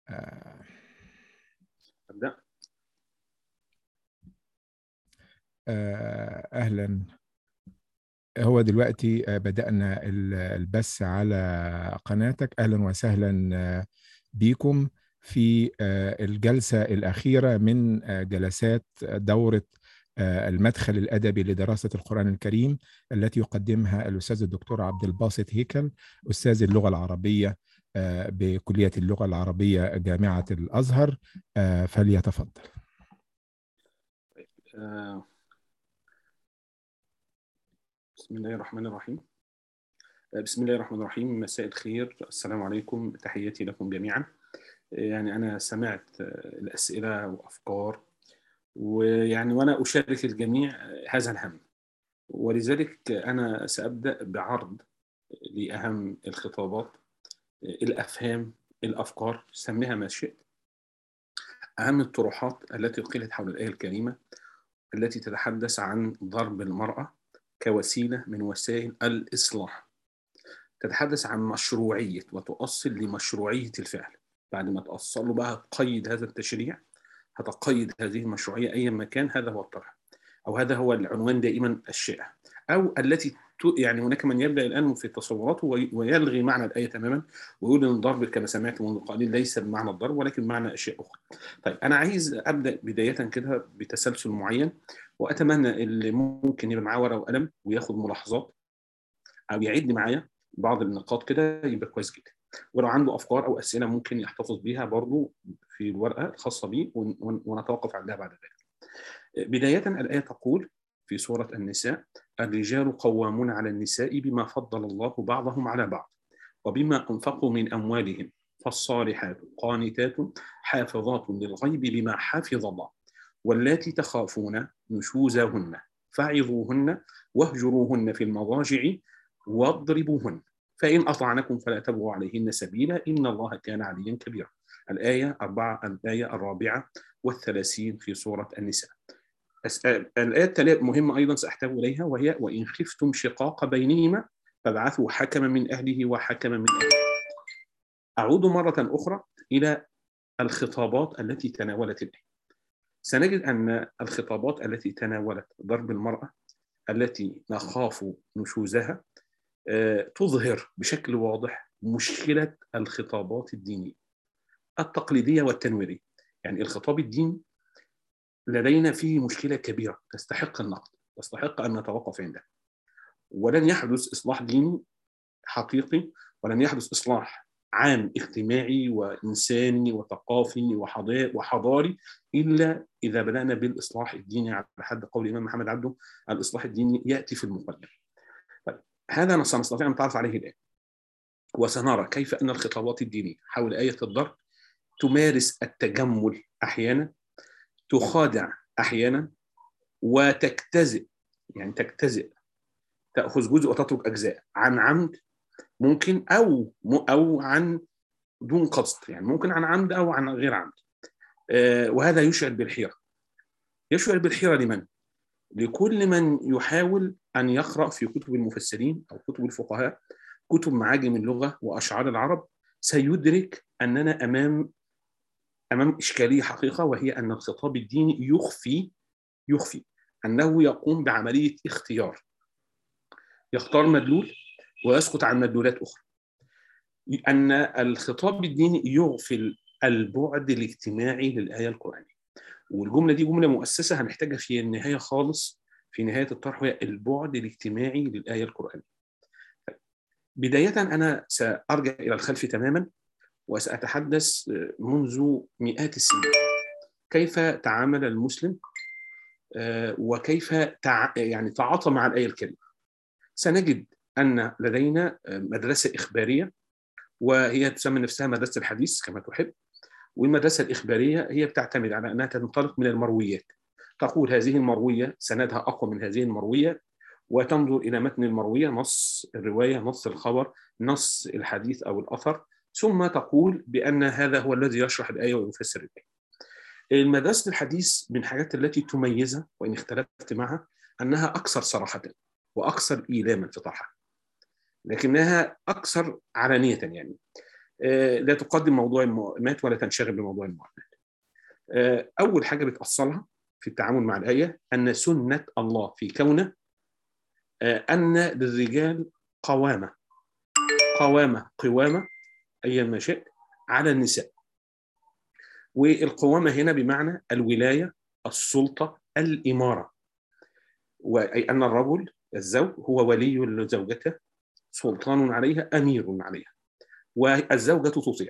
آه، ابدا آه، أهلا هو دلوقتي آه، بدأنا ال- البث على قناتك أهلا وسهلا آه، بيكم في آه، الجلسة الأخيرة من آه، جلسات دورة آه، المدخل الأدبي لدراسة القرآن الكريم التي يقدمها الأستاذ الدكتور عبد الباسط هيكل أستاذ اللغة العربية آه، بكلية اللغة العربية جامعة الأزهر آه، فليتفضل آه، بسم الله الرحمن الرحيم آه، بسم الله الرحمن الرحيم مساء الخير السلام عليكم تحياتي لكم جميعا آه، يعني أنا سمعت آه، الأسئلة وأفكار ويعني وأنا أشارك الجميع آه، هذا الهم ولذلك أنا سأبدأ بعرض لأهم الخطابات آه، الأفهام الأفكار سميها ما شئت أهم الطروحات التي قيلت حول الآية الكريمة التي تتحدث عن ضرب المرأة كوسيلة من وسائل الإصلاح تتحدث عن مشروعية وتؤصل لمشروعية الفعل بعد ما تأصل له بقى تقيد هذا التشريع هتقيد هذه المشروعية أيا ما كان هذا هو الطرح أو هذا هو العنوان دائما الشائع أو التي ت- يعني هناك من يبدأ الآن في تصوراته وي- ويلغي معنى الآية تماما ويقول أن الضرب كما سمعت منذ قليل ليس بمعنى الضرب ولكن بمعنى أشياء أخرى طيب أنا عايز أبدأ بداية كده بتسلسل معين وأتمنى اللي ممكن يبقى معاه ورقة وقلم وياخد ملاحظات أو يعد معايا بعض النقاط كده يبقى كويس جدا ولو عنده أفكار أو أسئلة ممكن يحتفظ بيها برضو في الورقة الخاصة بيه ون- ون- ونتوقف عندها بعد ذلك بداية الآية تقول في سورة النساء الرجال قوامون على النساء بما فضل الله بعضهم على بعض وبما أنفقوا من أموالهم فالصالحات قانتات حافظات للغيب بما حفظ الله واللاتي تخافون نشوزهن فعظوهن واهجروهن في المضاجع واضربوهن فإن أطعنكم فلا تبغوا عليهن سبيلا إن الله كان عليا كبيرا الآية أربعة الآية الرابعة والثلاثين في سورة النساء أس- الآية التالية مهمة أيضا سأحتاج إليها وهي وإن خفتم شقاق بينهما فابعثوا حكما من أهله وحكما من أهله أعود مرة أخرى إلى الخطابات التي تناولت الآية سنجد أن الخطابات التي تناولت ضرب المرأة التي نخاف نشوزها آه، تظهر بشكل واضح مشكلة الخطابات الدينية التقليدية والتنويرية يعني الخطاب الديني لدينا فيه مشكلة كبيرة تستحق النقد تستحق أن نتوقف عندها ولن يحدث إصلاح ديني حقيقي ولن يحدث إصلاح عام اجتماعي وإنساني وثقافي وحضا- وحضاري إلا إذا بدأنا بالإصلاح الديني على حد قول الإمام محمد عبده الإصلاح الديني يأتي في المقدمة طيب هذا سنستطيع أن نتعرف عليه الآن وسنرى كيف أن الخطابات الدينية حول آية الضرب تمارس التجمل أحيانا تخادع أحيانا وتجتزئ يعني تجتزئ تأخذ جزء وتترك أجزاء عن عمد ممكن أو أو عن دون قصد يعني ممكن عن عمد أو عن غير عمد آه، وهذا يشعر بالحيرة يشعر بالحيرة لمن؟ لكل من يحاول أن يقرأ في كتب المفسرين أو كتب الفقهاء كتب معاجم اللغة وأشعار العرب سيدرك أننا أمام أمام إشكالية حقيقة وهي أن الخطاب الديني يخفي يخفي أنه يقوم بعملية اختيار يختار مدلول ويسقط عن مدلولات أخرى أن الخطاب الديني يغفل البعد الاجتماعي للآية القرآنية والجملة دي جملة مؤسسة هنحتاجها في النهاية خالص في نهاية الطرح وهي البعد الاجتماعي للآية القرآنية بداية أنا سأرجع إلى الخلف تماما وسأتحدث منذ مئات السنين كيف تعامل المسلم آه، وكيف تع... يعني تعاطى مع الآية الكريمة سنجد أن لدينا آه، مدرسة إخبارية وهي تسمى نفسها مدرسة الحديث كما تحب والمدرسة الإخبارية هي بتعتمد على أنها تنطلق من المرويات تقول هذه المروية سندها أقوى من هذه المروية وتنظر إلى متن المروية نص الرواية نص الخبر نص الحديث أو الأثر ثم تقول بأن هذا هو الذي يشرح الآية ويفسر الآية المدرسة الحديث من الحاجات التي تميزها وإن اختلفت معها أنها أكثر صراحة وأكثر إيلاما في طرحها لكنها أكثر علانية يعني لا تقدم موضوع المؤامات ولا تنشغل بموضوع المؤامات أول حاجة بتأصلها في التعامل مع الآية أن سنة الله في كونه أن للرجال قوامة قوامة قوامة أيا ما شئت على النساء والقوامة هنا بمعنى الولاية السلطة الإمارة وأي أن الرجل الزوج هو ولي لزوجته سلطان عليها أمير عليها والزوجة تطيع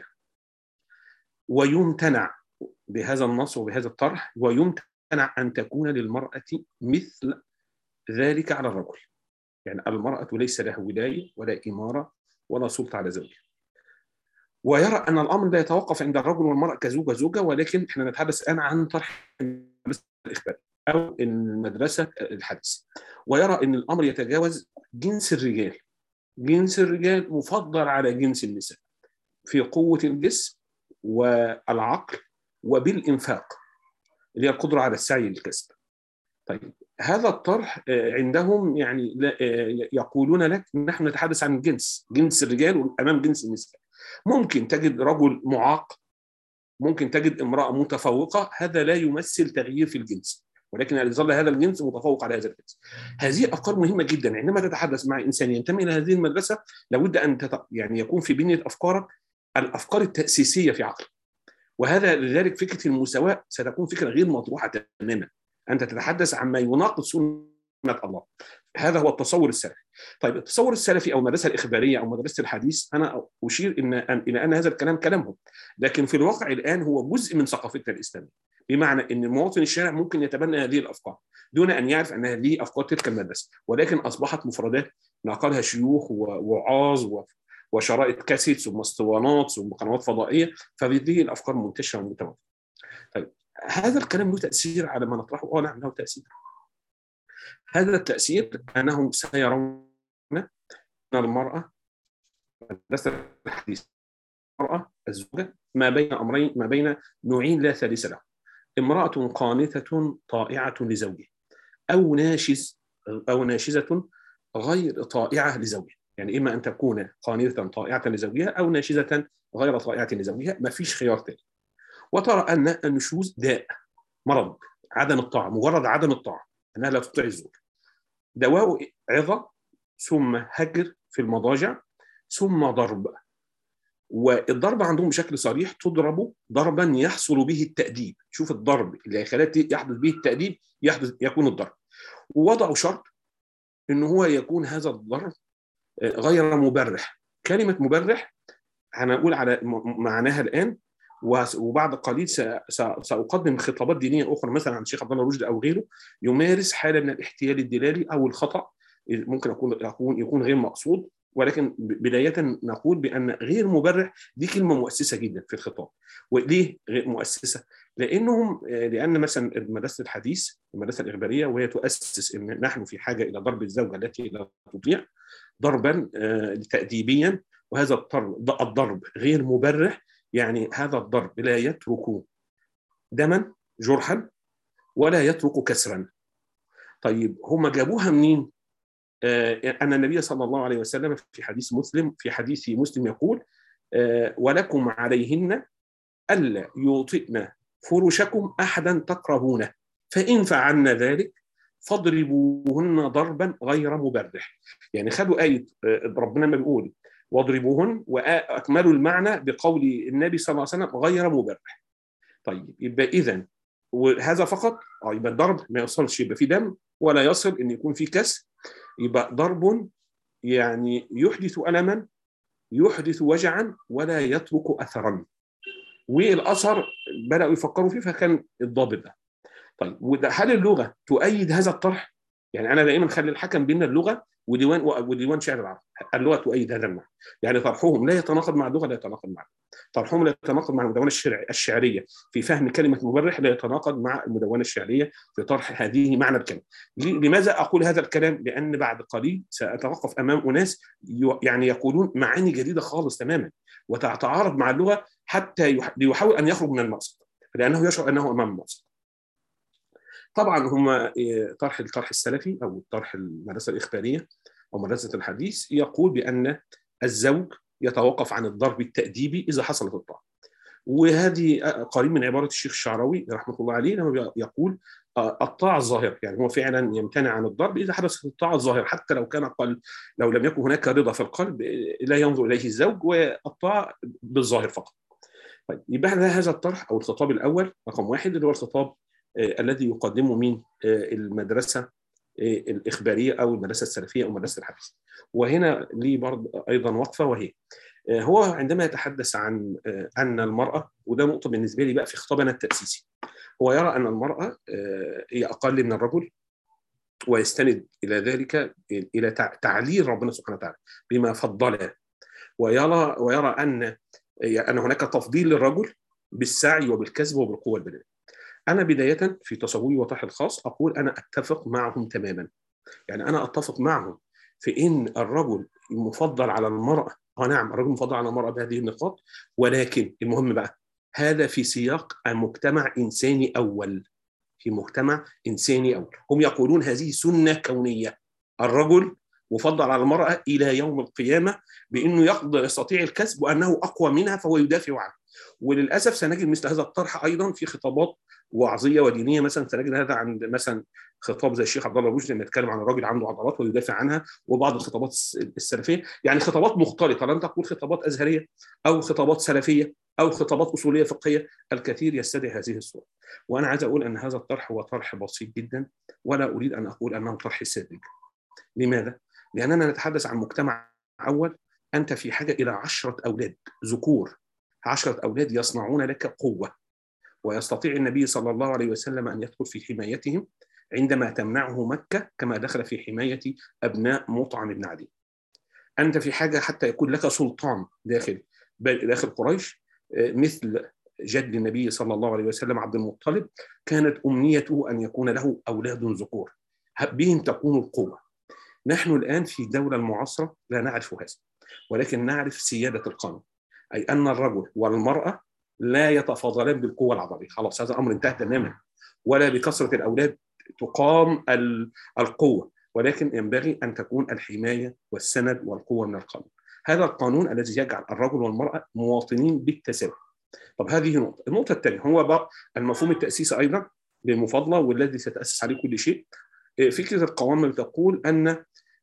ويمتنع بهذا النص وبهذا الطرح ويمتنع أن تكون للمرأة مثل ذلك على الرجل يعني المرأة ليس لها ولاية ولا إمارة ولا سلطة على زوجها ويرى أن الأمر لا يتوقف عند الرجل والمرأة كزوجة زوجة ولكن احنا نتحدث الآن عن طرح المدرسة الإخبارية أو المدرسة الحديثة ويرى أن الأمر يتجاوز جنس الرجال جنس الرجال مفضل على جنس النساء في قوة الجسم والعقل وبالإنفاق اللي هي القدرة على السعي للكسب طيب هذا الطرح عندهم يعني يقولون لك نحن نتحدث عن الجنس جنس الرجال امام جنس النساء ممكن تجد رجل معاق ممكن تجد امراه متفوقه هذا لا يمثل تغيير في الجنس ولكن يظل هذا الجنس متفوق على هذا الجنس. هذه افكار مهمه جدا عندما تتحدث مع انسان ينتمي الى هذه المدرسه لابد ان تت... يعني يكون في بنيه افكارك الافكار التاسيسيه في عقلك. وهذا لذلك فكره المساواه ستكون فكره غير مطروحه تماما. انت تتحدث عما يناقض سنه الله. هذا هو التصور السلفي. طيب التصور السلفي او المدرسه الاخباريه او مدرسه الحديث انا اشير ان الى ان هذا الكلام كلامهم لكن في الواقع الان هو جزء من ثقافتنا الاسلاميه بمعنى ان مواطن الشارع ممكن يتبنى هذه الافكار دون ان يعرف ان هذه افكار تلك المدرسه ولكن اصبحت مفردات نقلها شيوخ ووعاظ وشرائط كاسيت ثم اسطوانات ثم قنوات فضائيه فهذه الافكار منتشره ومتوفره. طيب هذا الكلام له تاثير على ما نطرحه؟ اه نعم له تاثير. هذا التاثير انهم سيرون ان المراه مدرسه الحديث المراه الزوجه ما بين امرين ما بين نوعين لا ثالث له. امراه قانته طائعه لزوجها او ناشز او ناشزه غير طائعه لزوجها. يعني اما ان تكون قانته طائعه لزوجها او ناشزه غير طائعه لزوجها ما فيش خيار ثاني وترى ان النشوز داء مرض عدم الطاعه مجرد عدم الطاعه انها لا تطيع الزوج دواء عظه ثم هجر في المضاجع ثم ضرب والضرب عندهم بشكل صريح تضرب ضربا يحصل به التأديب شوف الضرب اللي هيخليها يحدث به التأديب يحدث يكون الضرب ووضعوا شرط ان هو يكون هذا الضرب غير مبرح كلمة مبرح هنقول على معناها الآن وبعد قليل سأقدم خطابات دينية أخرى مثلا عن الشيخ عبد الله رشدي أو غيره يمارس حالة من الاحتيال الدلالي أو الخطأ ممكن أقول يكون يكون غير مقصود ولكن بداية نقول بأن غير مبرح دي كلمة مؤسسة جدا في الخطاب وليه غير مؤسسة؟ لأنهم لأن مثلا مدرسة الحديث المدرسة الإخبارية وهي تؤسس أن نحن في حاجة إلى ضرب الزوجة التي لا تطيع ضربا تأديبيا وهذا الضرب الضرب غير مبرح يعني هذا الضرب لا يترك دما جرحا ولا يترك كسرا طيب هم جابوها منين؟ أن النبي صلى الله عليه وسلم في حديث مسلم في حديث مسلم يقول ولكم عليهن ألا يوطئن فرشكم أحدا تكرهونه فإن فعلن ذلك فاضربوهن ضربا غير مبرح يعني خدوا آية ربنا ما بيقول واضربوهن وأكملوا المعنى بقول النبي صلى الله عليه وسلم غير مبرح طيب يبقى إذا وهذا فقط اه يبقى الضرب ما يوصلش يبقى في دم ولا يصل ان يكون في كسر يبقى ضرب يعني يحدث ألما يحدث وجعا ولا يترك أثرا والأثر بدأوا يفكروا فيه فكان الضابط ده طيب هل اللغة تؤيد هذا الطرح؟ يعني أنا دائما خلي الحكم بين اللغة وديوان وديوان شعر العرب اللغة تؤيد هذا المعنى يعني طرحهم لا يتناقض مع اللغة لا يتناقض مع طرحهم لا يتناقض مع المدونة الشعرية في فهم كلمة مبرح لا يتناقض مع المدونة الشعرية في طرح هذه معنى الكلمة لماذا أقول هذا الكلام؟ لأن بعد قليل سأتوقف أمام أناس يعني يقولون معاني جديدة خالص تماما وتتعارض مع اللغة حتى ليحاول أن يخرج من المقصد لأنه يشعر أنه أمام المقصد طبعا هم طرح الطرح السلفي او طرح المدرسه الاخباريه او مدرسه الحديث يقول بان الزوج يتوقف عن الضرب التأديبي إذا حصلت الطاعة وهذه قريب من عبارة الشيخ الشعراوي رحمة الله عليه لما يقول الطاعة الظاهرة يعني هو فعلا يمتنع عن الضرب إذا حدثت الطاعة الظاهرة حتى لو كان قلب لو لم يكن هناك رضا في القلب لا ينظر إليه الزوج والطاعة بالظاهر فقط طيب يبقى هذا الطرح أو الخطاب الأول رقم واحد اللي هو الخطاب الذي يقدمه من المدرسة الإخبارية أو المدرسة السلفية أو المدرسة الحديثة وهنا لي برضه أيضا وقفة وهي هو عندما يتحدث عن أن المرأة وده نقطة بالنسبة لي بقى في خطابنا التأسيسي هو يرى أن المرأة هي أقل من الرجل ويستند إلى ذلك إلى تعليل ربنا سبحانه وتعالى بما فضل ويرى ويرى أن أن هناك تفضيل للرجل بالسعي وبالكسب وبالقوة البدنية أنا بداية في تصوري وطرح الخاص أقول أنا أتفق معهم تماما يعني أنا أتفق معهم في إن الرجل مفضل على المرأة اه نعم الرجل مفضل على المرأة بهذه النقاط ولكن المهم بقى هذا في سياق مجتمع إنساني أول في مجتمع إنساني أول هم يقولون هذه سنة كونية الرجل مفضل على المرأة إلى يوم القيامة بأنه يقدر يستطيع الكسب وأنه أقوى منها فهو يدافع عنه وللأسف سنجد مثل هذا الطرح أيضا في خطابات وعظية ودينية مثلا سنجد هذا عند مثلا خطاب زي الشيخ عبد الله رشدي لما يتكلم عن الراجل عنده عضلات ويدافع عنها وبعض الخطابات السلفيه يعني خطابات مختلطه لن تقول خطابات ازهريه او خطابات سلفيه او خطابات اصوليه فقهيه الكثير يستدعي هذه الصوره وانا عايز اقول ان هذا الطرح هو طرح بسيط جدا ولا اريد ان اقول انه طرح ساذج لماذا؟ لاننا نتحدث عن مجتمع اول انت في حاجه الى عشره اولاد ذكور عشره اولاد يصنعون لك قوه ويستطيع النبي صلى الله عليه وسلم ان يدخل في حمايتهم عندما تمنعه مكة كما دخل في حماية أبناء مطعم بن عدي أنت في حاجة حتى يكون لك سلطان داخل داخل قريش مثل جد النبي صلى الله عليه وسلم عبد المطلب كانت أمنيته أن يكون له أولاد ذكور بهم تكون القوة نحن الآن في الدولة المعاصرة لا نعرف هذا ولكن نعرف سيادة القانون أي أن الرجل والمرأة لا يتفاضلان بالقوة العضلية خلاص هذا الأمر انتهى تماما ولا بكثرة الأولاد تقام القوة ولكن ينبغي أن تكون الحماية والسند والقوة من القانون هذا القانون الذي يجعل الرجل والمرأة مواطنين بالتساوي طب هذه نقطة النقطة الثانية هو بقى المفهوم التأسيسي أيضا بالمفاضلة والذي سيتأسس عليه كل شيء فكرة القوامة تقول أن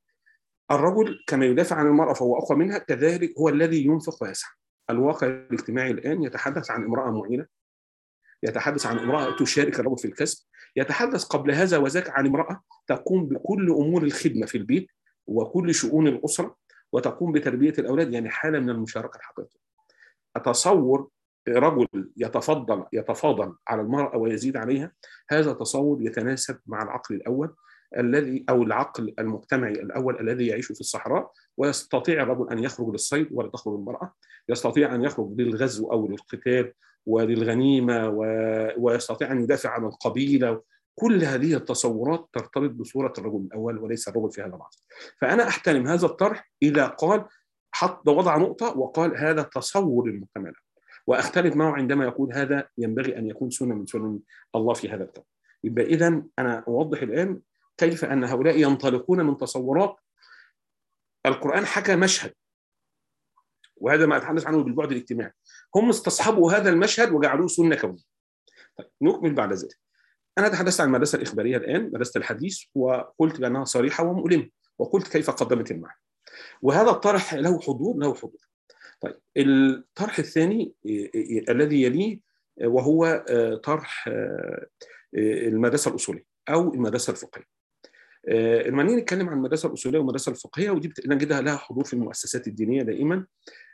الرجل كما يدافع عن المرأة فهو أقوى منها كذلك هو الذي ينفق ويسعى الواقع الاجتماعي الآن يتحدث عن امرأة معينة يتحدث عن امرأة تشارك الرجل في الكسب يتحدث قبل هذا وذاك عن امرأة تقوم بكل أمور الخدمة في البيت وكل شؤون الأسرة وتقوم بتربية الأولاد يعني حالة من المشاركة الحقيقية أتصور رجل يتفضل يتفاضل على المرأة ويزيد عليها هذا تصور يتناسب مع العقل الأول الذي او العقل المجتمعي الاول الذي يعيش في الصحراء ويستطيع الرجل ان يخرج للصيد ولا تخرج المراه يستطيع ان يخرج للغزو او للقتال وللغنيمه و... ويستطيع ان يدافع عن القبيله كل هذه التصورات ترتبط بصوره الرجل الاول وليس الرجل في هذا العصر فانا احترم هذا الطرح اذا قال حط وضع نقطه وقال هذا تصور المجتمع واختلف معه عندما يقول هذا ينبغي ان يكون سنه من سنن الله في هذا الكون يبقى اذا انا اوضح الان كيف ان هؤلاء ينطلقون من تصورات القران حكى مشهد وهذا ما اتحدث عنه بالبعد الاجتماعي هم استصحبوا هذا المشهد وجعلوه سنه كونيه طيب نكمل بعد ذلك انا تحدثت عن المدرسه الاخباريه الان مدرسه الحديث وقلت بانها صريحه ومؤلمه وقلت كيف قدمت المعنى وهذا الطرح له حضور له حضور طيب الطرح الثاني الذي يليه وهو طرح المدرسه الاصوليه او المدرسه الفقهيه لما نيجي نتكلم عن المدرسه الاصوليه والمدرسه الفقهيه ودي نجدها لها حضور في المؤسسات الدينيه دائما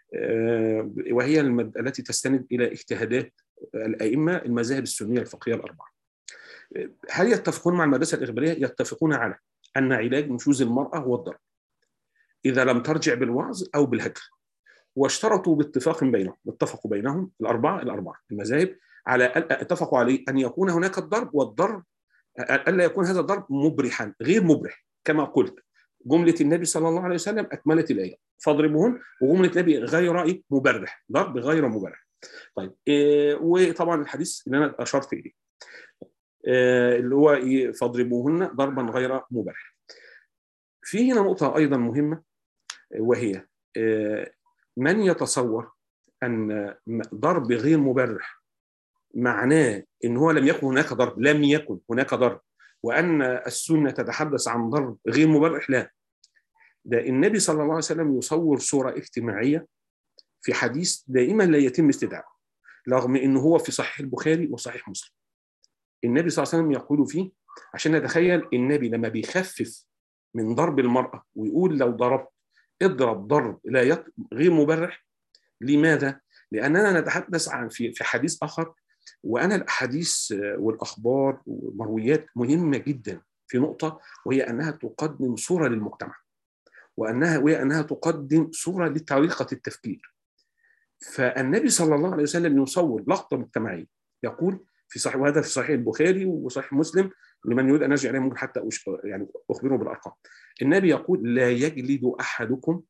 وهي التي تستند الى اجتهادات الائمه المذاهب السنيه الفقهيه الاربعه. هل يتفقون مع المدرسه الاخباريه؟ يتفقون على ان علاج نشوز المراه هو الضرب. اذا لم ترجع بالوعظ او بالهجر. واشترطوا باتفاق بينهم، اتفقوا بينهم الاربعه الاربعه المذاهب على اتفقوا عليه ان يكون هناك الضرب والضرب الا يكون هذا الضرب مبرحا غير مبرح كما قلت جمله النبي صلى الله عليه وسلم اكملت الايه فاضربوهن وجمله النبي غير مبرح ضرب غير مبرح طيب إيه وطبعا الحديث اللي انا اشرت اليه إيه اللي هو إيه فاضربوهن ضربا غير مبرح في هنا نقطه ايضا مهمه وهي إيه من يتصور ان ضرب غير مبرح معناه ان هو لم يكن هناك ضرب لم يكن هناك ضرب وان السنه تتحدث عن ضرب غير مبرح لا ده النبي صلى الله عليه وسلم يصور صوره اجتماعيه في حديث دائما لا يتم استدعائه رغم انه هو في صحيح البخاري وصحيح مسلم النبي صلى الله عليه وسلم يقول فيه عشان نتخيل النبي لما بيخفف من ضرب المراه ويقول لو ضربت اضرب ضرب لا يط... غير مبرح لماذا؟ لاننا نتحدث عن في في حديث اخر وانا الاحاديث والاخبار والمرويات مهمه جدا في نقطه وهي انها تقدم صوره للمجتمع وانها وهي انها تقدم صوره لطريقه التفكير فالنبي صلى الله عليه وسلم يصور لقطه مجتمعيه يقول في صحيح وهذا في صحيح البخاري وصحيح مسلم لمن يريد ان يرجع عليه ممكن حتى يعني اخبره بالارقام النبي يقول لا يجلد احدكم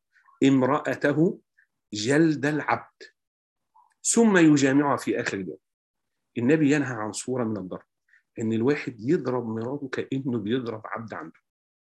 امراته جلد العبد ثم يجامعها في اخر اليوم النبي ينهى عن صوره من الضرب ان الواحد يضرب مراته كانه بيضرب عبد عنده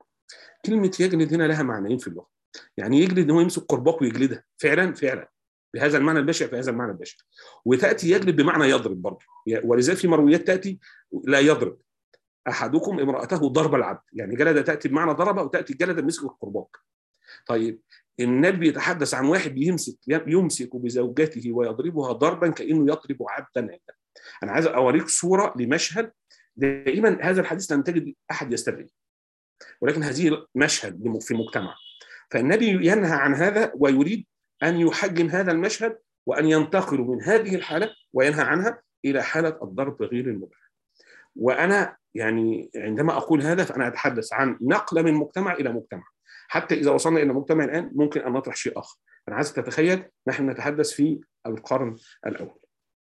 كلمه يجلد هنا لها معنيين في اللغه يعني يجلد ان هو يمسك قرباك ويجلدها فعلا فعلا بهذا المعنى البشع في هذا المعنى البشع وتاتي يجلد بمعنى يضرب برضه ولذلك في مرويات تاتي لا يضرب احدكم امراته ضرب العبد يعني جلد تاتي بمعنى ضرب وتاتي جلد مسك القرباك طيب النبي يتحدث عن واحد يمسك يمسك بزوجته ويضربها ضربا كانه يضرب عبدا عنده انا عايز اوريك صوره لمشهد دائما هذا الحديث لم تجد احد يستبعد ولكن هذه مشهد في مجتمع فالنبي ينهى عن هذا ويريد ان يحجم هذا المشهد وان ينتقلوا من هذه الحاله وينهى عنها الى حاله الضرب غير المبرح وانا يعني عندما اقول هذا فانا اتحدث عن نقله من مجتمع الى مجتمع حتى اذا وصلنا الى مجتمع الان ممكن ان نطرح شيء اخر انا عايز تتخيل نحن نتحدث في القرن الاول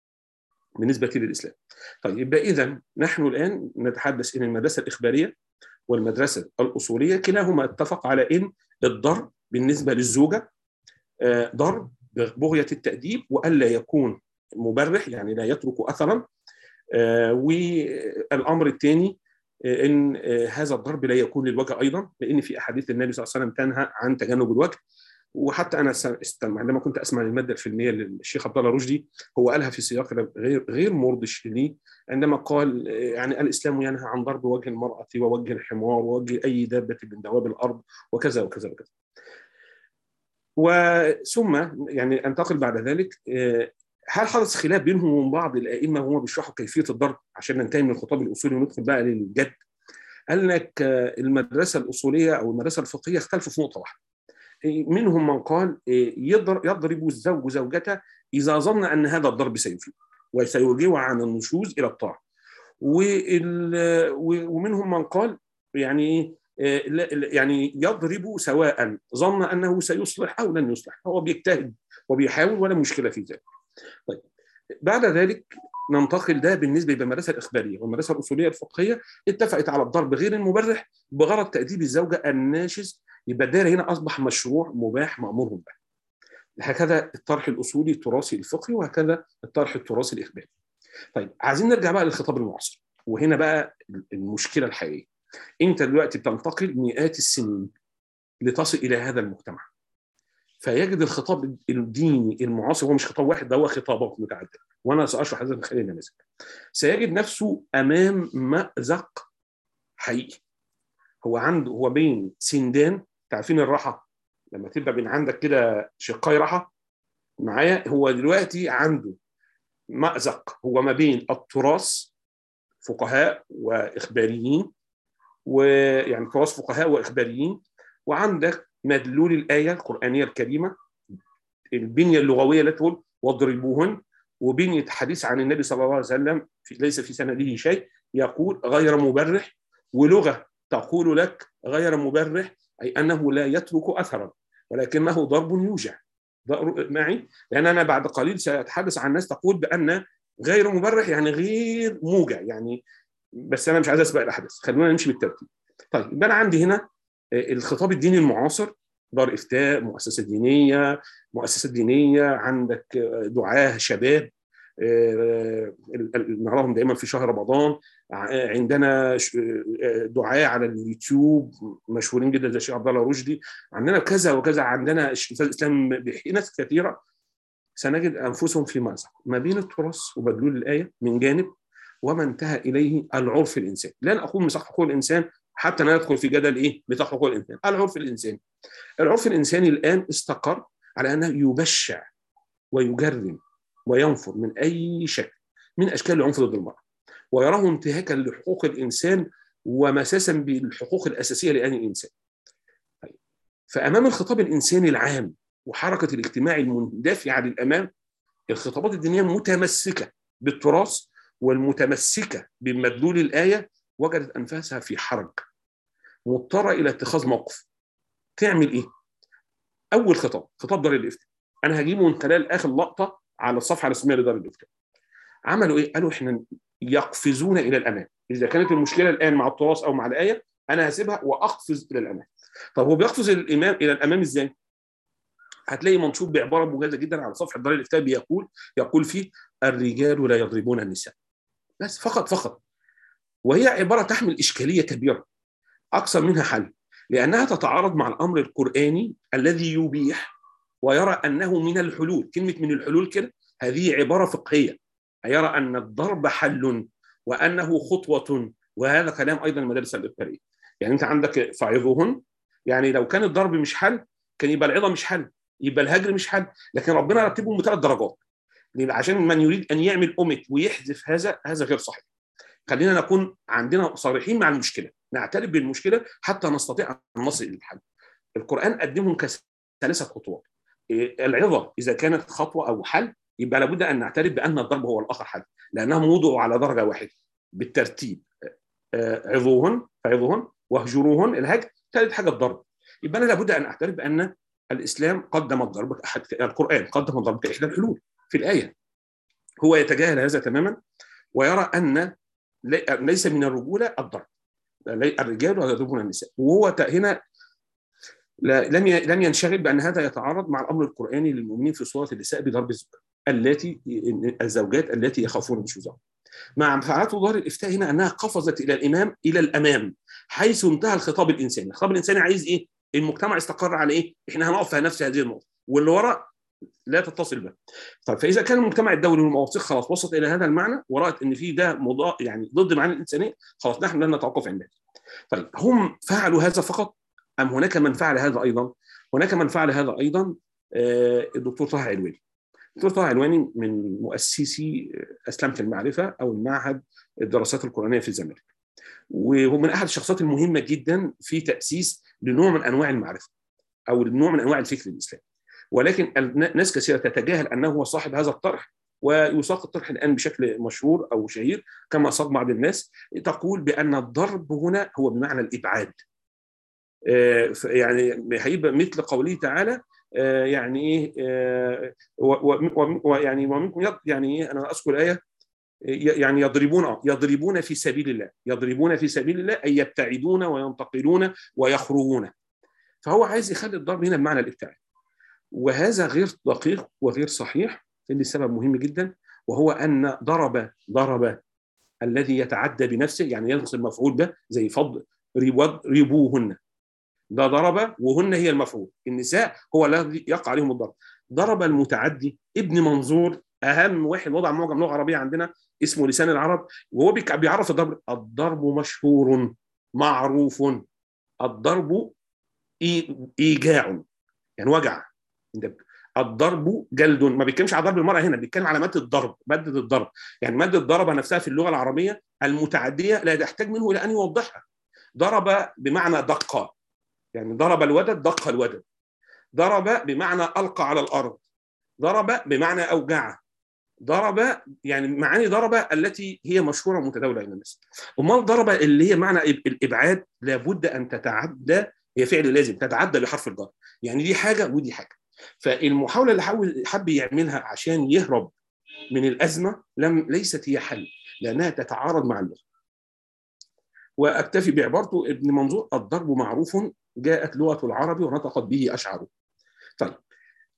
بالنسبه للاسلام طيب يبقى اذا نحن الان نتحدث ان المدرسه الاخباريه والمدرسه الاصوليه كلاهما اتفق على ان الضرب بالنسبه للزوجه ضرب بغيه التاديب والا يكون مبرح يعني لا يترك اثرا والامر الثاني ان هذا الضرب لا يكون للوجه ايضا لان في احاديث النبي صلى الله عليه وسلم تنهى عن تجنب الوجه وحتى انا استمع عندما كنت اسمع الماده الفيلميه للشيخ عبد الله رشدي هو قالها في سياق غير غير مرضش لي عندما قال يعني الاسلام ينهى عن ضرب وجه المراه ووجه الحمار ووجه اي دابه من دواب الارض وكذا وكذا وكذا. وثم يعني انتقل بعد ذلك هل حدث خلاف بينهم وبين بعض الائمه وهم بيشرحوا كيفيه الضرب عشان ننتهي من الخطاب الاصولي وندخل بقى للجد قال لك المدرسه الاصوليه او المدرسه الفقهيه اختلفوا في نقطه واحده منهم من قال يضرب الزوج زوجته اذا ظن ان هذا الضرب سيفيد وسيرجعه عن النشوز الى الطاعه ومنهم من قال يعني يعني يضرب سواء ظن انه سيصلح او لن يصلح هو بيجتهد وبيحاول ولا مشكله في ذلك طيب بعد ذلك ننتقل ده بالنسبه للمدرسه الاخباريه والمدرسه الاصوليه الفقهيه اتفقت على الضرب غير المبرح بغرض تاديب الزوجه الناشز يبقى الدائره هنا اصبح مشروع مباح مامور به هكذا الطرح الاصولي التراثي الفقهي وهكذا الطرح التراثي الاخباري طيب عايزين نرجع بقى للخطاب المعاصر وهنا بقى المشكله الحقيقيه انت دلوقتي بتنتقل مئات السنين لتصل الى هذا المجتمع فيجد الخطاب الديني المعاصر هو مش خطاب واحد ده هو خطابات متعدده وانا ساشرح هذا من خلال النماذج سيجد نفسه امام مازق حقيقي هو عنده هو بين سندان تعرفين الراحه لما تبقى بين عندك كده شقاي راحه معايا هو دلوقتي عنده مأزق هو ما بين التراث فقهاء واخباريين ويعني تراث فقهاء واخباريين وعندك مدلول الايه القرانيه الكريمه البنيه اللغويه التي تقول واضربوهن وبنيه حديث عن النبي صلى الله عليه وسلم في ليس في سنده شيء يقول غير مبرح ولغه تقول لك غير مبرح اي انه لا يترك اثرا ولكنه ضرب يوجع معي لان انا بعد قليل ساتحدث عن ناس تقول بان غير مبرح يعني غير موجع يعني بس انا مش عايز اسبق الاحداث خلونا نمشي بالترتيب طيب يبقى انا عندي هنا الخطاب الديني المعاصر دار افتاء مؤسسات دينيه مؤسسات دينيه عندك دعاه شباب نراهم دائما في شهر رمضان عندنا دعاة على اليوتيوب مشهورين جدا زي الشيخ عبد الله رشدي عندنا كذا وكذا عندنا استاذ الاسلام بيحكي ناس كثيره سنجد انفسهم في مازق ما بين التراث ومدلول الايه من جانب وما انتهى اليه العرف الانساني لن اقول مساق حقوق الانسان حتى لا ندخل في جدل ايه بتاع حقوق الانسان العرف الانساني العرف الانساني الان استقر على انه يبشع ويجرم وينفر من اي شكل من اشكال العنف ضد المراه ويراه انتهاكا لحقوق الانسان ومساسا بالحقوق الاساسيه لاي انسان. فامام الخطاب الانساني العام وحركه الاجتماع المندفعه للامام الخطابات الدينيه متمسكه بالتراث والمتمسكه بمدلول الايه وجدت انفاسها في حرج مضطره الى اتخاذ موقف تعمل ايه؟ اول خطاب خطاب دار الافتاء انا هجيبه من خلال اخر لقطه على الصفحه الرسميه لدار الافتاء عملوا ايه؟ قالوا احنا يقفزون الى الامام اذا كانت المشكله الان مع التراث او مع الايه انا هسيبها واقفز الى الامام طب هو بيقفز الامام الى الامام ازاي؟ هتلاقي منشور بعباره موجزه جدا على صفحه دار الافتاء بيقول يقول فيه الرجال لا يضربون النساء بس فقط فقط وهي عباره تحمل اشكاليه كبيره اكثر منها حل لانها تتعارض مع الامر القراني الذي يبيح ويرى انه من الحلول كلمه من الحلول كده هذه عباره فقهيه يرى ان الضرب حل وانه خطوه وهذا كلام ايضا المدارس الابتدائيه يعني انت عندك فعظوهن يعني لو كان الضرب مش حل كان يبقى العظه مش حل يبقى الهجر مش حل لكن ربنا رتبهم بثلاث درجات عشان من يريد ان يعمل اومت ويحذف هذا هذا غير صحيح خلينا نكون عندنا صريحين مع المشكله نعترف بالمشكله حتى نستطيع ان نصل الى الحل القران قدمهم كثلاثه خطوات العظه اذا كانت خطوه او حل يبقى لابد ان نعترف بان الضرب هو الاخر حل لانهم وضعوا على درجه واحده بالترتيب عظوهن فعظوهن واهجروهن الهجر ثالث حاجه الضرب يبقى انا لابد ان اعترف بان الاسلام قدم الضرب احد القران قدم الضرب كاحدى الحلول في الايه هو يتجاهل هذا تماما ويرى ان ليس من الرجوله الضرب الرجال يضربون النساء وهو هنا لم لم ينشغل بان هذا يتعارض مع الامر القراني للمؤمنين في سوره النساء بضرب الزوجات التي الزوجات التي يخافون نشوزهن. مع فعلته دار الافتاء هنا انها قفزت الى الامام الى الامام حيث انتهى الخطاب الانساني، الخطاب الانساني عايز ايه؟ المجتمع استقر على ايه؟ احنا هنقف في نفس هذه النقطه واللي وراء لا تتصل به. طيب فاذا كان المجتمع الدولي والمواثيق خلاص وصلت الى هذا المعنى ورأت ان في ده مضاء يعني ضد معاني الانسانيه خلاص نحن لن نتوقف عند هذا. طيب هم فعلوا هذا فقط ام هناك من فعل هذا ايضا؟ هناك من فعل هذا ايضا الدكتور طه علواني. الدكتور طه علواني من مؤسسي اسلمه المعرفه او المعهد الدراسات القرانيه في الزمالك. وهو من احد الشخصيات المهمه جدا في تاسيس لنوع من انواع المعرفه او نوع من انواع الفكر الاسلامي. ولكن ناس كثيره تتجاهل انه هو صاحب هذا الطرح ويساق الطرح الان بشكل مشهور او شهير كما صاغ بعض الناس تقول بان الضرب هنا هو بمعنى الابعاد. يعني هيبقى مثل قوله تعالى يعني ايه ويعني ومنكم يعني ايه انا اذكر ايه يعني يضربون يضربون في سبيل الله يضربون في سبيل الله اي يبتعدون وينتقلون ويخرجون فهو عايز يخلي الضرب هنا بمعنى الابتعاد وهذا غير دقيق وغير صحيح لسبب مهم جدا وهو ان ضرب ضرب الذي يتعدى بنفسه يعني ينصب مفعول به زي فض ربوهن ده ضرب وهن هي المفعول النساء هو الذي يقع عليهم الضرب ضرب المتعدي ابن منظور اهم واحد وضع معجم لغه عربيه عندنا اسمه لسان العرب وهو بيعرف الضرب الضرب مشهور معروف الضرب ايجاع يعني وجع الضرب جلد ما بيتكلمش على ضرب المرأة هنا بيتكلم على مادة الضرب مادة الضرب يعني مادة ضرب نفسها في اللغة العربية المتعدية لا يحتاج منه إلى أن يوضحها ضرب بمعنى دق يعني ضرب الودد دق الودد ضرب بمعنى ألقى على الأرض ضرب بمعنى أوجع ضرب يعني معاني ضرب التي هي مشهورة ومتداولة عند الناس أمال ضرب اللي هي معنى الإبعاد لابد أن تتعدى هي فعل لازم تتعدى بحرف الجر يعني دي حاجة ودي حاجة فالمحاولة اللي حاول حب يعملها عشان يهرب من الأزمة لم ليست هي حل لأنها تتعارض مع اللغة واكتفي بعبارته ابن منظور الضرب معروف جاءت لغه العرب ونطقت به اشعاره. طيب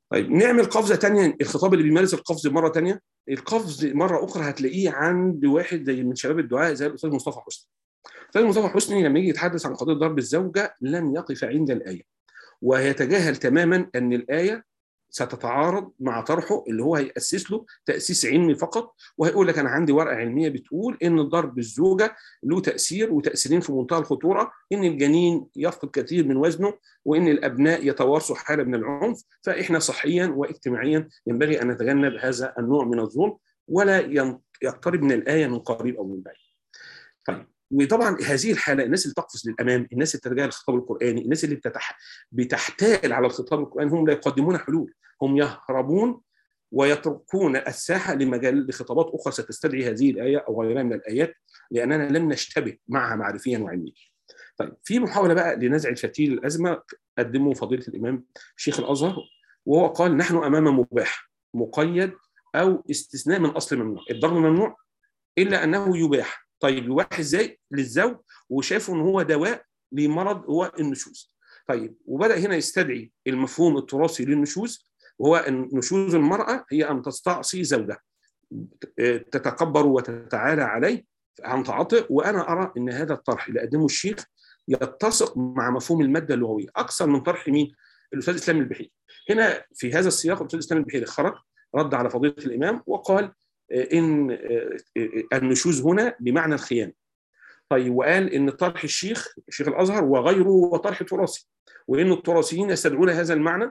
طيب نعمل قفزه ثانيه الخطاب اللي بيمارس القفز مره ثانيه القفز مره اخرى هتلاقيه عند واحد زي من شباب الدعاء زي الاستاذ مصطفى حسني الاستاذ مصطفى حسني لما يجي يتحدث عن قضيه ضرب الزوجه لن يقف عند الايه ويتجاهل تماما ان الايه ستتعارض مع طرحه اللي هو هيأسس له تأسيس علمي فقط وهيقول لك أنا عندي ورقة علمية بتقول إن ضرب الزوجة له تأثير وتأثيرين في منتهى الخطورة إن الجنين يفقد كثير من وزنه وإن الأبناء يتوارثوا حالة من العنف فإحنا صحيا واجتماعيا ينبغي أن نتجنب هذا النوع من الظلم ولا يقترب من الآية من قريب أو من بعيد. طيب وطبعا هذه الحاله الناس اللي تقفز للامام الناس اللي تتجاهل الخطاب القراني الناس اللي بتتح... بتحتال على الخطاب القراني هم لا يقدمون حلول هم يهربون ويتركون الساحه لمجال لخطابات اخرى ستستدعي هذه الايه او غيرها من الايات لاننا لن نشتبه معها معرفيا وعلميا. طيب في محاوله بقى لنزع الفتيل الازمه قدمه فضيله الامام شيخ الازهر وهو قال نحن امام مباح مقيد او استثناء من اصل ممنوع، الضرب ممنوع الا انه يباح طيب يباح ازاي للزوج وشافوا ان هو دواء لمرض هو النشوز طيب وبدا هنا يستدعي المفهوم التراثي للنشوز وهو ان نشوز المراه هي ان تستعصي زوجها تتكبر وتتعالى عليه عن تعاطئ وانا ارى ان هذا الطرح اللي قدمه الشيخ يتسق مع مفهوم الماده اللغويه اكثر من طرح مين؟ الاستاذ اسلام البحيري. هنا في هذا السياق الاستاذ اسلام البحيري خرج رد على فضيله الامام وقال ان النشوز هنا بمعنى الخيانه. طيب وقال ان طرح الشيخ شيخ الازهر وغيره هو طرح تراثي وان التراثيين يستدعون هذا المعنى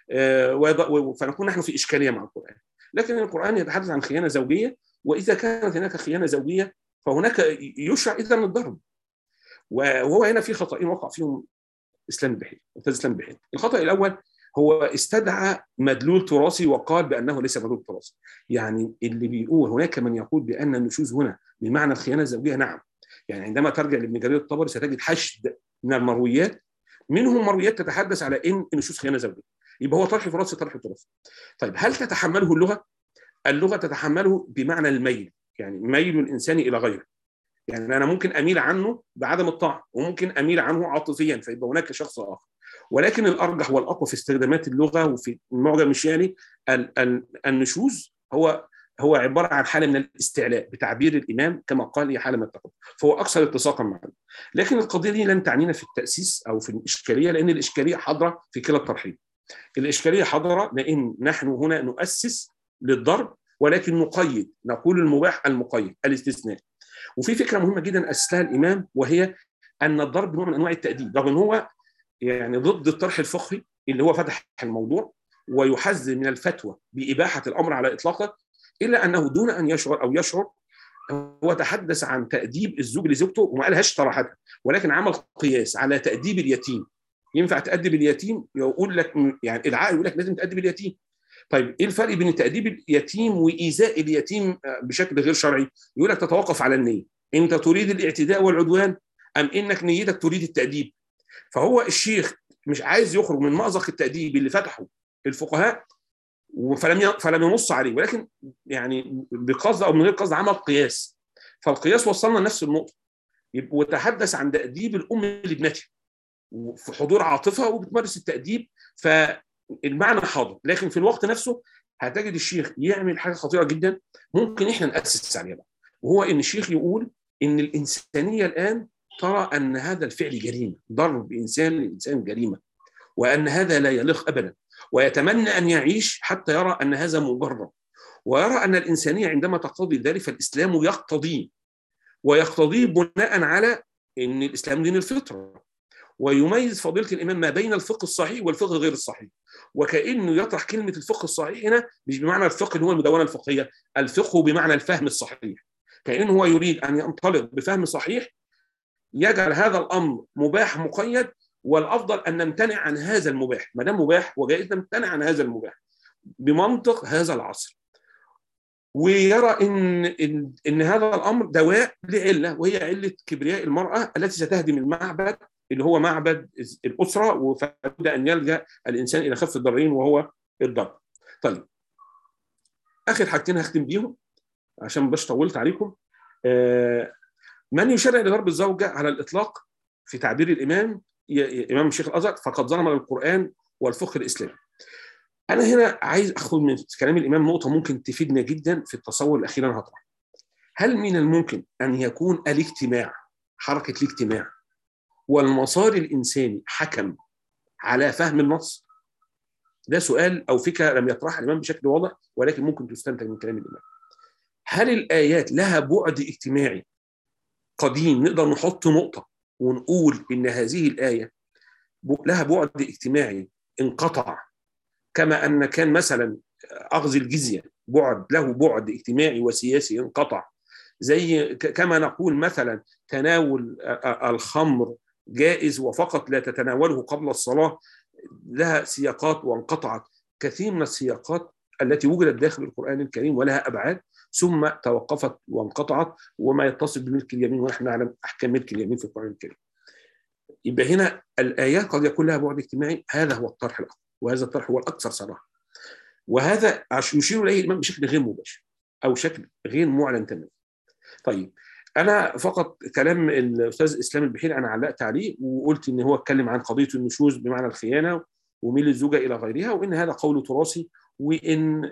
فنكون نحن في اشكاليه مع القران. لكن القران يتحدث عن خيانه زوجيه واذا كانت هناك خيانه زوجيه فهناك يشرع اذا الضرب. وهو هنا في خطأين وقع فيهم اسلام البحيري استاذ اسلام البحيري. الخطأ الاول هو استدعى مدلول تراثي وقال بانه ليس مدلول تراثي يعني اللي بيقول هناك من يقول بان النشوز هنا بمعنى الخيانه الزوجيه نعم يعني عندما ترجع لابن جرير الطبري ستجد حشد من المرويات منهم مرويات تتحدث على ان النشوز خيانه زوجيه يبقى هو طرح تراثي طرح تراثي طيب هل تتحمله اللغه اللغه تتحمله بمعنى الميل يعني ميل الانسان الى غيره يعني انا ممكن اميل عنه بعدم الطاعه وممكن اميل عنه عاطفيا فيبقى هناك شخص اخر ولكن الارجح والاقوى في استخدامات اللغه وفي المعجم الشعري النشوز هو هو عباره عن حاله من الاستعلاء بتعبير الامام كما قال هي حاله من التقدم فهو اكثر اتساقا معنا لكن القضيه دي لن تعنينا في التاسيس او في الاشكاليه لان الاشكاليه حاضره في كلا الطرحين الاشكاليه حاضره لان نحن هنا نؤسس للضرب ولكن نقيد نقول المباح المقيد الاستثناء وفي فكره مهمه جدا اسسها الامام وهي ان الضرب نوع من انواع التاديب رغم ان هو يعني ضد الطرح الفقهي اللي هو فتح الموضوع ويحذر من الفتوى بإباحة الأمر على إطلاقه إلا أنه دون أن يشعر أو يشعر هو تحدث عن تأديب الزوج لزوجته وما قالهاش صراحة ولكن عمل قياس على تأديب اليتيم ينفع تأدب اليتيم يقول لك يعني العقل يقول لك لازم تأدب اليتيم طيب ايه الفرق بين تأديب اليتيم وإيذاء اليتيم بشكل غير شرعي؟ يقول لك تتوقف على النية انت تريد الاعتداء والعدوان ام انك نيتك تريد التأديب فهو الشيخ مش عايز يخرج من مأزق التأديب اللي فتحه الفقهاء فلم فلم ينص عليه ولكن يعني بقصد او من غير قصد عمل قياس فالقياس وصلنا لنفس النقطه وتحدث عن تأديب الام لابنتها في حضور عاطفه وبتمارس التأديب فالمعنى حاضر لكن في الوقت نفسه هتجد الشيخ يعمل حاجه خطيره جدا ممكن احنا نأسس عليها بقى وهو ان الشيخ يقول ان الانسانيه الان ترى ان هذا الفعل جريمه ضرب انسان لانسان جريمه وان هذا لا يليق ابدا ويتمنى ان يعيش حتى يرى ان هذا مجرم ويرى ان الانسانيه عندما تقتضي ذلك فالاسلام يقتضيه ويقتضيه بناء على ان الاسلام دين الفطره ويميز فضيله الامام ما بين الفقه الصحيح والفقه غير الصحيح وكانه يطرح كلمه الفقه الصحيح هنا مش بمعنى الفقه اللي هو المدونه الفقهيه الفقه بمعنى الفهم الصحيح كانه هو يريد ان ينطلق بفهم صحيح يجعل هذا الامر مباح مقيد والافضل ان نمتنع عن هذا المباح ما دام مباح وجائز نمتنع عن هذا المباح بمنطق هذا العصر ويرى ان ان, إن هذا الامر دواء لعله وهي عله كبرياء المراه التي ستهدم المعبد اللي هو معبد الاسره وفلابد ان يلجا الانسان الى خف الضررين وهو الضرب. طيب اخر حاجتين هختم بيهم عشان ما بقاش طولت عليكم آه من يشرع لضرب الزوجه على الاطلاق في تعبير الامام امام الشيخ الازهر فقد ظلم القران والفقه الاسلامي. انا هنا عايز اخذ من كلام الامام نقطه ممكن تفيدنا جدا في التصور الاخير اللي انا هطرحه هل من الممكن ان يكون الاجتماع حركه الاجتماع والمسار الانساني حكم على فهم النص ده سؤال او فكره لم يطرحها الامام بشكل واضح ولكن ممكن تستنتج من كلام الامام هل الايات لها بعد اجتماعي قديم نقدر نحط نقطه ونقول ان هذه الايه لها بعد اجتماعي انقطع كما ان كان مثلا اخذ الجزيه بعد له بعد اجتماعي وسياسي انقطع زي كما نقول مثلا تناول الخمر جائز وفقط لا تتناوله قبل الصلاه لها سياقات وانقطعت كثير من السياقات التي وجدت داخل القران الكريم ولها ابعاد ثم توقفت وانقطعت وما يتصل بملك اليمين ونحن نعلم احكام ملك اليمين في القران الكريم. يبقى هنا الايات قد يكون لها بعد اجتماعي هذا هو الطرح الاكبر وهذا الطرح هو الاكثر صراحه. وهذا يشير اليه الامام بشكل غير مباشر او شكل غير معلن تماما. طيب انا فقط كلام الاستاذ اسلام البحيري انا علقت عليه وقلت ان هو اتكلم عن قضيه النشوز بمعنى الخيانه وميل الزوجه الى غيرها وان هذا قول تراثي وان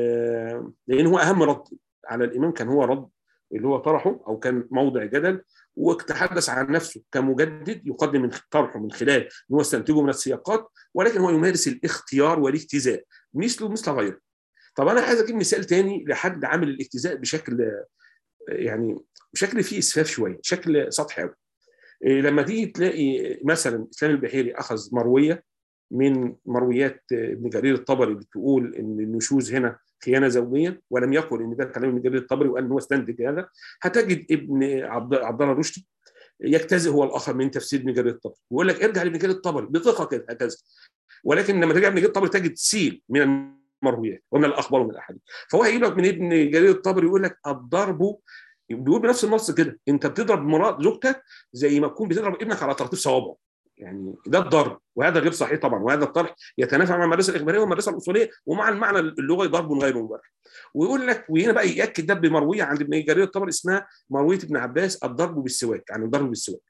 آه لان هو اهم رد على الامام كان هو رد اللي هو طرحه او كان موضع جدل وتحدث عن نفسه كمجدد يقدم من طرحه من خلال ان هو يستنتجه من السياقات ولكن هو يمارس الاختيار والاجتزاء مثله مثل غيره. طب انا عايز اجيب مثال تاني لحد عامل الاجتزاء بشكل يعني بشكل فيه اسفاف شويه شكل سطحي قوي لما تيجي تلاقي مثلا اسلام البحيري اخذ مرويه من مرويات ابن جرير الطبري بتقول ان النشوز هنا خيانه زوجيه ولم يقل ان ده كلام ابن جرير الطبري وقال ان هو استنتج هذا هتجد ابن عبد عبد الله رشدي يجتزئ هو الاخر من تفسير ابن جرير الطبري ويقول لك ارجع لابن جرير الطبري بثقه كده هكذا ولكن لما ترجع ابن جرير الطبري تجد سيل من المرويات ومن الاخبار ومن الاحاديث فهو هيجيب لك من ابن جرير الطبري يقول لك الضرب بيقول بنفس النص كده انت بتضرب مرات زوجتك زي ما تكون بتضرب ابنك على طراطيف صوابعه يعني ده الضرب وهذا غير صحيح طبعا وهذا الطرح يتنافى مع المدرسه الاخباريه والمدرسه الاصوليه ومع المعنى اللغوي ضرب غير مبرح ويقول لك وهنا بقى ياكد ده بمرويه عند ابن جرير الطبري اسمها مرويه ابن عباس الضرب بالسواك يعني الضرب بالسواك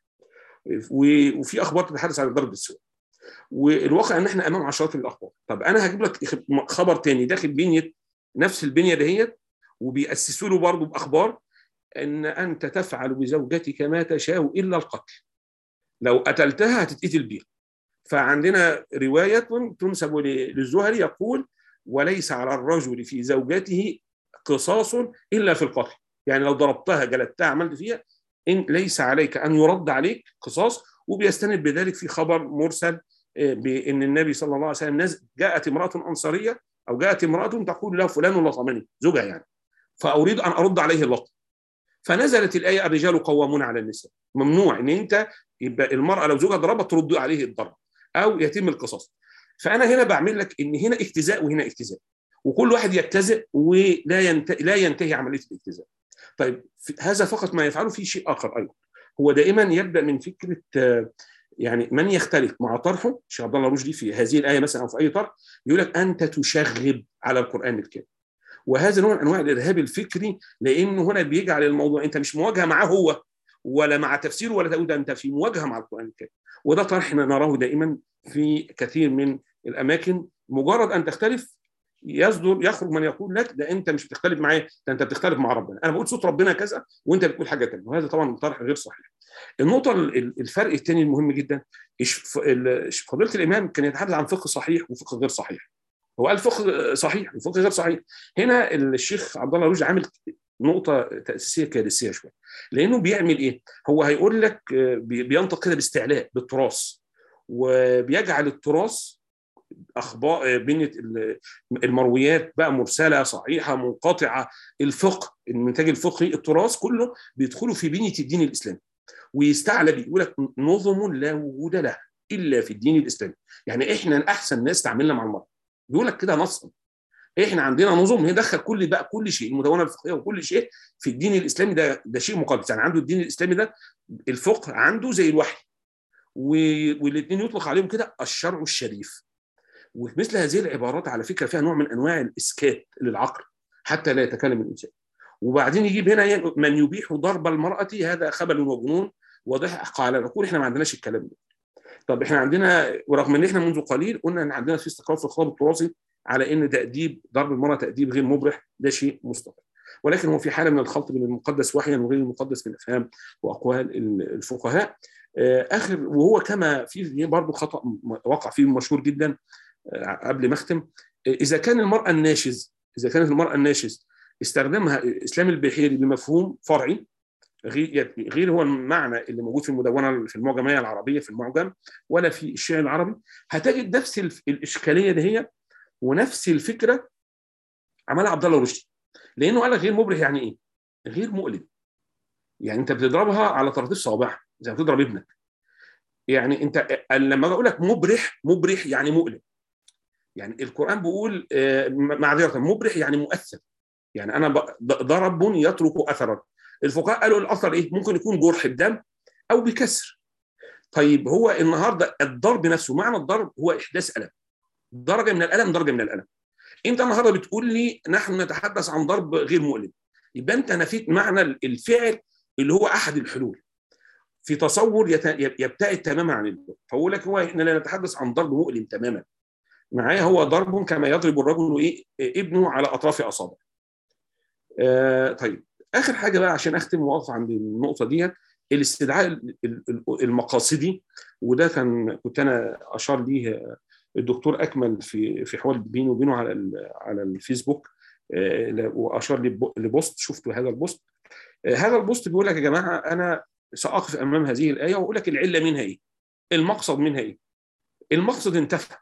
وفي اخبار تتحدث عن الضرب بالسواك والواقع ان احنا امام عشرات من الاخبار طب انا هجيب لك خبر تاني داخل بنيه نفس البنيه دهيت وبيأسسوا له برضه باخبار ان انت تفعل بزوجتك ما تشاء الا القتل لو قتلتها هتتقتل بيها فعندنا روايه تنسب للزهري يقول وليس على الرجل في زوجته قصاص الا في القتل يعني لو ضربتها جلدتها عملت فيها إن ليس عليك ان يرد عليك قصاص وبيستند بذلك في خبر مرسل بان النبي صلى الله عليه وسلم نزل جاءت امراه انصاريه او جاءت امراه تقول له فلان لطمني زوجها يعني فاريد ان ارد عليه اللطم فنزلت الايه الرجال قوامون على النساء ممنوع ان انت يبقى المراه لو زوجها ضربها ترد عليه الضرب او يتم القصاص فانا هنا بعمل لك ان هنا اجتزاء وهنا اجتزاء وكل واحد يجتزئ ولا ينتهي لا ينتهي عمليه الاجتزاء طيب هذا فقط ما يفعله في شيء اخر ايضا هو دائما يبدا من فكره يعني من يختلف مع طرحه شيخ عبد الله رشدي في هذه الايه مثلا او في اي طرح يقول لك انت تشغب على القران الكريم وهذا نوع من انواع الارهاب الفكري لانه هنا بيجعل الموضوع انت مش مواجهه معاه هو ولا مع تفسيره ولا تقول ده انت في مواجهه مع القران الكريم وده طرح نراه دائما في كثير من الاماكن مجرد ان تختلف يصدر يخرج من يقول لك ده انت مش بتختلف معايا ده انت بتختلف مع ربنا انا بقول صوت ربنا كذا وانت بتقول حاجه ثانيه وهذا طبعا طرح غير صحيح النقطه الفرق الثاني المهم جدا فضيله الامام كان يتحدث عن فقه صحيح وفقه غير صحيح هو قال فقه صحيح وفقه غير صحيح هنا الشيخ عبد الله رشدي عامل نقطة تأسيسية كارثية شوية لأنه بيعمل إيه؟ هو هيقول لك بينطق كده باستعلاء بالتراث وبيجعل التراث اخبار بنيه المرويات بقى مرسله صحيحه منقطعه الفقه المنتاج الفقهي التراث كله بيدخلوا في بنيه الدين الاسلامي ويستعلى بيه يقول لك نظم لا وجود لها الا في الدين الاسلامي يعني احنا احسن ناس تعاملنا مع المرأة بيقول لك كده نصا احنا عندنا نظم يدخل كل بقى كل شيء المدونه الفقهيه وكل شيء في الدين الاسلامي ده ده شيء مقدس يعني عنده الدين الاسلامي ده الفقه عنده زي الوحي والاثنين يطلق عليهم كده الشرع الشريف ومثل هذه العبارات على فكره فيها نوع من انواع الاسكات للعقل حتى لا يتكلم الانسان وبعدين يجيب هنا من يبيح ضرب المراه هذا خبل وجنون وضحك على العقول احنا ما عندناش الكلام ده طب احنا عندنا ورغم ان احنا منذ قليل قلنا ان عندنا في استقرار في الخطاب التراثي على ان تاديب ضرب المراه تاديب غير مبرح ده شيء مستقر ولكن هو في حاله من الخلط بين المقدس وحيا وغير المقدس من افهام واقوال الفقهاء اخر وهو كما في برضه خطا وقع فيه مشهور جدا قبل ما اختم اذا كان المراه الناشز اذا كانت المراه الناشز استخدمها اسلام البحيري بمفهوم فرعي غير غير هو المعنى اللي موجود في المدونه في المعجميه العربيه في المعجم ولا في الشعر العربي هتجد نفس الاشكاليه دي هي ونفس الفكره عملها عبد الله رشدي لانه قال غير مبرح يعني ايه؟ غير مؤلم يعني انت بتضربها على طراطيف صوابعها زي ما بتضرب ابنك يعني انت لما اقول لك مبرح مبرح يعني مؤلم يعني القران بيقول معذره مبرح يعني مؤثر يعني انا ضرب يترك اثرا الفقهاء قالوا الاثر ايه ممكن يكون جرح بدم او بكسر طيب هو النهارده الضرب نفسه معنى الضرب هو احداث الم درجه من الالم درجه من الالم انت النهارده بتقول لي نحن نتحدث عن ضرب غير مؤلم يبقى انت نفيت معنى الفعل اللي هو احد الحلول في تصور يبتعد تماما عن الضرب فاقول لك هو احنا لا نتحدث عن ضرب مؤلم تماما معايا هو ضرب كما يضرب الرجل ايه ابنه على اطراف اصابعه آه طيب اخر حاجه بقى عشان اختم واقف عند النقطه دي الاستدعاء المقاصدي وده كان كنت انا اشار ليه الدكتور اكمل في في حوار بيني وبينه على على الفيسبوك واشار لبوست شفتوا هذا البوست هذا البوست بيقول لك يا جماعه انا ساقف امام هذه الايه واقول لك العله منها ايه المقصد منها ايه المقصد انتفى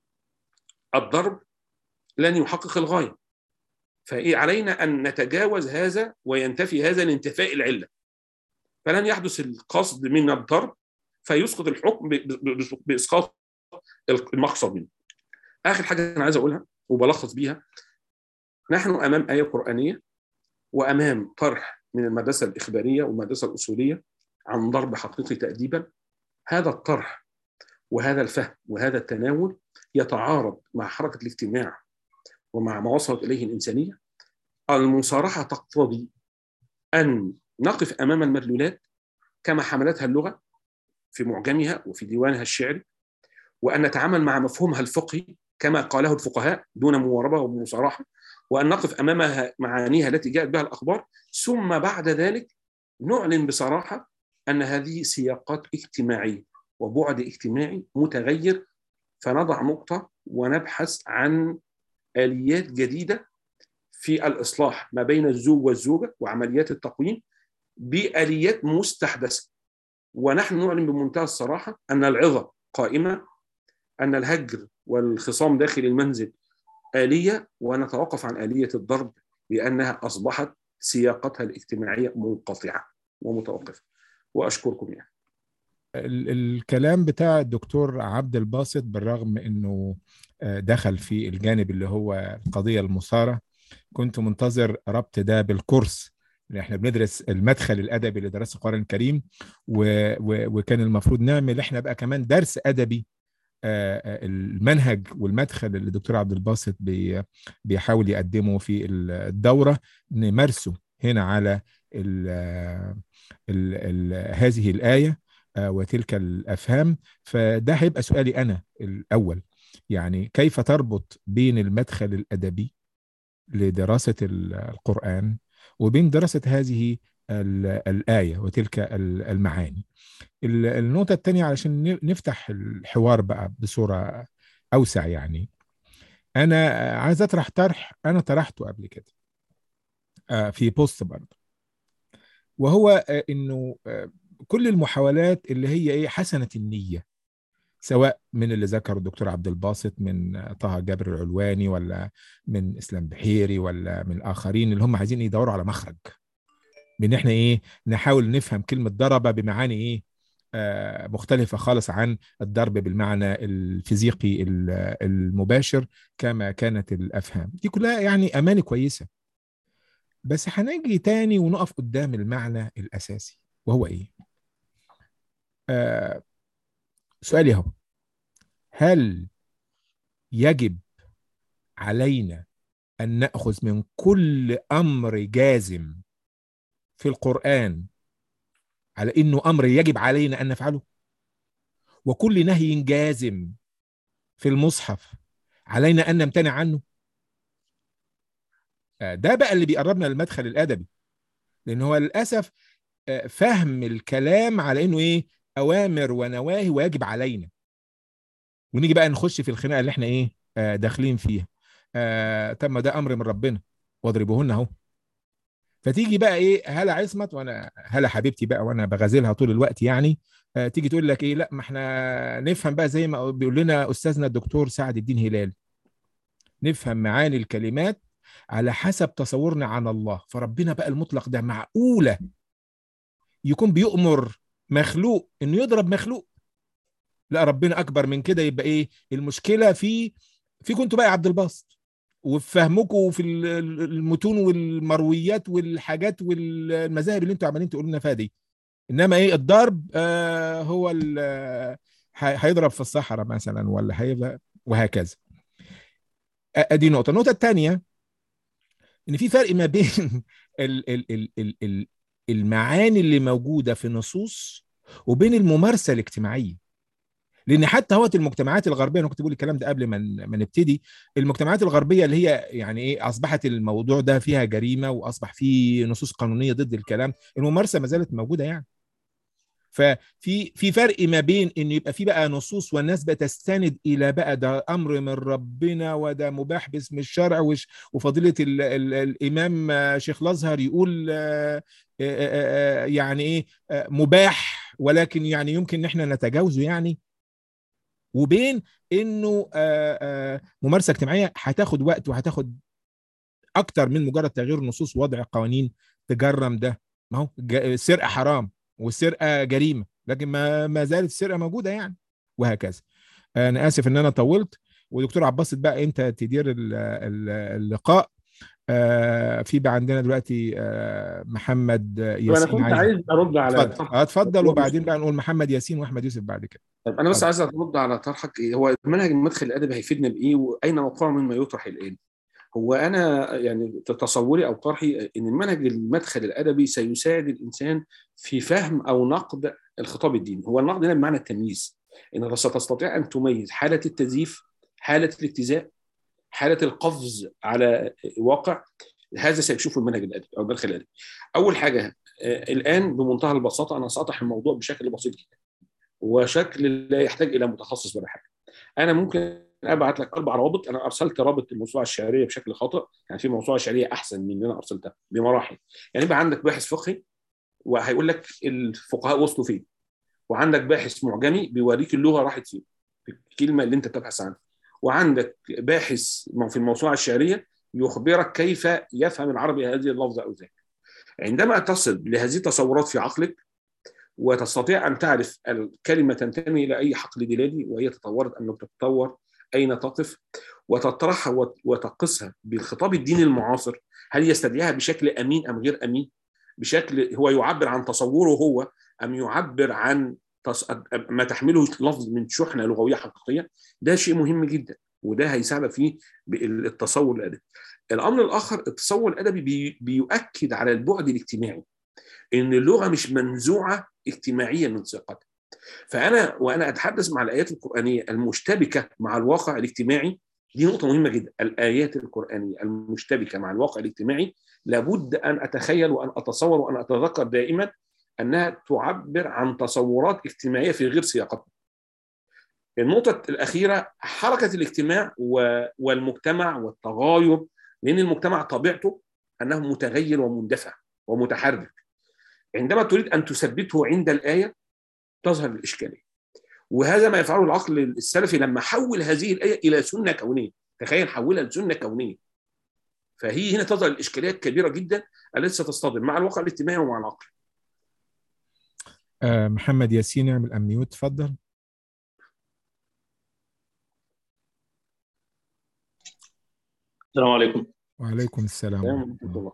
الضرب لن يحقق الغايه فايه علينا ان نتجاوز هذا وينتفي هذا لانتفاء العله فلن يحدث القصد من الضرب فيسقط الحكم باسقاط المقصد منه اخر حاجه انا عايز اقولها وبلخص بيها نحن امام ايه قرانيه وامام طرح من المدرسه الاخباريه والمدرسه الاصوليه عن ضرب حقيقي تاديبا هذا الطرح وهذا الفهم وهذا التناول يتعارض مع حركه الاجتماع ومع ما وصلت اليه الانسانيه المصارحه تقتضي ان نقف امام المدلولات كما حملتها اللغه في معجمها وفي ديوانها الشعري وان نتعامل مع مفهومها الفقهي كما قاله الفقهاء دون مواربه ومصارحه وان نقف امامها معانيها التي جاءت بها الاخبار ثم بعد ذلك نعلن بصراحه ان هذه سياقات اجتماعيه وبعد اجتماعي متغير فنضع نقطه ونبحث عن اليات جديده في الاصلاح ما بين الزوج والزوجه وعمليات التقويم باليات مستحدثه ونحن نعلن بمنتهى الصراحه ان العظه قائمه ان الهجر والخصام داخل المنزل اليه ونتوقف عن اليه الضرب لانها اصبحت سياقتها الاجتماعيه منقطعه ومتوقفه واشكركم يعني الكلام بتاع الدكتور عبد الباسط بالرغم انه دخل في الجانب اللي هو القضيه المثاره كنت منتظر ربط ده بالكورس اللي احنا بندرس المدخل الادبي لدراسه القران الكريم و... و... وكان المفروض نعمل احنا بقى كمان درس ادبي المنهج والمدخل اللي الدكتور عبد الباسط بي... بيحاول يقدمه في الدوره نمارسه هنا على ال... ال... ال... هذه الايه وتلك الافهام فده هيبقى سؤالي انا الاول يعني كيف تربط بين المدخل الادبي لدراسه القران وبين دراسه هذه الايه وتلك المعاني النقطه الثانيه علشان نفتح الحوار بقى بصوره اوسع يعني انا عايز اطرح طرح انا طرحته قبل كده في بوست برضه وهو انه كل المحاولات اللي هي ايه حسنه النيه سواء من اللي ذكره الدكتور عبد الباسط من طه جابر العلواني ولا من اسلام بحيري ولا من الاخرين اللي هم عايزين يدوروا على مخرج بان احنا ايه نحاول نفهم كلمه ضرب بمعاني ايه آه مختلفة خالص عن الضرب بالمعنى الفيزيقي المباشر كما كانت الأفهام دي كلها يعني أماني كويسة بس هنجي تاني ونقف قدام المعنى الأساسي وهو إيه آه سؤالي اهو هل يجب علينا ان ناخذ من كل امر جازم في القران على انه امر يجب علينا ان نفعله وكل نهي جازم في المصحف علينا ان نمتنع عنه ده بقى اللي بيقربنا للمدخل الادبي لان هو للاسف فهم الكلام على انه ايه اوامر ونواهي ويجب علينا ونيجي بقى نخش في الخناقه اللي احنا ايه آه داخلين فيها آه طب ما ده امر من ربنا واضربوهن اهو فتيجي بقى ايه هلا عصمت وانا هلا حبيبتي بقى وانا بغازلها طول الوقت يعني آه تيجي تقول لك ايه لا ما احنا نفهم بقى زي ما بيقول لنا استاذنا الدكتور سعد الدين هلال نفهم معاني الكلمات على حسب تصورنا عن الله فربنا بقى المطلق ده معقوله يكون بيؤمر مخلوق انه يضرب مخلوق لا ربنا اكبر من كده يبقى ايه المشكله في في كنتوا بقى يا عبد الباسط وفي فهمكم في المتون والمرويات والحاجات والمذاهب اللي انتوا عمالين تقولوا لنا فيها دي انما ايه الضرب آه هو هيضرب في الصحراء مثلا ولا هيبقى وهكذا ادي نقطه النقطه الثانيه ان في فرق ما بين ال ال ال ال ال المعاني اللي موجوده في النصوص وبين الممارسه الاجتماعيه لان حتى هوت المجتمعات الغربيه انا كنت بقول الكلام ده قبل ما ما نبتدي المجتمعات الغربيه اللي هي يعني ايه اصبحت الموضوع ده فيها جريمه واصبح فيه نصوص قانونيه ضد الكلام الممارسه ما زالت موجوده يعني ففي في فرق ما بين ان يبقى في بقى نصوص والناس بتستند الى بقى ده امر من ربنا وده مباح باسم الشرع وفضيله ال ال الامام شيخ الازهر يقول يعني ايه مباح ولكن يعني يمكن ان احنا نتجاوزه يعني وبين انه ممارسه اجتماعيه هتاخد وقت وهتاخد اكتر من مجرد تغيير نصوص وضع قوانين تجرم ده ما هو السرقه حرام والسرقه جريمه لكن ما ما زالت السرقه موجوده يعني وهكذا انا اسف ان انا طولت ودكتور عباس بقى انت تدير اللقاء آه في بقى عندنا دلوقتي آه محمد ياسين انا كنت عايز ارد على اتفضل اتفضل وبعدين بقى نقول محمد ياسين واحمد يوسف بعد كده طيب انا بس عايز ارد على طرحك هو منهج المدخل الادبي هيفيدنا بايه واين موقعه مما يطرح الان هو انا يعني تصوري او طرحي ان المنهج المدخل الادبي سيساعد الانسان في فهم او نقد الخطاب الديني هو النقد هنا بمعنى التمييز انك ستستطيع ان تميز حاله التزييف حاله الاجتزاء حاله القفز على واقع هذا سيكشفه المنهج الادبي او المدخل الادبي اول حاجه الان بمنتهى البساطه انا ساطرح الموضوع بشكل بسيط جدا وشكل لا يحتاج الى متخصص ولا حاجه انا ممكن ابعت لك اربع روابط انا ارسلت رابط الموسوعه الشعريه بشكل خاطئ يعني في موسوعه شعريه احسن من اللي انا ارسلتها بمراحل يعني يبقى عندك باحث فقهي وهيقول لك الفقهاء وصلوا فين وعندك باحث معجمي بيوريك اللغه راحت فين الكلمه اللي انت بتبحث عنها وعندك باحث في الموسوعه الشعريه يخبرك كيف يفهم العربي هذه اللفظه او ذاك عندما تصل لهذه التصورات في عقلك وتستطيع ان تعرف الكلمه تنتمي الى اي حقل دلالي وهي تطورت ان تتطور اين تقف وتطرحها وتقصها بالخطاب الديني المعاصر هل يستدعيها بشكل امين ام غير امين بشكل هو يعبر عن تصوره هو ام يعبر عن ما تحمله لفظ من شحنه لغويه حقيقيه ده شيء مهم جدا وده هيساعدك فيه التصور الادبي الامر الاخر التصور الادبي بي بيؤكد على البعد الاجتماعي ان اللغه مش منزوعه اجتماعيا من سياقتها فانا وانا اتحدث مع الايات القرانيه المشتبكه مع الواقع الاجتماعي دي نقطه مهمه جدا الايات القرانيه المشتبكه مع الواقع الاجتماعي لابد ان اتخيل وان اتصور وان اتذكر دائما انها تعبر عن تصورات اجتماعيه في غير سياقتها النقطة الأخيرة حركة الاجتماع والمجتمع والتغاير لأن المجتمع طبيعته أنه متغير ومندفع ومتحرك عندما تريد أن تثبته عند الآية تظهر الإشكالية وهذا ما يفعله العقل السلفي لما حول هذه الآية إلى سنة كونية تخيل حولها لسنة كونية فهي هنا تظهر الإشكالية الكبيرة جدا التي ستصطدم مع الواقع الاجتماعي ومع العقل آه محمد ياسين اعمل أمنيوت تفضل السلام عليكم وعليكم السلام ورحمة الله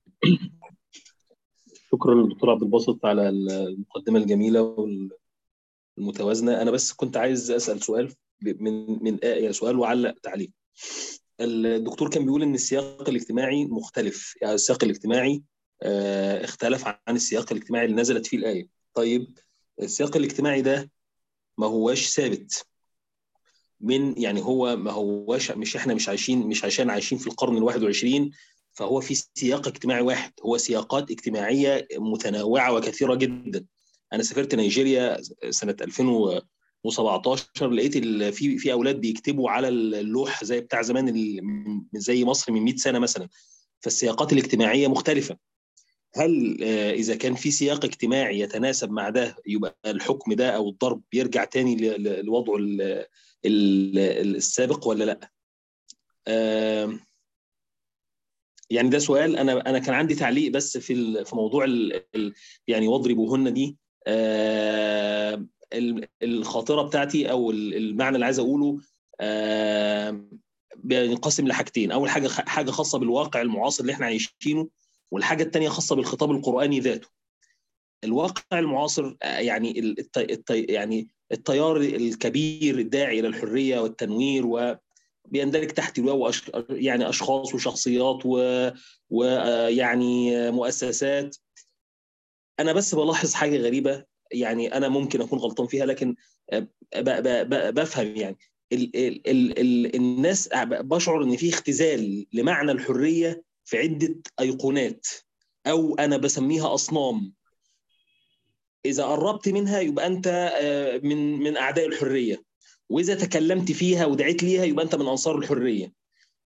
شكرا للدكتور عبد الباسط على المقدمه الجميله والمتوازنه انا بس كنت عايز اسال سؤال من من يعني سؤال وعلق تعليق الدكتور كان بيقول ان السياق الاجتماعي مختلف يعني السياق الاجتماعي اختلف عن السياق الاجتماعي اللي نزلت فيه الايه طيب السياق الاجتماعي ده ما هواش ثابت من يعني هو ما هوش مش احنا مش عايشين مش عشان عايشين في القرن الواحد وعشرين فهو في سياق اجتماعي واحد هو سياقات اجتماعيه متنوعه وكثيره جدا انا سافرت نيجيريا سنه 2017 لقيت في في اولاد بيكتبوا على اللوح زي بتاع زمان زي مصر من 100 سنه مثلا فالسياقات الاجتماعيه مختلفه هل اذا كان في سياق اجتماعي يتناسب مع ده يبقى الحكم ده او الضرب بيرجع تاني لوضعه السابق ولا لا يعني ده سؤال انا انا كان عندي تعليق بس في في موضوع ال ال يعني واضربوهن دي الخاطره بتاعتي او المعنى اللي عايز اقوله بينقسم لحاجتين اول حاجه حاجه خاصه بالواقع المعاصر اللي احنا عايشينه والحاجه الثانيه خاصه بالخطاب القراني ذاته الواقع المعاصر يعني الت... الت... يعني التيار الكبير الداعي الى الحريه والتنوير و بيندرج تحت لواء أش... يعني اشخاص وشخصيات ويعني و... مؤسسات انا بس بلاحظ حاجه غريبه يعني انا ممكن اكون غلطان فيها لكن ب... ب... ب... بفهم يعني ال... ال... ال... ال... الناس بشعر ان في اختزال لمعنى الحريه في عده ايقونات او انا بسميها اصنام اذا قربت منها يبقى انت من من اعداء الحريه واذا تكلمت فيها ودعيت ليها يبقى انت من انصار الحريه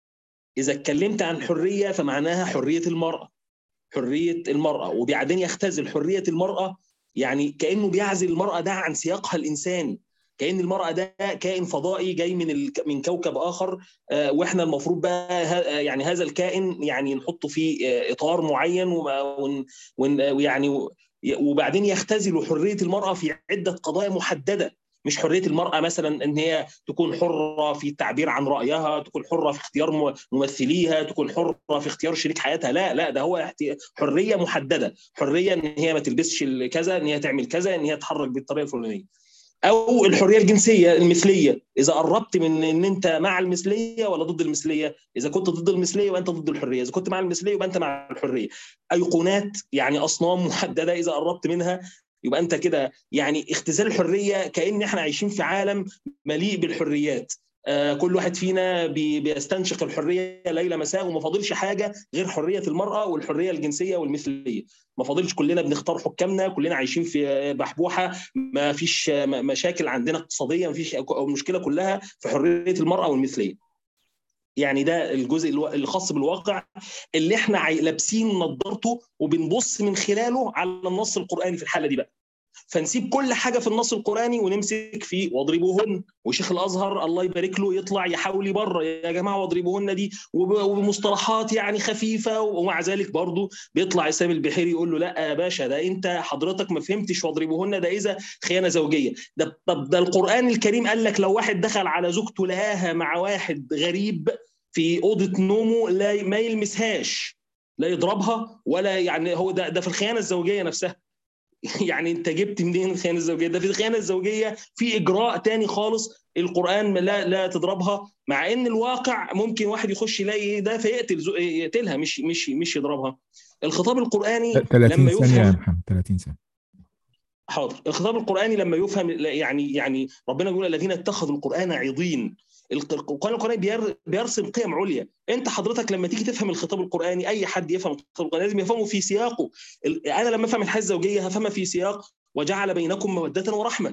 اذا اتكلمت عن حريه فمعناها حريه المراه حريه المراه وبعدين يختزل حريه المراه يعني كانه بيعزل المراه ده عن سياقها الانساني كان المراه ده كائن فضائي جاي من ال... من كوكب اخر آه واحنا المفروض بقى ه... يعني هذا الكائن يعني نحطه في آه اطار معين ون... ون... ويعني وبعدين يختزلوا حريه المراه في عده قضايا محدده مش حريه المراه مثلا ان هي تكون حره في التعبير عن رايها تكون حره في اختيار ممثليها تكون حره في اختيار شريك حياتها لا لا ده هو حريه محدده حريه ان هي ما تلبسش كذا ان هي تعمل كذا ان هي تتحرك بالطريقه الفلانيه او الحريه الجنسيه المثليه اذا قربت من ان انت مع المثليه ولا ضد المثليه اذا كنت ضد المثليه يبقى انت ضد الحريه اذا كنت مع المثليه يبقى انت مع الحريه ايقونات يعني اصنام محدده اذا قربت منها يبقى انت كده يعني اختزال الحريه كان احنا عايشين في عالم مليء بالحريات آه كل واحد فينا بي بيستنشق الحريه ليل مساء وما فاضلش حاجه غير حريه المراه والحريه الجنسيه والمثليه ما فاضلش كلنا بنختار حكامنا كلنا عايشين في بحبوحه ما فيش مشاكل عندنا اقتصاديه ما فيش المشكله كلها في حريه المراه والمثليه يعني ده الجزء الخاص بالواقع اللي احنا لابسين نظارته وبنبص من خلاله على النص القراني في الحاله دي بقى فنسيب كل حاجه في النص القراني ونمسك في واضربوهن وشيخ الازهر الله يبارك له يطلع يحاول يبرر يا جماعه واضربوهن دي وبمصطلحات يعني خفيفه ومع ذلك برضه بيطلع اسامه البحيري يقول له لا يا باشا ده انت حضرتك ما فهمتش واضربوهن ده اذا خيانه زوجيه ده طب ده القران الكريم قال لك لو واحد دخل على زوجته لقاها مع واحد غريب في اوضه نومه لا ما يلمسهاش لا يضربها ولا يعني هو ده ده في الخيانه الزوجيه نفسها يعني انت جبت منين الخيانه الزوجيه ده في الخيانه الزوجيه في اجراء تاني خالص القران لا لا تضربها مع ان الواقع ممكن واحد يخش يلاقي ده فيقتل يقتلها مش مش مش يضربها الخطاب القراني 30 لما يفهم ثانيه يا محمد 30 ثانيه حاضر الخطاب القراني لما يفهم يعني يعني ربنا بيقول الذين اتخذوا القران عضين القرآن القرآني بيرسم قيم عليا انت حضرتك لما تيجي تفهم الخطاب القرآني اي حد يفهم الخطاب القرآني لازم يفهمه في سياقه انا لما افهم الحياة الزوجية هفهمها في سياق وجعل بينكم مودة ورحمة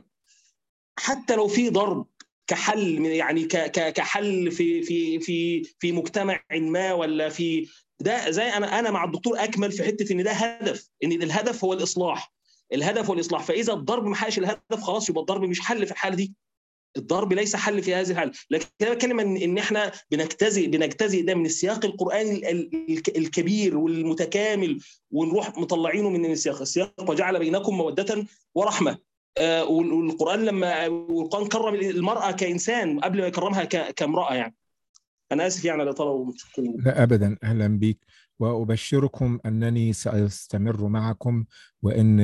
حتى لو في ضرب كحل يعني كحل في في في في مجتمع ما ولا في ده زي انا انا مع الدكتور اكمل في حته ان ده هدف ان الهدف هو الاصلاح الهدف هو الاصلاح فاذا الضرب ما حققش الهدف خلاص يبقى الضرب مش حل في الحاله دي الضرب ليس حل في هذه الحاله لكن انا بتكلم ان ان احنا بنجتزئ بنجتزئ ده من السياق القراني الكبير والمتكامل ونروح مطلعينه من السياق السياق وجعل بينكم موده ورحمه آه والقران لما والقران كرم المراه كانسان قبل ما يكرمها كامراه يعني انا اسف يعني على الاطاله لا ابدا اهلا بيك وابشركم انني ساستمر معكم وان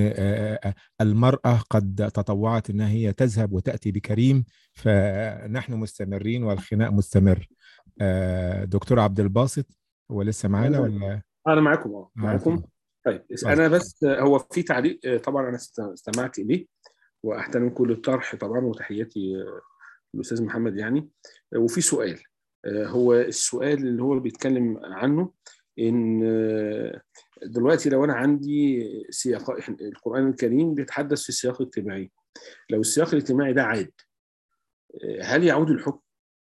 المراه قد تطوعت انها هي تذهب وتاتي بكريم فنحن مستمرين والخناق مستمر دكتور عبد الباسط هو لسه معانا ولا انا معاكم اه معاكم طيب انا بس هو في تعليق طبعا انا استمعت اليه واحترم كل الطرح طبعا وتحياتي الاستاذ محمد يعني وفي سؤال هو السؤال اللي هو بيتكلم عنه ان دلوقتي لو انا عندي سياق القران الكريم بيتحدث في سياق اجتماعي لو السياق الاجتماعي ده عاد هل يعود الحكم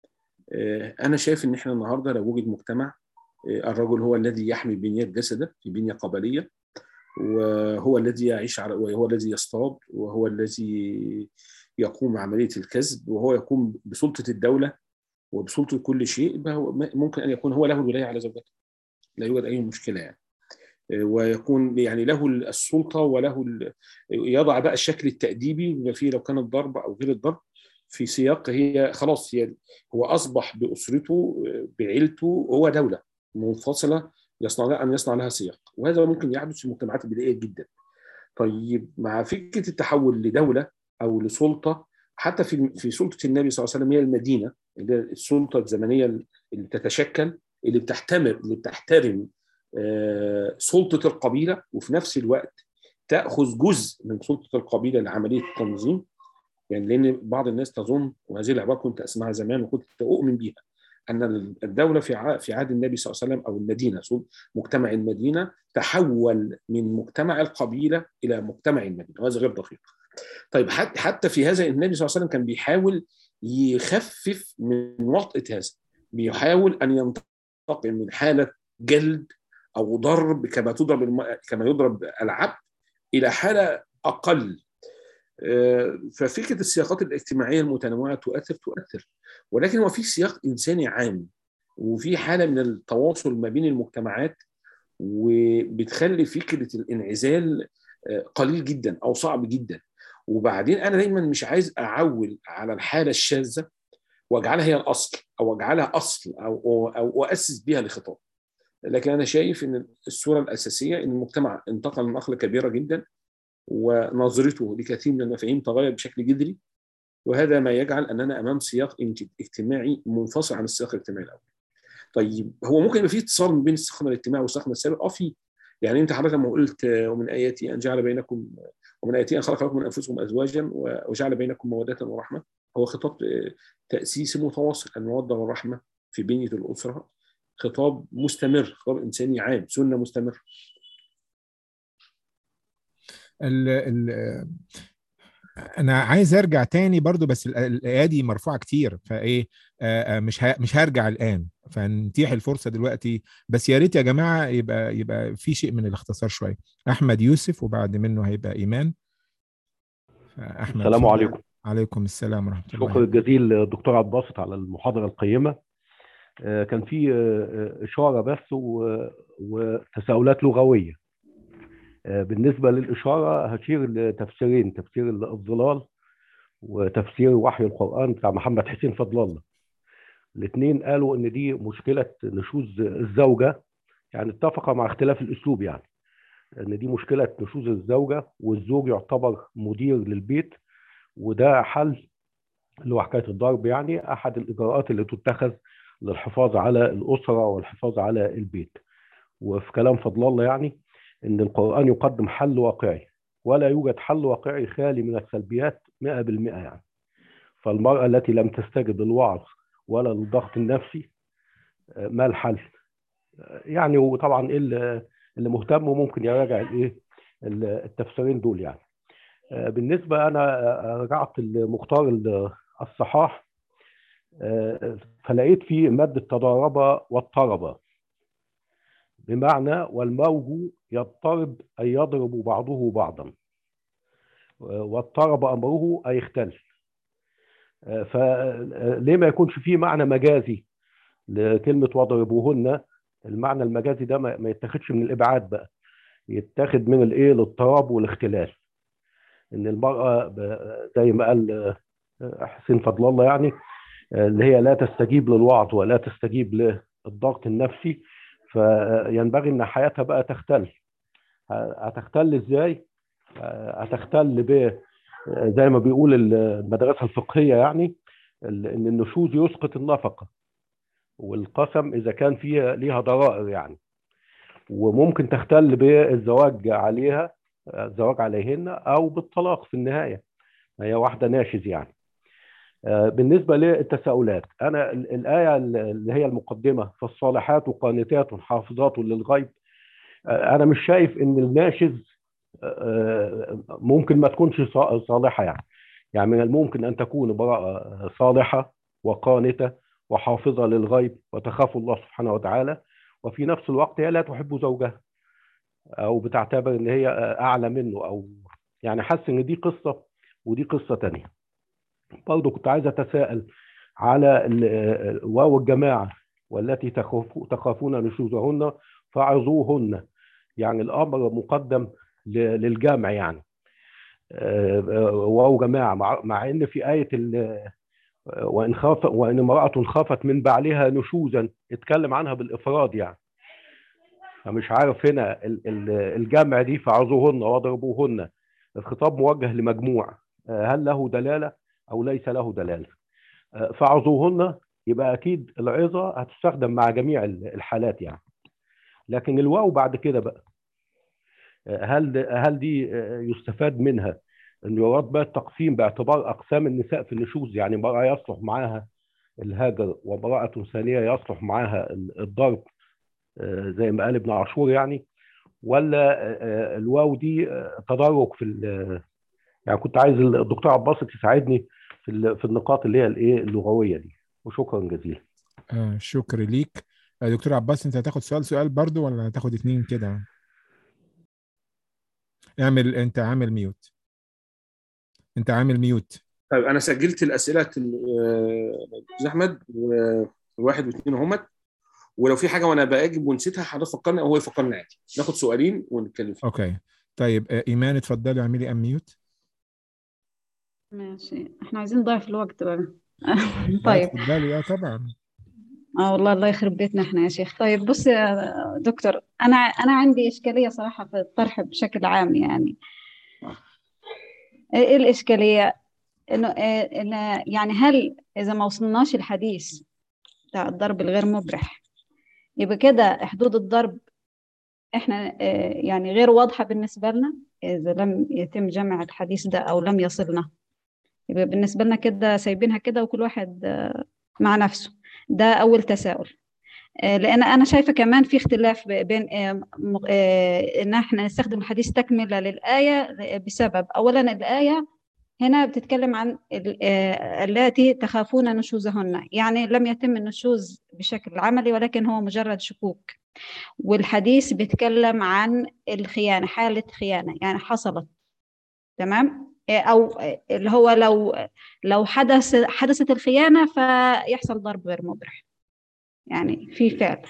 انا شايف ان احنا النهارده لو وجد مجتمع الرجل هو الذي يحمي بنية جسده في بنية قبلية وهو الذي يعيش على وهو الذي يصطاد وهو الذي يقوم بعملية الكسب وهو يقوم بسلطة الدولة وبسلطة كل شيء ممكن أن يكون هو له الولاية على زوجته لا يوجد أي مشكلة يعني ويكون يعني له السلطة وله يضع بقى الشكل التأديبي بما فيه لو كان الضرب أو غير الضرب في سياق هي خلاص هي هو أصبح بأسرته بعيلته هو دولة منفصلة يصنع لها أن يصنع لها سياق وهذا ممكن يحدث في المجتمعات البدائية جدا طيب مع فكرة التحول لدولة أو لسلطة حتى في في سلطة النبي صلى الله عليه وسلم هي المدينة اللي هي السلطة الزمنية اللي بتتشكل اللي بتحتمر اللي بتحترم سلطة القبيلة وفي نفس الوقت تأخذ جزء من سلطة القبيلة لعملية التنظيم يعني لأن بعض الناس تظن وهذه العبارة كنت أسمعها زمان وكنت أؤمن بها أن الدولة في في عهد النبي صلى الله عليه وسلم أو المدينة مجتمع المدينة تحول من مجتمع القبيلة إلى مجتمع المدينة وهذا غير دقيق طيب حتى في هذا النبي صلى الله عليه وسلم كان بيحاول يخفف من وطأة هذا بيحاول أن ينتقل من حالة جلد او ضرب كما تضرب الم... كما يضرب العبد الى حاله اقل ففكره السياقات الاجتماعيه المتنوعه تؤثر تؤثر ولكن هو في سياق انساني عام وفي حاله من التواصل ما بين المجتمعات وبتخلي فكره الانعزال قليل جدا او صعب جدا وبعدين انا دايما مش عايز اعول على الحاله الشاذه واجعلها هي الاصل او اجعلها اصل او او اسس بها لخطاب لكن انا شايف ان الصوره الاساسيه ان المجتمع انتقل من نقله كبيره جدا ونظرته لكثير من المفاهيم تغير بشكل جذري وهذا ما يجعل اننا امام سياق اجتماعي منفصل عن السياق الاجتماعي الاول. طيب هو ممكن يبقى في اتصال بين السياق الاجتماعي والسياق السابق؟ اه في يعني انت حضرتك لما قلت ومن اياتي ان جعل بينكم ومن اياتي ان خلق لكم من انفسكم ازواجا وجعل بينكم موده ورحمه هو خطاب تاسيسي متواصل الموده والرحمه في بنيه الاسره خطاب مستمر خطاب انساني عام سنه مستمره ال ال انا عايز ارجع تاني برضو بس الايادي مرفوعه كتير فايه مش مش هرجع الان فنتيح الفرصه دلوقتي بس يا ريت يا جماعه يبقى يبقى في شيء من الاختصار شويه احمد يوسف وبعد منه هيبقى ايمان احمد السلام عليكم عليكم السلام ورحمه الله شكرا جزيل دكتور عبد الباسط على المحاضره القيمه كان في اشاره بس وتساؤلات لغويه بالنسبه للاشاره هشير لتفسيرين تفسير الظلال وتفسير وحي القران بتاع محمد حسين فضل الله الاثنين قالوا ان دي مشكله نشوز الزوجه يعني اتفق مع اختلاف الاسلوب يعني ان دي مشكله نشوز الزوجه والزوج يعتبر مدير للبيت وده حل اللي هو حكايه الضرب يعني احد الاجراءات اللي تتخذ للحفاظ على الاسره والحفاظ على البيت وفي كلام فضل الله يعني ان القران يقدم حل واقعي ولا يوجد حل واقعي خالي من السلبيات 100% يعني فالمراه التي لم تستجب للوعظ ولا للضغط النفسي ما الحل يعني وطبعا اللي مهتم ممكن يراجع الايه التفسيرين دول يعني بالنسبه انا رجعت لمختار الصحاح فلقيت فيه مادة تضارب واضطرب بمعنى والموج يضطرب أي يضرب بعضه بعضا واضطرب أمره أي اختل فليه ما يكونش فيه معنى مجازي لكلمة واضربوهن المعنى المجازي ده ما يتاخدش من الإبعاد بقى يتاخد من الإيه الاضطراب والاختلال إن المرأة زي ما قال حسين فضل الله يعني اللي هي لا تستجيب للوعظ ولا تستجيب للضغط النفسي فينبغي ان حياتها بقى تختل هتختل ازاي هتختل ب زي ما بيقول المدرسه الفقهيه يعني ان النشوز يسقط النفقه والقسم اذا كان فيها ليها ضرائر يعني وممكن تختل بالزواج عليها الزواج عليهن او بالطلاق في النهايه هي واحده ناشز يعني بالنسبه للتساؤلات انا الايه اللي هي المقدمه فالصالحات قانتات حافظات للغيب انا مش شايف ان الناشز ممكن ما تكونش صالحه يعني يعني من الممكن ان تكون براءه صالحه وقانته وحافظه للغيب وتخاف الله سبحانه وتعالى وفي نفس الوقت هي لا تحب زوجها او بتعتبر ان هي اعلى منه او يعني حاسس ان دي قصه ودي قصه تانية برضه كنت عايز اتساءل على واو الجماعه والتي تخافون نشوزهن فعظوهن يعني الامر مقدم للجامع يعني واو جماعه مع, مع ان في ايه وان خاف وان امراه خافت من بعلها نشوزا اتكلم عنها بالافراد يعني فمش عارف هنا الجمع دي فعظوهن واضربوهن الخطاب موجه لمجموع هل له دلاله او ليس له دلاله فعظوهن يبقى اكيد العظه هتستخدم مع جميع الحالات يعني لكن الواو بعد كده بقى هل هل دي يستفاد منها ان يراد بقى التقسيم باعتبار اقسام النساء في النشوز يعني امراه يصلح معاها الهاجر وامراه ثانيه يصلح معاها الضرب زي ما قال ابن عاشور يعني ولا الواو دي تدرج في يعني كنت عايز الدكتور عباس تساعدني في في النقاط اللي هي الايه اللغويه دي وشكرا جزيلا آه شكر ليك دكتور عباس انت هتاخد سؤال سؤال برضو ولا هتاخد اتنين كده اعمل انت عامل ميوت انت عامل ميوت طيب انا سجلت الاسئله استاذ احمد وواحد واثنين همت ولو في حاجه وانا باجب ونسيتها حضرتك فكرني او هو يفكرني عادي ناخد سؤالين ونتكلم فيه اوكي طيب ايمان اتفضلي اعملي ام ميوت ماشي احنا عايزين نضيع في الوقت بقى طيب اتفضلي اه طبعا اه والله الله يخرب بيتنا احنا يا شيخ طيب بص يا دكتور انا انا عندي اشكاليه صراحه في الطرح بشكل عام يعني ايه الاشكاليه انه إن يعني هل اذا ما وصلناش الحديث بتاع الضرب الغير مبرح يبقى كده حدود الضرب احنا يعني غير واضحه بالنسبه لنا اذا لم يتم جمع الحديث ده او لم يصلنا يبقى بالنسبه لنا كده سايبينها كده وكل واحد مع نفسه ده اول تساؤل لان انا شايفه كمان في اختلاف بين ان احنا نستخدم الحديث تكمله للايه بسبب اولا الايه هنا بتتكلم عن اللاتي تخافون نشوزهن يعني لم يتم النشوز بشكل عملي ولكن هو مجرد شكوك والحديث بيتكلم عن الخيانه حاله خيانه يعني حصلت تمام او اللي هو لو لو حدث حدثت الخيانه فيحصل ضرب غير مبرح يعني في فعل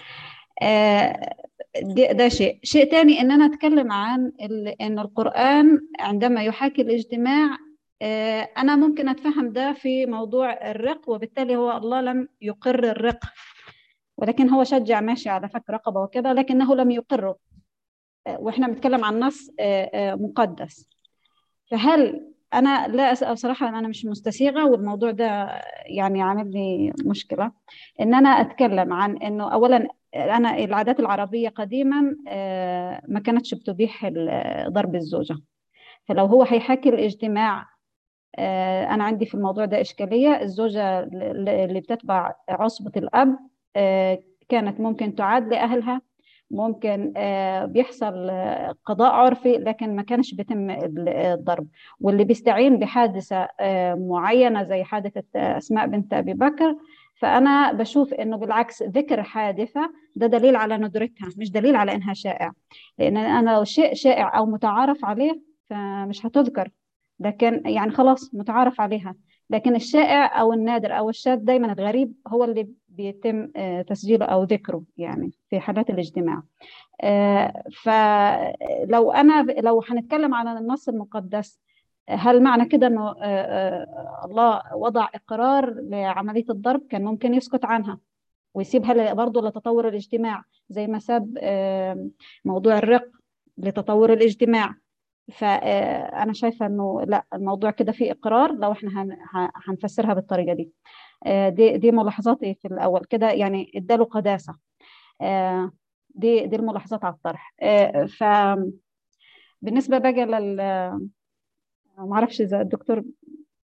ده شيء شيء تاني ان انا اتكلم عن ان القران عندما يحاكي الاجتماع انا ممكن اتفهم ده في موضوع الرق وبالتالي هو الله لم يقر الرق ولكن هو شجع ماشي على فك رقبه وكذا لكنه لم يقره واحنا بنتكلم عن نص مقدس فهل انا لا أسأل صراحه انا مش مستسيغه والموضوع ده يعني عامل لي مشكله ان انا اتكلم عن انه اولا انا العادات العربيه قديما ما كانتش بتبيح ضرب الزوجه فلو هو هيحكي الاجتماع انا عندي في الموضوع ده اشكاليه الزوجه اللي بتتبع عصبه الاب كانت ممكن تعاد لاهلها ممكن بيحصل قضاء عرفي لكن ما كانش بيتم الضرب واللي بيستعين بحادثة معينة زي حادثة أسماء بنت أبي بكر فأنا بشوف إنه بالعكس ذكر حادثة ده دليل على ندرتها مش دليل على إنها شائع لأن أنا لو شيء شائع أو متعارف عليه فمش هتذكر لكن يعني خلاص متعارف عليها لكن الشائع أو النادر أو الشاذ دايما الغريب هو اللي بيتم تسجيله أو ذكره يعني في حالات الاجتماع فلو أنا لو هنتكلم على النص المقدس هل معنى كده أنه الله وضع إقرار لعملية الضرب كان ممكن يسكت عنها ويسيبها برضه لتطور الاجتماع زي ما ساب موضوع الرق لتطور الاجتماع فأنا شايفة أنه لا الموضوع كده فيه إقرار لو إحنا هنفسرها بالطريقة دي دي دي ملاحظاتي في الأول كده يعني اداله قداسة دي دي الملاحظات على الطرح ف بالنسبة بقى لل ما اعرفش اذا الدكتور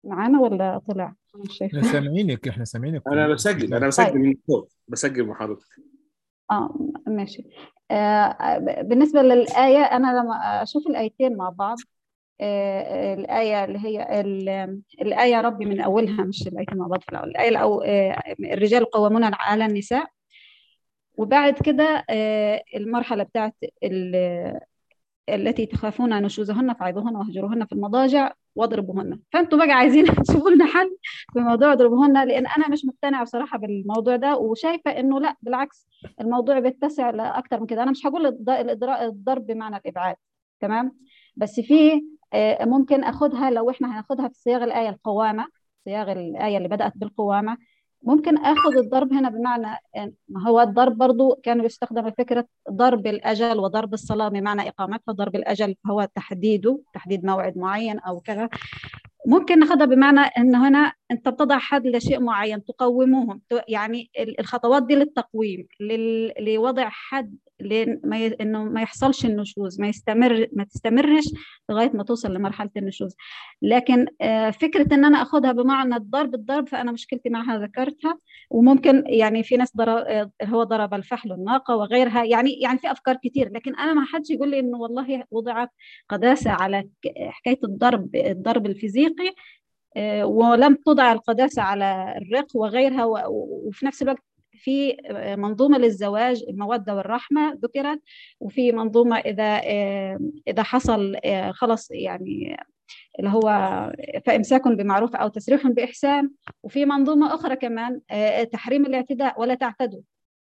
معانا ولا طلع؟ أنا مش شايفة احنا سامعينك احنا سامعينك انا بسجل انا بسجل من فوق بسجل محاضرتك اه ماشي آه بالنسبة للآية أنا لما أشوف الآيتين مع بعض آه الآية اللي هي ال- الآية ربي من أولها مش الآيتين مع بعض في الأول الآية الأو آه الرجال قوامون على النساء وبعد كده آه المرحلة بتاعت ال- التي تخافون نشوزهن فعظوهن واهجروهن في المضاجع واضربوهن فانتوا بقى عايزين تشوفوا لنا حل في موضوع اضربوهن لان انا مش مقتنعه بصراحه بالموضوع ده وشايفه انه لا بالعكس الموضوع بيتسع لاكتر من كده انا مش هقول الض- الإضرا- الضرب بمعنى الابعاد تمام بس في آه، ممكن اخدها لو احنا هناخدها في صياغ الايه القوامه صياغ الايه اللي بدات بالقوامه ممكن اخذ الضرب هنا بمعنى إن- ما هو الضرب برضو كان يستخدم فكره ضرب الاجل وضرب الصلاه بمعنى اقامتها ضرب الاجل هو تحديده تحديد موعد معين او كذا ممكن ناخدها بمعنى ان هنا انت بتضع حد لشيء معين تقوموهم ت- يعني ال- الخطوات دي للتقويم لل- لوضع حد لن- ما ي- انه ما يحصلش النشوز ما يستمر ما تستمرش لغايه ما توصل لمرحله النشوز لكن آه، فكره ان انا اخدها بمعنى الضرب الضرب فانا مشكلتي معها ذكرتها وممكن يعني في ناس ضرب آه، هو ضرب الفحل الناقه وغيرها يعني يعني في افكار كتير لكن انا ما حدش يقول لي انه والله وضعت قداسه على ك- حكايه الضرب الضرب الفيزيقي آه، ولم تضع القداسه على الرق وغيرها و- و- وفي نفس الوقت في آه، منظومه للزواج الموده والرحمه ذكرت وفي منظومه اذا آه، اذا حصل آه، خلص يعني اللي هو فامساك بمعروف او تسريح باحسان وفي منظومه اخرى كمان آه، تحريم الاعتداء ولا تعتدوا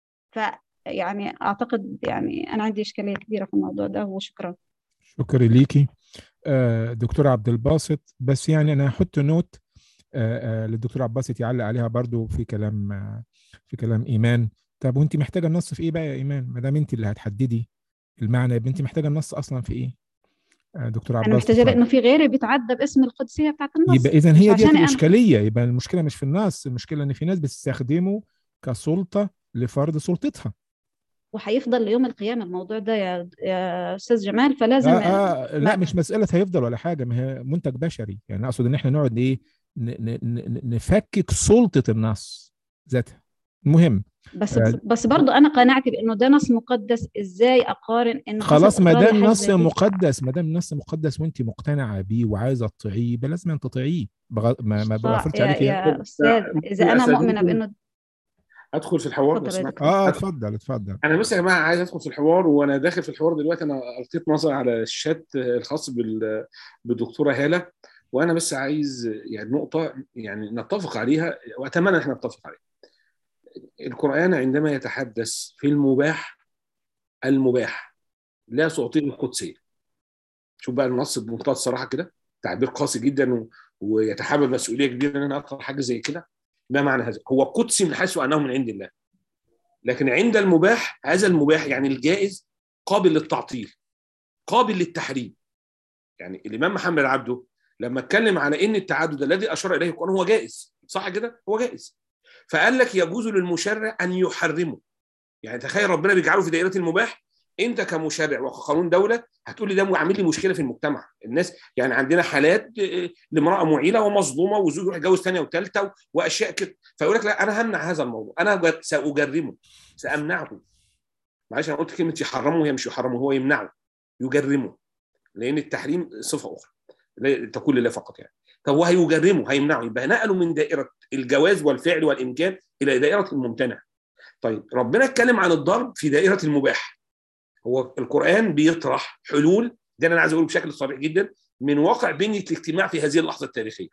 فيعني اعتقد يعني انا عندي اشكاليه كبيره في الموضوع ده وشكرا شكرا ليكي آه، دكتور عبد الباسط بس يعني انا هحط نوت آه، آه، للدكتور عبد الباسط يعلق عليها برضو في كلام آه، في كلام ايمان طب وانت محتاجه النص في ايه بقى يا ايمان ما دام انت اللي هتحددي المعنى يبقى انت محتاجه النص اصلا في ايه آه، دكتور عبد انا الباسط محتاجه اتفضل. لانه في غيري بيتعدى باسم القدسيه بتاعت النص يبقى اذا مش هي دي عشاني أنا. الاشكاليه يبقى المشكله مش في النص المشكله ان في ناس بتستخدمه كسلطه لفرض سلطتها وهيفضل ليوم القيامه الموضوع ده يا يا استاذ جمال فلازم آه آه لا ما- مش مسألة هيفضل ولا حاجة ما هي منتج بشري يعني أقصد إن إحنا نقعد إيه ن- ن- ن- نفكك سلطة النص ذاتها المهم بس آه، بس برضو انا قناعتي بانه ده نص مقدس ازاي اقارن انه حصل خلاص ما إقرار دام لحاجة نص زي دي؟ مقدس ما دام نص مقدس وأنت مقتنعة بيه وعايزة تطيعيه يبقى لازم أن تطيعيه بغ... ما ما بغفرش يا, عليك يا... يا استاذ اذا انا أستاذ مؤمنه ممكن بانه ادخل في الحوار اتفضل بس يا ما- دكتور. آه أدخل. اتفضل اتفضل انا بس يا جماعه عايز ادخل في الحوار وانا داخل في الحوار دلوقتي انا القيت نظر على الشات الخاص بال- بالدكتوره هاله وانا بس عايز يعني نقطه يعني نتفق عليها واتمنى ان احنا نتفق عليها القران عندما يتحدث في المباح المباح لا تعطيه القدسيه شوف بقى النص بمنتهى الصراحه كده تعبير قاسي جدا و... ويتحمل مسؤوليه كبيره ان انا اقرا حاجه زي كده ما معنى هذا هو قدسي من حيث انه من عند الله لكن عند المباح هذا المباح يعني الجائز قابل للتعطيل قابل للتحريم يعني الامام محمد عبده لما اتكلم على ان التعدد الذي اشار اليه القران هو جائز صح كده هو جائز فقال لك يجوز للمشرع ان يحرمه يعني تخيل ربنا بيجعله في دائره المباح انت كمشرع وكقانون دوله هتقول لي ده عامل لي مشكله في المجتمع الناس يعني عندنا حالات آه، لامراه معيله ومظلومه وزوج يروح يتجوز ثانيه وثالثه واشياء كده فيقول لك لا انا همنع هذا الموضوع انا جد- ساجرمه سامنعه معلش انا قلت كلمه يحرمه وهي مش يحرمه هو يمنعه يجرمه لان التحريم صفه اخرى لا تكون لله فقط يعني طب وهيجرمه هيمنعه يبقى نقله من دائره الجواز والفعل والامكان الى دائره الممتنع طيب ربنا اتكلم عن الضرب في دائره المباح هو القران بيطرح حلول ده انا عايز اقوله بشكل صريح جدا من واقع بنيه الاجتماع في هذه اللحظه التاريخيه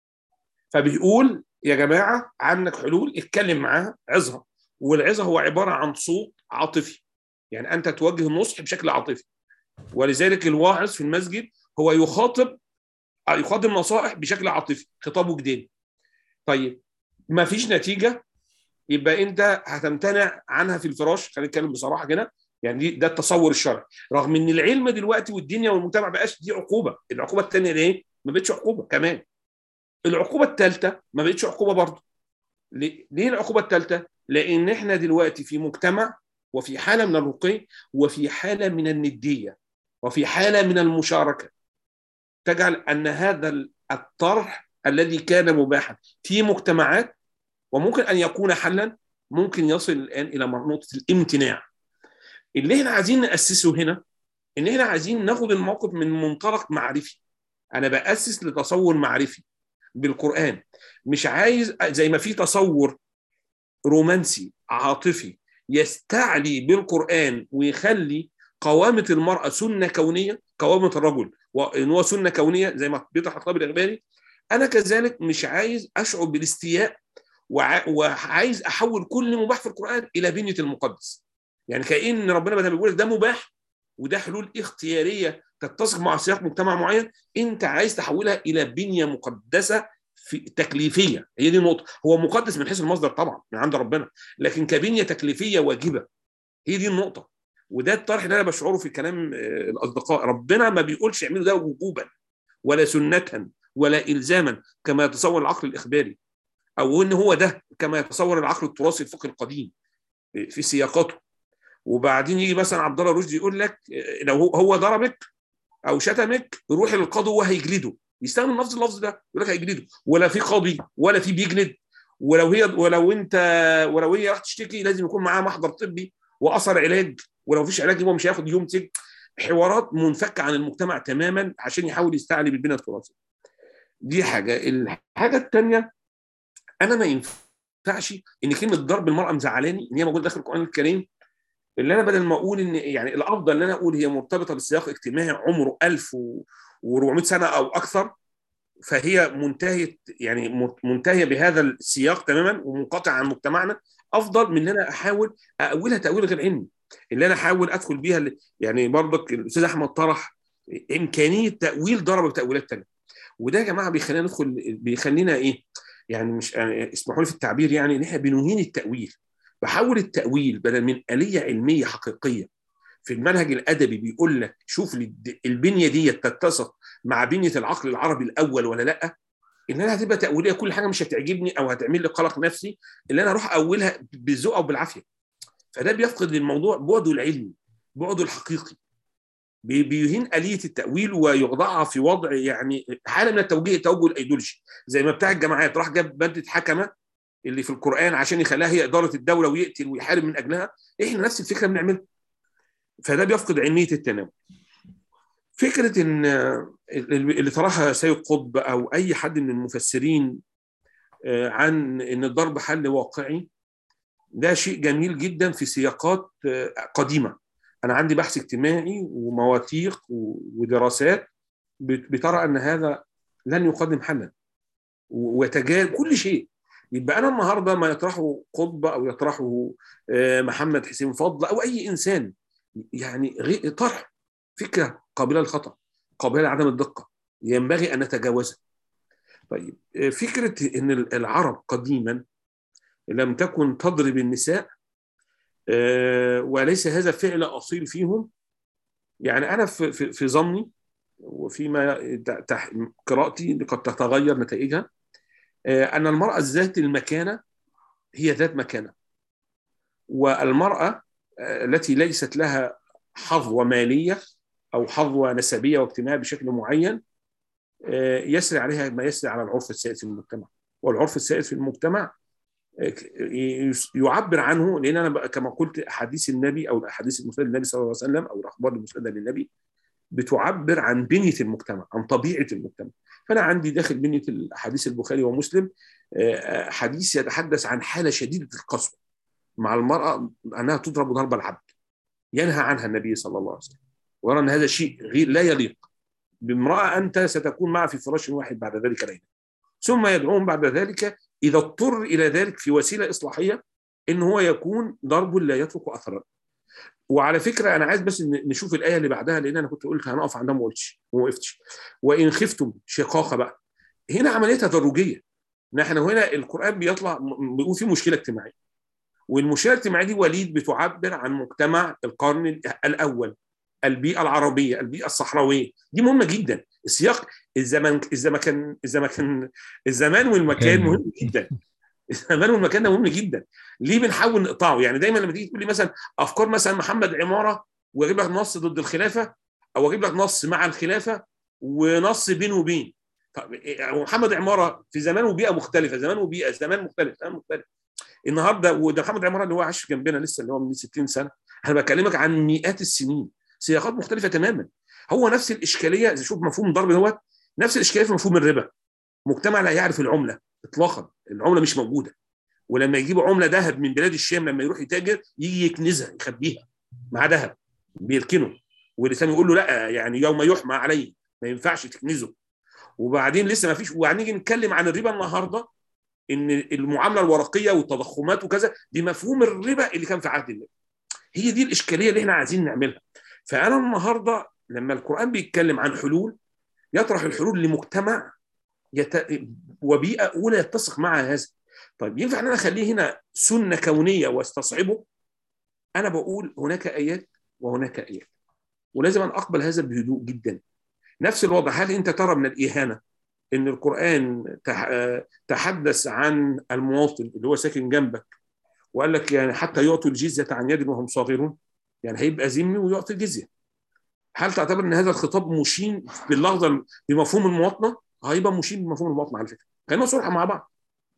فبيقول يا جماعه عندك حلول اتكلم معاها عظها والعظه هو عباره عن صوت عاطفي يعني انت توجه النصح بشكل عاطفي ولذلك الواعظ في المسجد هو يخاطب يقدم نصائح بشكل عاطفي خطابه جديد طيب ما فيش نتيجه يبقى انت هتمتنع عنها في الفراش خلينا نتكلم بصراحه كده يعني دي ده التصور الشرعي رغم ان العلم دلوقتي والدنيا والمجتمع ما بقاش دي عقوبه العقوبه الثانيه ايه ما بقتش عقوبه كمان العقوبه الثالثه ما بقتش عقوبه برضه ليه ليه العقوبه الثالثه لان احنا دلوقتي في مجتمع وفي حاله من الرقي وفي حاله من النديه وفي حاله من المشاركه تجعل ان هذا الطرح الذي كان مباحا في مجتمعات وممكن ان يكون حلا ممكن يصل الان الى نقطه الامتناع اللي احنا عايزين ناسسه هنا ان احنا عايزين ناخد الموقف من منطلق معرفي انا باسس لتصور معرفي بالقران مش عايز زي ما في تصور رومانسي عاطفي يستعلي بالقران ويخلي قوامه المراه سنه كونيه قوامه الرجل وان هو سنه كونيه زي ما بيطرح الخطاب الاخباري انا كذلك مش عايز اشعر بالاستياء وعايز احول كل مباح في القران الى بنيه المقدس يعني كأن ربنا بدل بيقول لك ده مباح وده حلول اختياريه تتسق مع سياق مجتمع معين انت عايز تحولها الى بنيه مقدسه في تكليفيه هي دي النقطه هو مقدس من حيث المصدر طبعا من عند ربنا لكن كبنيه تكليفيه واجبه هي دي النقطه وده الطرح اللي انا بشعره في كلام الاصدقاء ربنا ما بيقولش اعملوا ده وجوبا ولا سنه ولا الزاما كما يتصور العقل الاخباري او ان هو ده كما يتصور العقل التراثي الفقهي القديم في سياقاته وبعدين يجي مثلا عبد الله رشدي يقول لك لو هو ضربك او شتمك روح للقاضي وهيجلده يستخدم نفس اللفظ ده يقول لك هيجلده ولا في قاضي ولا في بيجلد ولو هي ولو انت ولو هي راح تشتكي لازم يكون معاها محضر طبي واثر علاج ولو مفيش علاج يبقى مش هياخد يوم سجن حوارات منفكه عن المجتمع تماما عشان يحاول يستعلي بالبنى التراثيه دي حاجه الحاجه الثانيه انا ما ينفعش ان كلمه ضرب المراه مزعلاني ان هي موجوده داخل القران الكريم اللي انا بدل ما اقول ان يعني الافضل ان انا اقول هي مرتبطه بسياق اجتماعي عمره 1400 سنه او اكثر فهي منتهيه يعني منتهيه بهذا السياق تماما ومنقطع عن مجتمعنا افضل من ان انا احاول اولها تاويل غير علمي اللي انا احاول ادخل بيها يعني برضك الاستاذ احمد طرح امكانيه تاويل ضرب بتاويلات ثانيه وده يا جماعه بيخلينا ندخل بيخلينا ايه يعني مش يعني اسمحوا لي في التعبير يعني ان احنا بنهين التاويل بحول التاويل بدل من اليه علميه حقيقيه في المنهج الادبي بيقول لك شوف لي البنيه دي تتسق مع بنيه العقل العربي الاول ولا لا ان انا هتبقى تاويليه كل حاجه مش هتعجبني او هتعمل لي قلق نفسي اللي انا اروح اولها بالذوق او بالعافيه فده بيفقد للموضوع بعده العلمي بعده الحقيقي بيهين آلية التأويل ويخضعها في وضع يعني حالة من التوجيه التوجه الأيديولوجي زي ما بتاع الجماعات راح جاب مادة حكمة اللي في القرآن عشان يخليها هي إدارة الدولة ويقتل ويحارب من أجلها إحنا نفس الفكرة بنعملها فده بيفقد علمية التناول فكرة إن اللي طرحها سيد قطب أو أي حد من المفسرين عن إن الضرب حل واقعي ده شيء جميل جدا في سياقات قديمه انا عندي بحث اجتماعي ومواثيق ودراسات بترى ان هذا لن يقدم حلا ويتجاهل كل شيء يبقى انا النهارده ما يطرحه قطب او يطرحه محمد حسين فضل او اي انسان يعني طرح فكره قابله للخطا قابله لعدم الدقه ينبغي ان نتجاوزها طيب فكره ان العرب قديما لم تكن تضرب النساء وليس هذا فعل اصيل فيهم يعني انا في في, في ظني وفيما قراءتي قد تتغير نتائجها ان المراه ذات المكانه هي ذات مكانه والمراه التي ليست لها حظوه ماليه او حظوه نسبيه واجتماعيه بشكل معين يسري عليها ما يسري على العرف السائد في المجتمع والعرف السائد في المجتمع يعبر عنه لان انا كما قلت احاديث النبي او الاحاديث المسنده للنبي صلى الله عليه وسلم او الاخبار المسنده للنبي بتعبر عن بنيه المجتمع عن طبيعه المجتمع فانا عندي داخل بنيه الاحاديث البخاري ومسلم حديث يتحدث عن حاله شديده القسوه مع المراه انها تضرب ضرب العبد ينهى عنها النبي صلى الله عليه وسلم ويرى ان هذا شيء غير لا يليق بامراه انت ستكون معها في فراش واحد بعد ذلك ليله ثم يدعوهم بعد ذلك اذا اضطر الى ذلك في وسيله اصلاحيه ان هو يكون ضرب لا يترك اثرا وعلى فكره انا عايز بس نشوف الايه اللي بعدها لان انا كنت قلت هنقف عندها ما قلتش وما وقفتش وان خفتم شقاقه بقى هنا عمليه تدرجيه نحن هنا القران بيطلع بيقول في مشكله اجتماعيه والمشكله الاجتماعيه دي وليد بتعبر عن مجتمع القرن الاول البيئه العربيه البيئه الصحراويه دي مهمه جدا السياق الزمن الزمكان الزمكان الزمان والمكان مهم جدا الزمان والمكان ده مهم جدا ليه بنحاول نقطعه يعني دايما لما تيجي تقول لي مثلا افكار مثلا محمد عماره واجيب لك نص ضد الخلافه او اجيب لك نص مع الخلافه ونص بين وبين طب محمد عماره في زمان وبيئه مختلفه زمان وبيئه زمان مختلف زمان مختلف النهارده وده محمد عماره اللي هو عاش جنبنا لسه اللي هو من 60 سنه انا بكلمك عن مئات السنين سياقات مختلفه تماما هو نفس الاشكاليه شوف مفهوم الضرب دوت نفس الاشكاليه في مفهوم الربا مجتمع لا يعرف العمله اطلاقا العمله مش موجوده ولما يجيبوا عمله ذهب من بلاد الشام لما يروح يتاجر يجي يكنزها يخبيها مع ذهب بيركنه والاسلام يقول له لا يعني يوم يحمى عليه ما ينفعش تكنزه وبعدين لسه ما فيش وهنيجي نتكلم عن الربا النهارده ان المعامله الورقيه والتضخمات وكذا دي مفهوم الربا اللي كان في عهد الله هي دي الاشكاليه اللي احنا عايزين نعملها فانا النهارده لما القران بيتكلم عن حلول يطرح الحلول لمجتمع يت... وبيئه اولى يتسق مع هذا طيب ينفع ان انا اخليه هنا سنه كونيه واستصعبه انا بقول هناك ايات وهناك ايات ولازم ان اقبل هذا بهدوء جدا نفس الوضع هل انت ترى من الاهانه ان القران تحدث عن المواطن اللي هو ساكن جنبك وقال لك يعني حتى يعطوا الجزيه عن يد وهم صاغرون يعني هيبقى ذمي ويعطي الجزيه هل تعتبر ان هذا الخطاب مشين باللحظه بمفهوم المواطنه؟ هيبقى مشين بمفهوم المواطنه على فكره خلينا صراحه مع بعض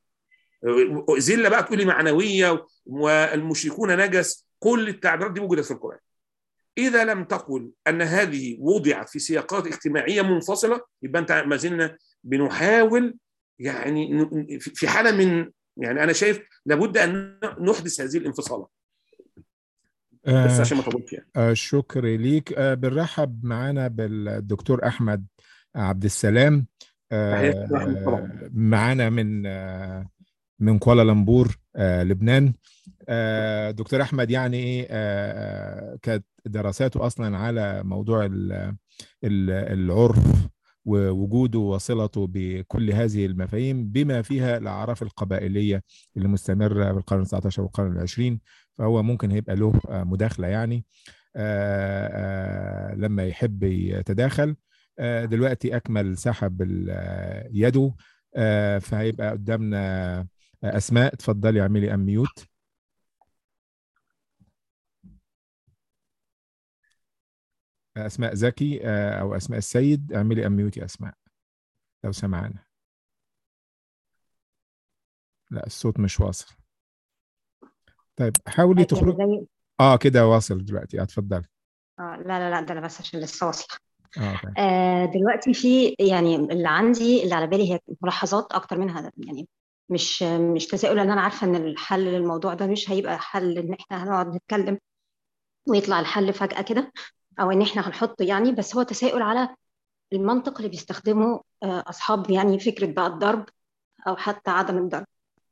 ذله بقى تقولي معنويه والمشركون نجس كل التعبيرات دي وجدت في القران اذا لم تقل ان هذه وضعت في سياقات اجتماعيه منفصله يبقى انت ما زلنا بنحاول يعني في حاله من يعني انا شايف لابد ان نحدث هذه الانفصالات بس عشان ما اطولش يعني آه شكر ليك آه بنرحب معانا بالدكتور احمد عبد السلام آه معانا من آه من كوالالمبور آه لبنان آه دكتور احمد يعني ايه آه كانت دراساته اصلا على موضوع العرف ووجوده وصلته بكل هذه المفاهيم بما فيها الاعراف القبائليه اللي مستمره بالقرن 19 والقرن العشرين فهو ممكن هيبقى له مداخله يعني لما يحب يتداخل دلوقتي اكمل سحب يده فهيبقى قدامنا اسماء اتفضلي اعملي اميوت اسماء زكي او اسماء السيد اعملي اميوت يا اسماء لو سمعنا لا الصوت مش واصل طيب حاولي تخرج زي اه كده واصل دلوقتي اتفضلي اه لا لا لا ده انا بس عشان لسه واصله اه طيب. آه دلوقتي في يعني اللي عندي اللي على بالي هي ملاحظات اكتر منها يعني مش مش تساؤل ان انا عارفه ان الحل للموضوع ده مش هيبقى حل ان احنا هنقعد نتكلم ويطلع الحل فجأة كده او ان احنا هنحطه يعني بس هو تساؤل على المنطق اللي بيستخدمه آه، اصحاب يعني فكره بقى الضرب او حتى عدم الضرب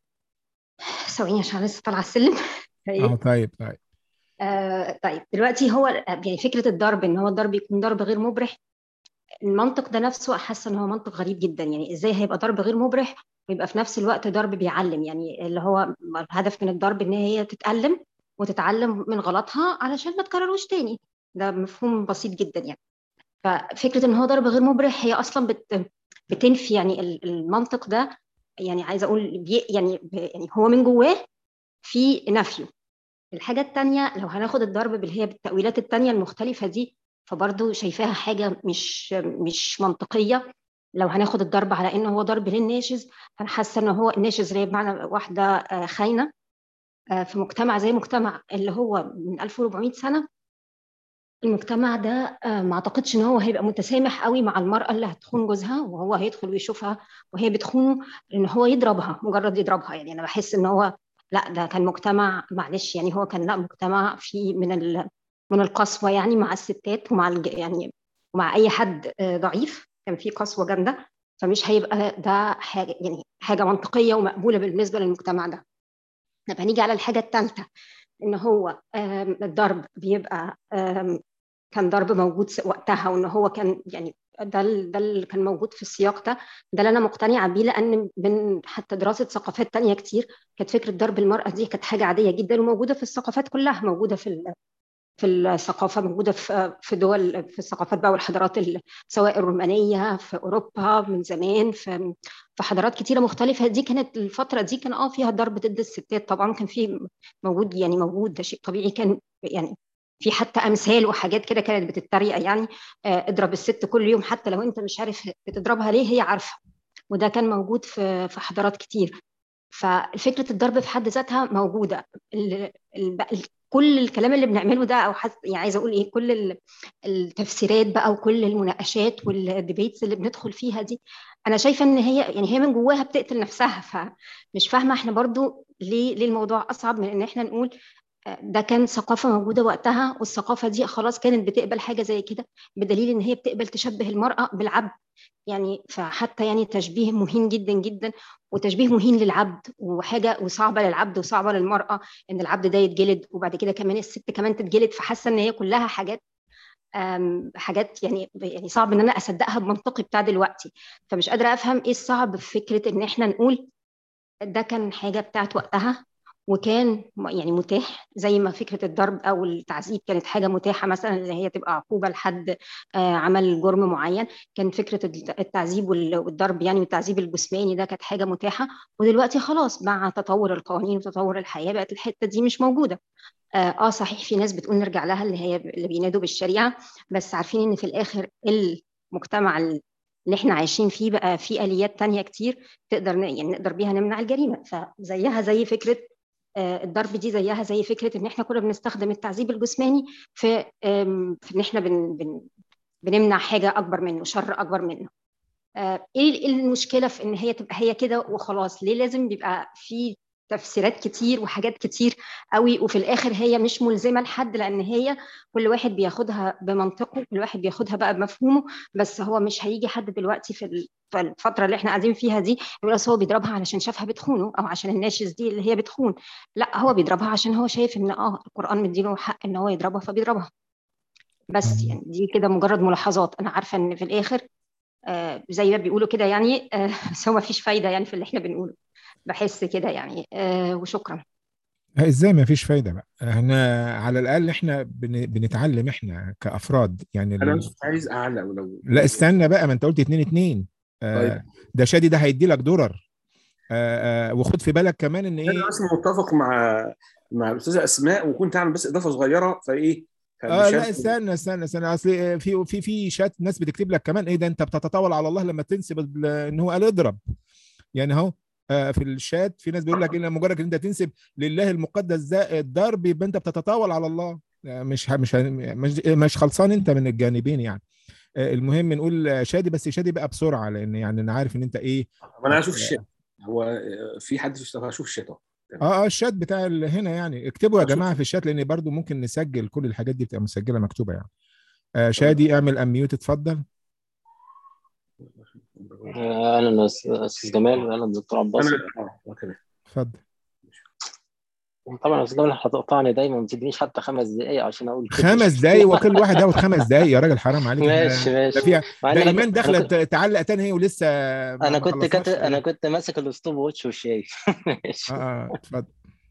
ثواني عشان لسه طالعه السلم اه طيب طيب آه طيب دلوقتي هو يعني فكرة الضرب ان هو الضرب يكون ضرب غير مبرح المنطق ده نفسه حاسة ان هو منطق غريب جدا يعني ازاي هيبقى ضرب غير مبرح ويبقى في نفس الوقت ضرب بيعلم يعني اللي هو الهدف من الضرب ان هي تتألم وتتعلم من غلطها علشان ما تكرروش تاني ده مفهوم بسيط جدا يعني ففكرة ان هو ضرب غير مبرح هي اصلا بت بتنفي يعني ال- المنطق ده يعني عايزه اقول بي يعني ب- يعني هو من جواه في نفيه الحاجة التانية لو هناخد الضرب باللي هي بالتأويلات التانية المختلفة دي فبرضه شايفاها حاجة مش مش منطقية لو هناخد الضرب على إنه هو ضرب للناشز فأنا حاسة إن هو الناشز اللي هي بمعنى واحدة آه، خاينة آه، في مجتمع زي مجتمع اللي هو من 1400 سنة المجتمع ده آه، ما اعتقدش ان هو هيبقى متسامح قوي مع المرأة اللي هتخون جوزها وهو هيدخل ويشوفها وهي بتخونه ان هو يضربها مجرد يضربها يعني انا بحس ان هو لا ده كان مجتمع معلش يعني هو كان لا مجتمع فيه من ال من القسوة يعني مع الستات ومع الج يعني ومع اي حد آه، ضعيف كان في قسوة جامدة فمش هيبقى ده حاجة يعني حاجة منطقية ومقبولة بالنسبة للمجتمع ده طب هنيجي على الحاجة الثالثة ان هو آم، الضرب بيبقى آم، كان ضرب موجود س- وقتها وان هو كان يعني ده ال- ده اللي كان موجود في السياق ده ده اللي انا مقتنعه بيه لان من حتى دراسه ثقافات تانية كتير كانت فكره ضرب المراه دي كانت حاجه عاديه جدا وموجوده في الثقافات كلها موجوده في ال- في الثقافه موجوده في في دول في الثقافات بقى والحضارات ال- سواء الرومانيه في اوروبا من زمان في في حضارات كتيره مختلفه دي كانت الفتره دي كان اه فيها ضرب ضد الستات طبعا كان في موجود يعني موجود ده شيء طبيعي كان يعني في حتى امثال وحاجات كده كانت بتتريق يعني آه، اضرب الست كل يوم حتى لو انت مش عارف بتضربها ليه هي عارفه وده كان موجود في في حضارات كتير ففكره الضرب في حد ذاتها موجوده ال... ال... كل الكلام اللي بنعمله ده او حس... يعني عايزه اقول ايه كل ال- التفسيرات بقى وكل المناقشات والديبيتس اللي بندخل فيها دي انا شايفه ان هي يعني هي من جواها بتقتل نفسها فمش فاهمه احنا برضو ليه ليه الموضوع اصعب من ان احنا نقول آه، ده كان ثقافه موجوده وقتها والثقافه دي خلاص كانت بتقبل حاجه زي كده بدليل ان هي بتقبل تشبه المراه بالعبد يعني فحتى يعني تشبيه مهين جدا جدا وتشبيه مهين للعبد وحاجه وصعبه للعبد وصعبه للمراه ان العبد ده يتجلد وبعد كده كمان الست كمان تتجلد فحاسه ان هي كلها حاجات أم، حاجات يعني يعني صعب ان انا اصدقها بمنطقي بتاع دلوقتي فمش قادره افهم ايه الصعب في فكره ان احنا نقول ده كان حاجه بتاعت وقتها وكان م- يعني متاح زي ما فكره الضرب او التعذيب كانت حاجه متاحه مثلا اللي هي تبقى عقوبه لحد آه، عمل جرم معين كان فكره الت- التعذيب وال- والضرب يعني والتعذيب الجسماني ده كانت حاجه متاحه ودلوقتي خلاص مع تطور القوانين وتطور الحياه بقت الحته دي مش موجوده اه آه، صحيح في ناس بتقول نرجع لها اللي هي اللي بينادوا بالشريعه بس عارفين ان في الاخر المجتمع اللي احنا عايشين فيه بقى فيه اليات تانية كتير تقدر ن- يعني نقدر بيها نمنع الجريمه فزيها زي فكره آه، الضرب دي زيها زي فكره ان احنا كنا بنستخدم التعذيب الجسماني في آم، في ان احنا بن بن بنمنع حاجه اكبر منه شر اكبر منه آه، ايه إيه المشكله في ان هي تبقى هي كده وخلاص ليه لازم بيبقى في تفسيرات كتير وحاجات كتير قوي وفي الاخر هي مش ملزمه لحد لان هي كل واحد بياخدها بمنطقه كل واحد بياخدها بقى بمفهومه بس هو مش هيجي حد دلوقتي في ال- في الفتره اللي احنا قاعدين فيها دي يقول أصل هو بيضربها علشان شافها بتخونه او عشان الناشز دي اللي هي بتخون لا هو بيضربها عشان هو شايف ان اه القران مديله حق ان هو يضربها فبيضربها بس يعني دي كده مجرد ملاحظات انا عارفه ان في الاخر آه، زي ما بيقولوا كده يعني آه، بس هو مفيش فايده يعني في اللي احنا بنقوله بحس كده يعني آه، وشكرا ازاي ما فيش فايده بقى احنا على الاقل احنا بن... بنتعلم احنا كافراد يعني انا ال... مش عايز اعلق ولو لا استنى بقى ما انت قلت اتنين اتنين آه طيب. ده شادي ده هيدي لك درر آه آه وخد في بالك كمان ان ايه انا اصلا متفق مع مع الاستاذه اسماء وكنت هعمل بس اضافه صغيره فايه اه فمش لا هن- استنى استنى استنى اصل في في في شات ناس بتكتب لك كمان ايه ده انت بتتطاول على الله لما تنسب ال- ان هو قال اضرب يعني اهو آه، في الشات في ناس بيقول لك ان مجرد ان انت تنسب لله المقدس ده الضرب يبقى انت بتتطاول على الله آه، مش ه- مش ه- مش مش خلصان انت من الجانبين يعني آه، المهم نقول آه، شادي بس شادي بقى بسرعه لان يعني انا عارف ان انت ايه طب انا هشوف الشات هو آه، في حد في الشات هشوف الشات أهو. اه اه الشات بتاع ال- هنا يعني اكتبوا يا أشوف. جماعه في الشات لان برضو ممكن نسجل كل الحاجات دي بتبقى مسجله مكتوبه يعني آه شادي اعمل اميوت اتفضل اهلا استاذ جمال اهلا دكتور عباس انا اه آه، تمام اتفضل طبعا يا استاذ جمال هتقطعني دايما ما تدينيش حتى خمس دقائق عشان اقول كده. خمس دقايق وكل واحد ياخد خمس دقايق يا راجل حرام عليك ماشي ده ماشي فيها مع إن ده أنا ايمان كنت- داخله أنا كنت- ت- تعلق تاني هي ولسه ما- انا ما كنت خلصناش كاتب انا حاجة. كنت ماسك الستوب ووتش وشايف ماشي اه اه اتفضل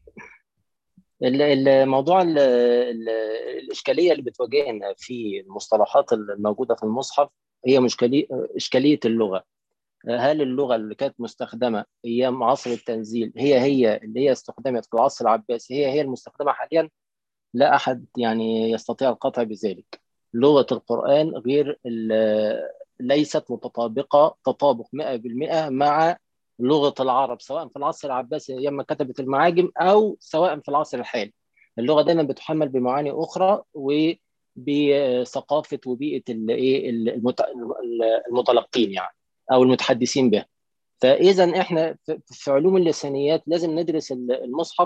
ال- الموضوع ال- ال- الإشكالية اللي بتواجهنا في المصطلحات الموجودة في المصحف هي مشكلية إشكالية اللغة هل اللغة اللي كانت مستخدمة أيام عصر التنزيل هي هي اللي هي استخدمت في العصر العباسي هي هي المستخدمة حاليا لا أحد يعني يستطيع القطع بذلك لغة القرآن غير ال- ليست متطابقة تطابق 100% مع لغة العرب سواء في العصر العباسي أيام ما كتبت المعاجم أو سواء في العصر الحالي اللغة دايما بتحمل بمعاني أخرى وبثقافة وبيئة ال- إيه المت- المتلقين يعني أو المتحدثين بها فإذا إحنا في- في علوم اللسانيات لازم ندرس المصحف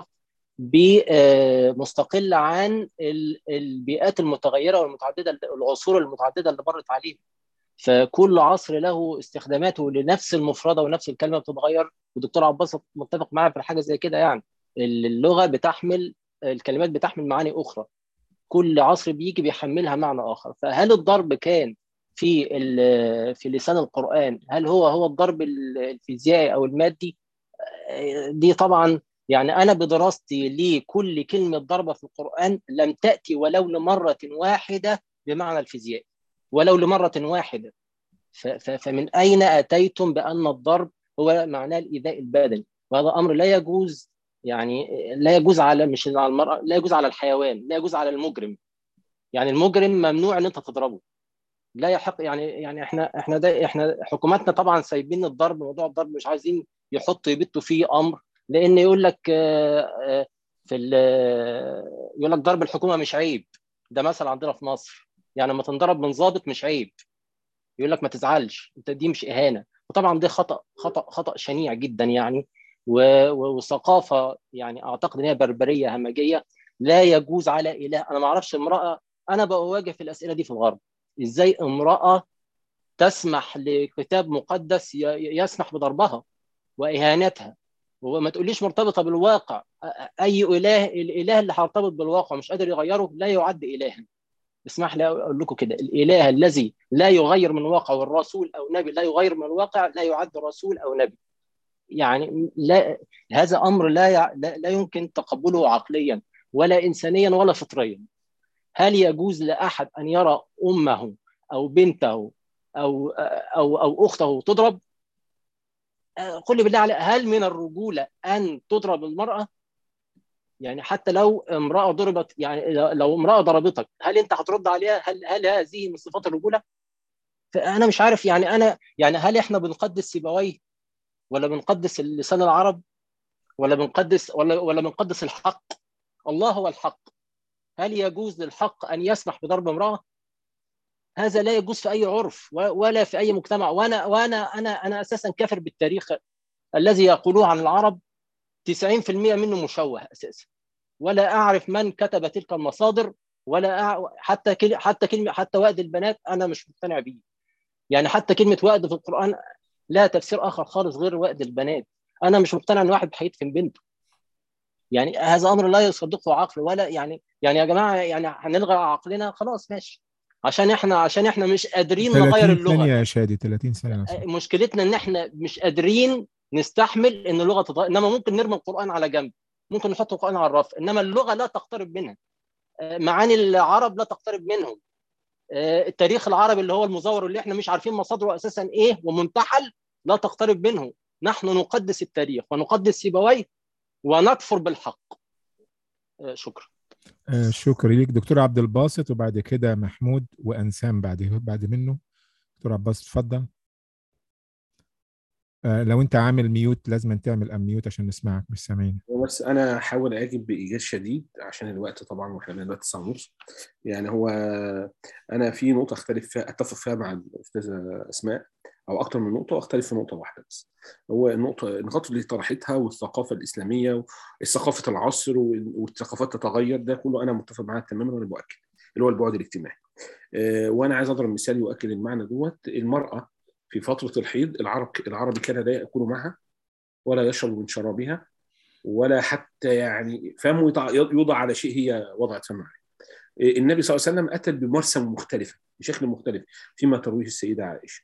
بمستقل عن ال- البيئات المتغيرة والمتعددة العصور المتعددة اللي مرت عليها فكل عصر له استخداماته لنفس المفردة ونفس الكلمة بتتغير والدكتور عباس متفق معايا في حاجة زي كده يعني اللغة بتحمل الكلمات بتحمل معاني أخرى كل عصر بيجي بيحملها معنى آخر فهل الضرب كان في ال- في لسان القرآن هل هو هو الضرب الفيزيائي أو المادي دي طبعا يعني أنا بدراستي لكل كلمة ضربة في القرآن لم تأتي ولو لمرة واحدة بمعنى الفيزياء ولو لمرة واحدة ف- ف- فمن أين أتيتم بأن الضرب هو معناه الإيذاء البدني وهذا أمر لا يجوز يعني لا يجوز على مش على المرأة لا يجوز على الحيوان لا يجوز على المجرم يعني المجرم ممنوع ان انت تضربه لا يحق يعني يعني احنا احنا ده احنا حكوماتنا طبعا سايبين الضرب موضوع الضرب مش عايزين يحطوا يبتوا فيه امر لان يقول لك آه، آه، في ال- آه، يقول لك ضرب الحكومه مش عيب ده مثل عندنا في مصر يعني لما تنضرب من ضابط مش عيب يقول لك ما تزعلش انت دي مش اهانه وطبعا ده خطا خطا خطا شنيع جدا يعني و- و- وثقافه يعني اعتقد ان هي بربريه همجيه لا يجوز على اله انا ما اعرفش امراه انا بواجه في الاسئله دي في الغرب ازاي امراه تسمح لكتاب مقدس ي- يسمح بضربها واهانتها وما تقوليش مرتبطه بالواقع أ- اي اله الاله اللي هيرتبط بالواقع مش قادر يغيره لا يعد الها اسمح لي اقول لكم كده الاله الذي لا يغير من الواقع والرسول او نبي لا يغير من الواقع لا يعد رسول او نبي يعني لا هذا امر لا يع- لا, لا يمكن تقبله عقليا ولا انسانيا ولا فطريا هل يجوز لاحد ان يرى امه او بنته او او او اخته تضرب آه، قل لي بالله عليك هل من الرجوله ان تضرب المراه يعني حتى لو امراه ضربت يعني لو امراه ضربتك هل انت هترد عليها هل هل هذه من صفات الرجوله فانا مش عارف يعني انا يعني هل احنا بنقدس سيبويه ولا بنقدس لسان العرب ولا بنقدس ولا ولا بنقدس الحق الله هو الحق هل يجوز للحق ان يسمح بضرب امراه هذا لا يجوز في اي عرف و- ولا في اي مجتمع وانا وانا انا انا اساسا كافر بالتاريخ الذي يقولوه عن العرب 90% منه مشوه اساسا ولا اعرف من كتب تلك المصادر ولا أع... حتى كل... حتى كلمه حتى وأد البنات انا مش مقتنع بيه يعني حتى كلمه وأد في القران لا تفسير اخر خالص غير وأد البنات انا مش مقتنع ان واحد هيدفن بنته يعني هذا امر لا يصدقه عقل ولا يعني يعني يا جماعه يعني هنلغي عقلنا خلاص ماشي عشان احنا عشان احنا مش قادرين نغير 30 اللغه ثانية يا شادي 30 ثانية نص. مشكلتنا ان احنا مش قادرين نستحمل ان اللغه تتغير انما ممكن نرمي القران على جنب ممكن نحط القران على الرف انما اللغه لا تقترب منها آه، معاني العرب لا تقترب منهم آه، التاريخ العربي اللي هو المزور اللي احنا مش عارفين مصادره اساسا ايه ومنتحل لا تقترب منه نحن نقدس التاريخ ونقدس سيبويه ونكفر بالحق آه، شكرا آه، شكرا ليك دكتور عبد الباسط وبعد كده محمود وانسام بعد بعد منه دكتور عبد الباسط اتفضل آه، لو انت عامل ميوت لازم تعمل اميوت عشان نسمعك مش سامعين بس انا هحاول اجيب بايجاز شديد عشان الوقت طبعا واحنا بين دلوقتي الساعه ونص يعني هو انا في نقطه اختلف فيها اتفق فيها مع الاستاذه اسماء او اكتر من نقطه واختلف في نقطه واحده بس هو النقطه النقاط اللي طرحتها والثقافه الاسلاميه وثقافه العصر وال- والثقافات تتغير ده كله انا متفق معاه تماما وانا باكد اللي هو البعد الاجتماعي آه، وانا عايز اضرب مثال يؤكد المعنى دوت المراه في فتره الحيض العرب العربي كان لا ياكل معها ولا يشرب من شرابها ولا حتى يعني فمه يضع, يوضع على شيء هي وضعت فمه عليه. النبي صلى الله عليه وسلم اتى بمرسم مختلفه بشكل مختلف فيما ترويه السيده عائشه.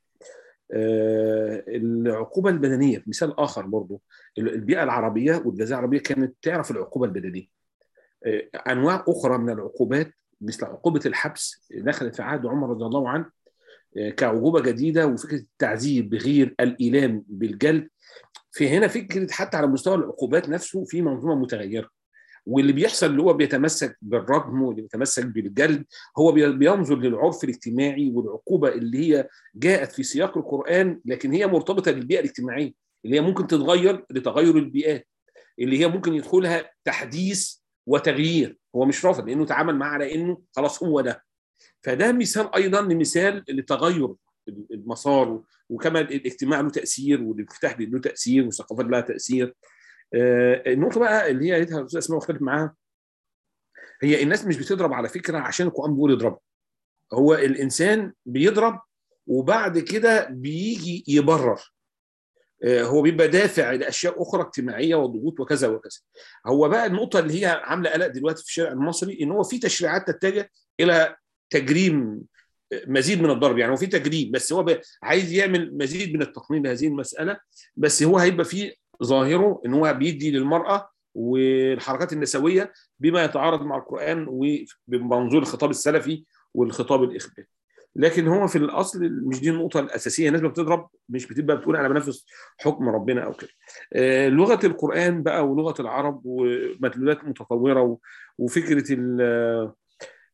آه، العقوبه البدنيه مثال اخر برضه البيئه العربيه والجزيره العربيه كانت تعرف العقوبه البدنيه. آه، انواع اخرى من العقوبات مثل عقوبه الحبس دخلت في عهد عمر رضي الله عنه آه، كعقوبه جديده وفكره التعذيب بغير الايلام بالجلد في هنا فكره حتى على مستوى العقوبات نفسه في منظومه متغيره واللي بيحصل اللي هو بيتمسك بالرجم واللي بيتمسك بالجلد هو بي- بينظر للعرف الاجتماعي والعقوبه اللي هي جاءت في سياق القران لكن هي مرتبطه بالبيئه الاجتماعيه اللي هي ممكن تتغير لتغير البيئات اللي هي ممكن يدخلها تحديث وتغيير هو مش رافض لانه تعامل معاه على انه خلاص هو ده فده مثال ايضا لمثال لتغير المسار وكما الاجتماع له تاثير والانفتاح له تاثير والثقافات لها تاثير آه، النقطه بقى اللي هي قالتها الاستاذ اسماء مختلف معاها هي الناس مش بتضرب على فكره عشان القران بيقول يضرب هو الانسان بيضرب وبعد كده بيجي يبرر آه، هو بيبقى دافع لاشياء اخرى اجتماعيه وضغوط وكذا وكذا هو بقى النقطه اللي هي عامله قلق دلوقتي في الشارع المصري ان هو في تشريعات تتجه الى تجريم مزيد من الضرب يعني هو في تجريم بس هو ب- عايز يعمل مزيد من التقنين لهذه المساله بس هو هيبقى فيه ظاهره ان هو بيدي للمراه والحركات النسويه بما يتعارض مع القران وبمنظور الخطاب السلفي والخطاب الاخباري لكن هو في الاصل مش دي النقطه الاساسيه الناس لما بتضرب مش بتبقى بتقول انا بنفذ حكم ربنا او كده آه، لغه القران بقى ولغه العرب ومدلولات متطوره و- وفكره ال-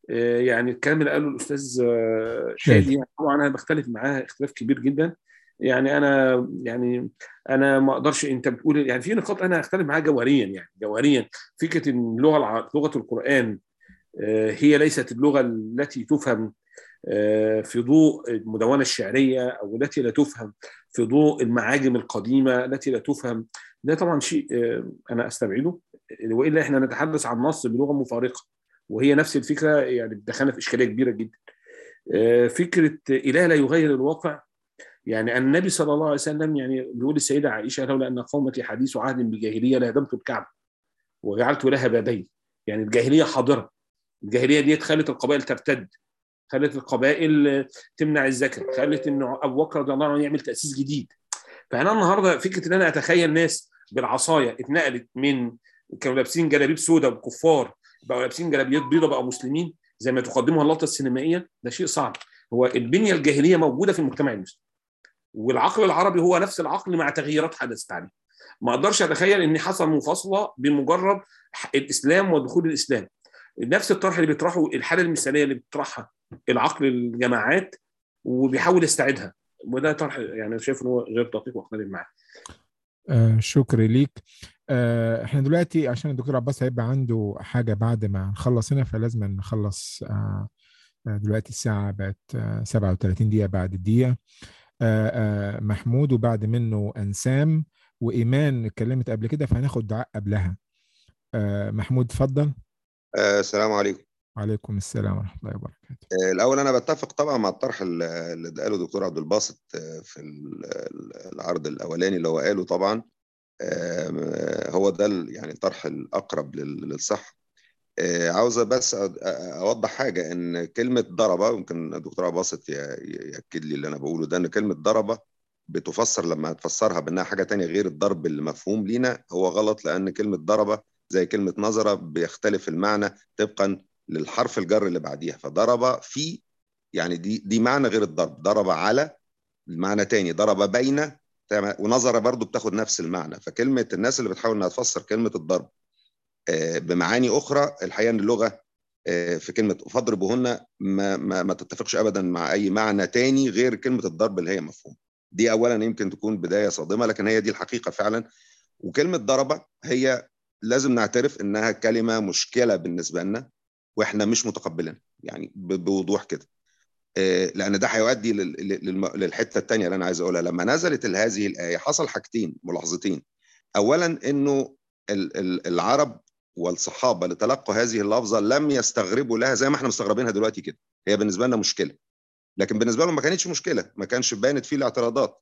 آه، يعني الكلام اللي قاله الاستاذ آه، شادي. شادي يعني طبعا انا بختلف معاه اختلاف كبير جدا يعني انا يعني انا ما اقدرش انت بتقول يعني في نقاط انا اختلف معاه جوهريا يعني جوهريا فكره ان اللغه الع- لغه القران آه، هي ليست اللغه التي تفهم آه، في ضوء المدونه الشعريه او التي لا تفهم في ضوء المعاجم القديمه التي لا تفهم ده طبعا شيء آه، انا استبعده والا احنا نتحدث عن نص بلغه مفارقه وهي نفس الفكره يعني بتدخلنا في اشكاليه كبيره جدا آه، فكره اله لا يغير الواقع يعني النبي صلى الله عليه وسلم يعني بيقول السيده عائشه لولا ان قومتي حديث عهد بجاهليه لهدمت الكعبه وجعلت لها بابين يعني الجاهليه حاضره الجاهليه دي خلت القبائل ترتد خلت القبائل تمنع الزكاه خلت ان ابو بكر رضي الله عنه يعمل تاسيس جديد فانا النهارده فكره ان انا اتخيل ناس بالعصايه اتنقلت من كانوا لابسين جلابيب سوداء وكفار بقوا لابسين جلابيات بيضاء بقوا مسلمين زي ما تقدمها اللقطه السينمائيه ده شيء صعب هو البنيه الجاهليه موجوده في المجتمع المسلم والعقل العربي هو نفس العقل مع تغييرات حدثت عليه ما اقدرش اتخيل ان حصل مفاصله بمجرد الاسلام ودخول الاسلام نفس الطرح اللي بيطرحه الحاله المثاليه اللي بيطرحها العقل الجماعات وبيحاول يستعيدها وده طرح يعني شايف ان هو غير دقيق واختلف معاه آه شكرا ليك آه احنا دلوقتي عشان الدكتور عباس هيبقى عنده حاجه بعد ما نخلص هنا فلازم نخلص آه آه، دلوقتي الساعه بقت آه 37 دقيقه بعد الدقيقه آه آه محمود وبعد منه انسام وايمان اتكلمت قبل كده فهناخد دعاء قبلها آه محمود اتفضل آه، السلام عليكم وعليكم السلام ورحمه الله وبركاته آه، الأول أنا بتفق طبعا مع الطرح ال- اللي قاله دكتور عبد الباسط آه، في ال- ال- العرض الأولاني اللي هو قاله طبعا آه، هو ده ال- يعني الطرح الأقرب لل- للصح آه، عاوز بس أ- أ- أوضح حاجة إن كلمة ضربة يمكن الدكتور عبد الباسط ي- ي- يأكد لي اللي أنا بقوله ده إن كلمة ضربة بتفسر لما تفسرها بأنها حاجة تانية غير الضرب اللي مفهوم لينا هو غلط لأن كلمة ضربة زي كلمة نظرة بيختلف المعنى طبقا للحرف الجر اللي بعديها فضرب في يعني دي دي معنى غير الضرب ضرب على المعنى تاني ضرب بين تمام، ونظر برضو بتاخد نفس المعنى فكلمة الناس اللي بتحاول انها تفسر كلمة الضرب آه، بمعاني اخرى الحقيقة ان اللغة آه، في كلمة فاضربوهن ما, ما, ما تتفقش ابدا مع اي معنى تاني غير كلمة الضرب اللي هي مفهوم دي اولا يمكن تكون بداية صادمة لكن هي دي الحقيقة فعلا وكلمة ضربة هي لازم نعترف انها كلمة مشكلة بالنسبة لنا واحنا مش متقبلينها يعني ب- بوضوح كده آه، لان ده هيؤدي لل- لل- للحته الثانيه اللي انا عايز اقولها لما نزلت هذه الايه حصل حاجتين ملاحظتين اولا انه ال- ال- العرب والصحابه اللي تلقوا هذه اللفظه لم يستغربوا لها زي ما احنا مستغربينها دلوقتي كده هي بالنسبه لنا مشكله لكن بالنسبه لهم ما كانتش مشكله ما كانش بانت فيه الاعتراضات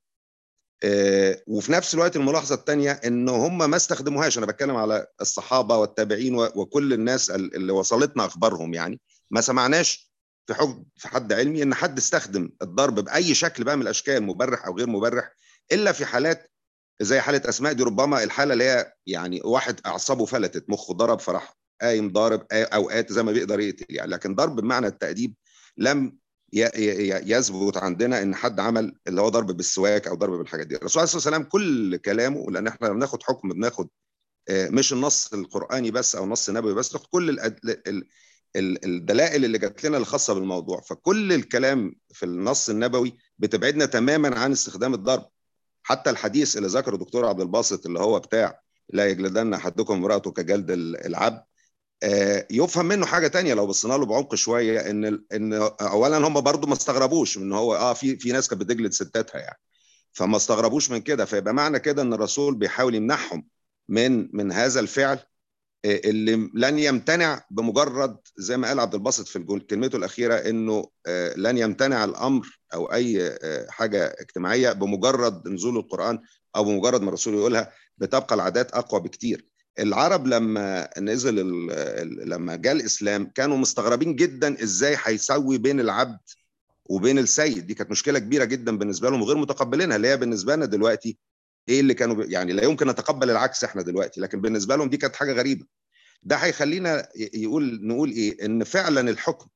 آه، وفي نفس الوقت الملاحظه الثانيه ان هم ما استخدموهاش انا بتكلم على الصحابه والتابعين و- وكل الناس ال- اللي وصلتنا اخبارهم يعني ما سمعناش في حكم في حد علمي ان حد استخدم الضرب باي شكل بقى من الاشكال مبرح او غير مبرح الا في حالات زي حاله اسماء دي ربما الحاله اللي هي يعني واحد اعصابه فلتت مخه ضرب فراح قايم ضارب آ- اوقات زي ما بيقدر يقتل يعني لكن ضرب بمعنى التاديب لم ي- ي- يثبت عندنا ان حد عمل اللي هو ضرب بالسواك او ضرب بالحاجات دي الرسول عليه الصلاه والسلام كل كلامه لان احنا لما بناخد حكم بناخد آه، مش النص القراني بس او النص النبوي بس ناخد كل الأد- ال- ال- الدلائل اللي جات لنا الخاصه بالموضوع فكل الكلام في النص النبوي بتبعدنا تماما عن استخدام الضرب حتى الحديث اللي ذكره دكتور عبد الباسط اللي هو بتاع لا يجلدن احدكم امراته كجلد ال- العبد آه، يفهم منه حاجه تانية لو بصينا له بعمق شويه ان ال- ان اولا هم برضو ما استغربوش ان هو اه في في ناس كانت بتجلد ستاتها يعني فما استغربوش من كده فيبقى معنى كده ان الرسول بيحاول يمنعهم من من هذا الفعل آه، اللي لن يمتنع بمجرد زي ما قال عبد الباسط في الجل- كلمته الاخيره انه آه، لن يمتنع الامر او اي آه، حاجه اجتماعيه بمجرد نزول القران او بمجرد ما الرسول يقولها بتبقى العادات اقوى بكتير العرب لما نزل ال- ال- لما جاء الاسلام كانوا مستغربين جدا ازاي هيسوي بين العبد وبين السيد دي كانت مشكله كبيره جدا بالنسبه لهم وغير متقبلينها اللي هي بالنسبه لنا دلوقتي ايه اللي كانوا ب- يعني لا يمكن نتقبل العكس احنا دلوقتي لكن بالنسبه لهم دي كانت حاجه غريبه ده هيخلينا ي- يقول نقول ايه ان فعلا الحكم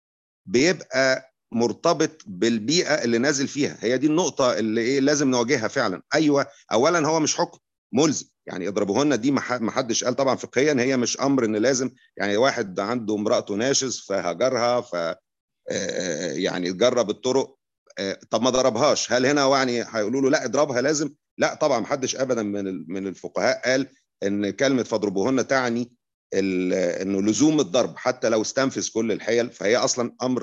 بيبقى مرتبط بالبيئه اللي نازل فيها هي دي النقطه اللي ايه لازم نواجهها فعلا ايوه اولا هو مش حكم ملزم يعني اضربوهن دي ما حدش قال طبعا فقهيا هي مش امر ان لازم يعني واحد عنده امراته ناشز فهجرها ف يعني جرب الطرق طب ما ضربهاش هل هنا يعني هيقولوا له لا اضربها لازم لا طبعا ما حدش ابدا من من الفقهاء قال ان كلمه فاضربوهن تعني انه لزوم الضرب حتى لو استنفذ كل الحيل فهي اصلا امر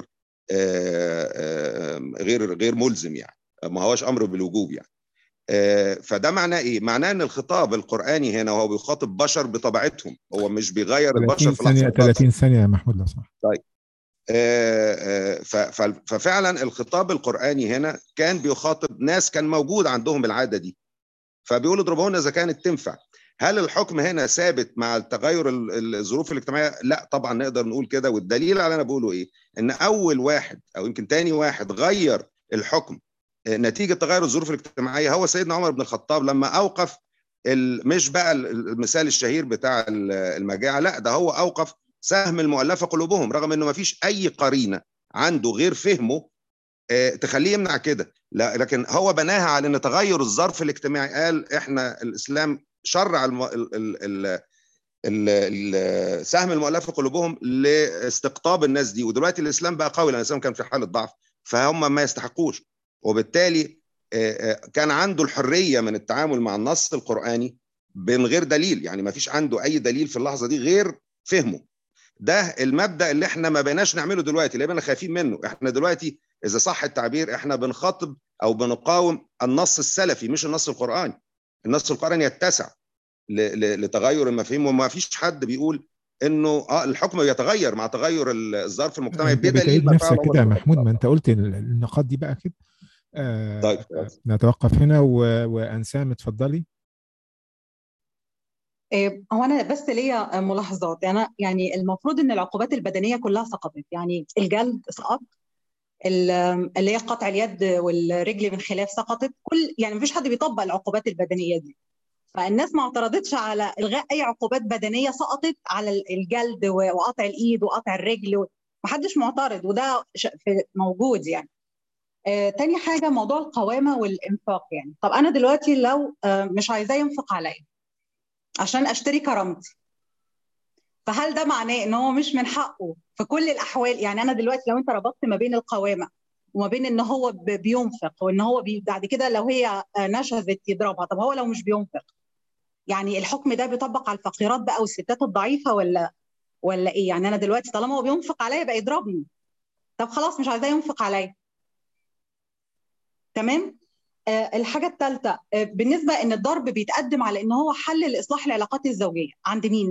غير غير ملزم يعني ما هوش امر بالوجوب يعني فده معناه ايه؟ معناه ان الخطاب القراني هنا وهو بيخاطب بشر بطبيعتهم هو مش بيغير البشر في ثانية 30 ثانية يا محمود لو صح طيب ففعلا الخطاب القراني هنا كان بيخاطب ناس كان موجود عندهم العاده دي فبيقول اضربوهن اذا كانت تنفع هل الحكم هنا ثابت مع التغير الظروف الاجتماعيه؟ لا طبعا نقدر نقول كده والدليل على انا بقوله ايه؟ ان اول واحد او يمكن تاني واحد غير الحكم نتيجه تغير الظروف الاجتماعيه هو سيدنا عمر بن الخطاب لما اوقف مش بقى المثال الشهير بتاع المجاعه لا ده هو اوقف سهم المؤلفه قلوبهم رغم انه ما فيش اي قرينه عنده غير فهمه تخليه يمنع كده لا لكن هو بناها على ان تغير الظرف الاجتماعي قال احنا الاسلام شرع الم... ال... ال... ال... ال... سهم المؤلفه قلوبهم لاستقطاب الناس دي ودلوقتي الاسلام بقى قوي لان الاسلام كان في حاله ضعف فهم ما يستحقوش وبالتالي كان عنده الحريه من التعامل مع النص القراني من غير دليل يعني ما فيش عنده اي دليل في اللحظه دي غير فهمه ده المبدا اللي احنا ما بقيناش نعمله دلوقتي لان خايفين منه احنا دلوقتي اذا صح التعبير احنا بنخاطب او بنقاوم النص السلفي مش النص القراني النص القراني يتسع لتغير المفاهيم وما فيش حد بيقول انه اه الحكم يتغير مع تغير الظرف المجتمعي بدليل نفسك كده يا محمود ما انت قلت النقاط دي بقى كده آه طيب نتوقف هنا و... وانسام اتفضلي هو انا بس ليا ملاحظات يعني يعني المفروض ان العقوبات البدنيه كلها سقطت يعني الجلد سقط اللي هي قطع اليد والرجل من خلاف سقطت كل يعني مفيش حد بيطبق العقوبات البدنيه دي فالناس ما اعترضتش على الغاء اي عقوبات بدنيه سقطت على الجلد وقطع الايد وقطع الرجل محدش معترض وده موجود يعني آه، تاني حاجة موضوع القوامة والإنفاق يعني طب أنا دلوقتي لو آه، مش عايزاه ينفق عليا عشان أشتري كرامتي فهل ده معناه إن هو مش من حقه في كل الأحوال يعني أنا دلوقتي لو أنت ربطت ما بين القوامة وما بين إن هو بينفق وإن هو بي بعد كده لو هي نشزت يضربها طب هو لو مش بينفق يعني الحكم ده بيطبق على الفقيرات بقى والستات الضعيفة ولا ولا إيه يعني أنا دلوقتي طالما هو بينفق عليا يبقى يضربني طب خلاص مش عايزاه ينفق عليا تمام آه الحاجة الثالثة آه بالنسبة إن الضرب بيتقدم على إن هو حل لإصلاح العلاقات الزوجية عند مين؟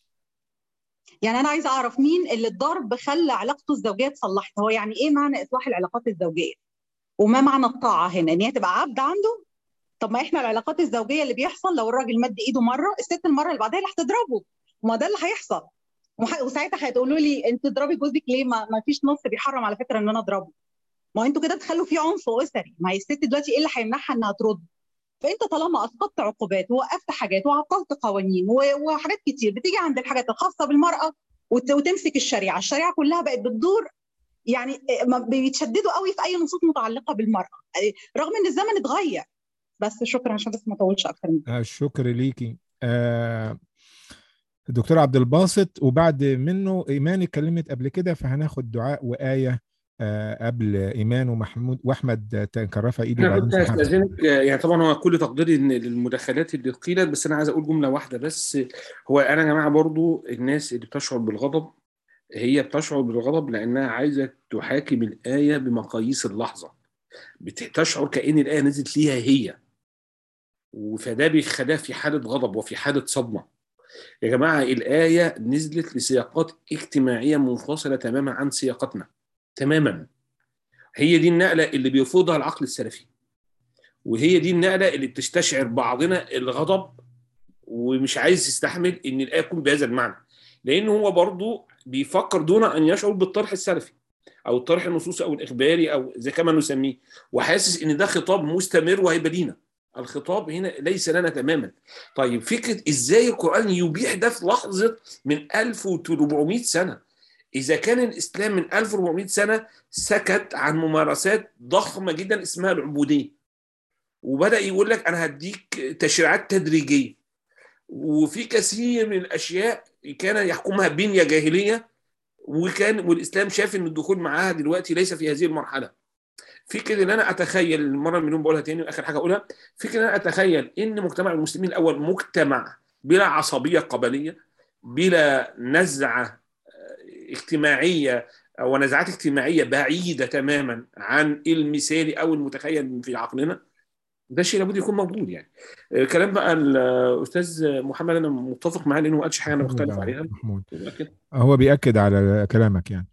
يعني أنا عايزة أعرف مين اللي الضرب خلى علاقته الزوجية اتصلحت هو يعني إيه معنى إصلاح العلاقات الزوجية؟ وما معنى الطاعة هنا؟ إن هي تبقى عبد عنده؟ طب ما إحنا العلاقات الزوجية اللي بيحصل لو الراجل مد إيده مرة الست المرة اللي بعدها اللي هتضربه ما ده اللي هيحصل وساعتها هتقولوا لي انت تضربي جوزك ليه ما, ما فيش نص بيحرم على فكره ان انا اضربه ما انتوا كده بتخلوا في عنف اسري ما هي الست دلوقتي ايه اللي هيمنعها انها ترد فانت طالما اسقطت عقوبات ووقفت حاجات وعطلت قوانين وحاجات كتير بتيجي عند الحاجات الخاصه بالمراه وتمسك الشريعه الشريعه كلها بقت بتدور يعني بيتشددوا قوي في اي نصوص متعلقه بالمراه رغم ان الزمن اتغير بس شكرا عشان بس ما اطولش اكتر من آه الشكر ليكي آه الدكتور عبد الباسط وبعد منه ايمان اتكلمت قبل كده فهناخد دعاء وايه آه قبل ايمان ومحمود واحمد كان رافع ايده انا كنت هستاذنك يعني طبعا هو كل تقديري ان المداخلات اللي قيلت بس انا عايز اقول جمله واحده بس هو انا يا جماعه برضو الناس اللي بتشعر بالغضب هي بتشعر بالغضب لانها عايزه تحاكم الايه بمقاييس اللحظه بتشعر كان الايه نزلت ليها هي فده بيخليها في حاله غضب وفي حاله صدمه يا جماعه الايه نزلت لسياقات اجتماعيه منفصله تماما عن سياقتنا تماما هي دي النقله اللي بيفوضها العقل السلفي وهي دي النقله اللي بتستشعر بعضنا الغضب ومش عايز يستحمل ان الايه تكون بهذا المعنى لان هو برضه بيفكر دون ان يشعر بالطرح السلفي او الطرح النصوصي او الاخباري او زي كما نسميه وحاسس ان ده خطاب مستمر وهيبقى لينا الخطاب هنا ليس لنا تماما طيب فكره ازاي القران يبيح ده في لحظه من 1400 سنه إذا كان الإسلام من 1400 سنة سكت عن ممارسات ضخمة جدا اسمها العبودية وبدا يقول لك انا هديك تشريعات تدريجيه وفي كثير من الاشياء كان يحكمها بنيه جاهليه وكان والاسلام شاف ان الدخول معاها دلوقتي ليس في هذه المرحله فكره ان انا اتخيل المره المليون بقولها تاني واخر حاجه اقولها فكره ان انا اتخيل ان مجتمع المسلمين الاول مجتمع بلا عصبيه قبليه بلا نزعه اجتماعيه او نزعات اجتماعيه بعيده تماما عن المثالي او المتخيل في عقلنا ده شيء لابد يكون موجود يعني كلام بقى الاستاذ محمد انا متفق معاه لانه ما قالش حاجه انا مختلف عليها محمود هو بياكد على كلامك يعني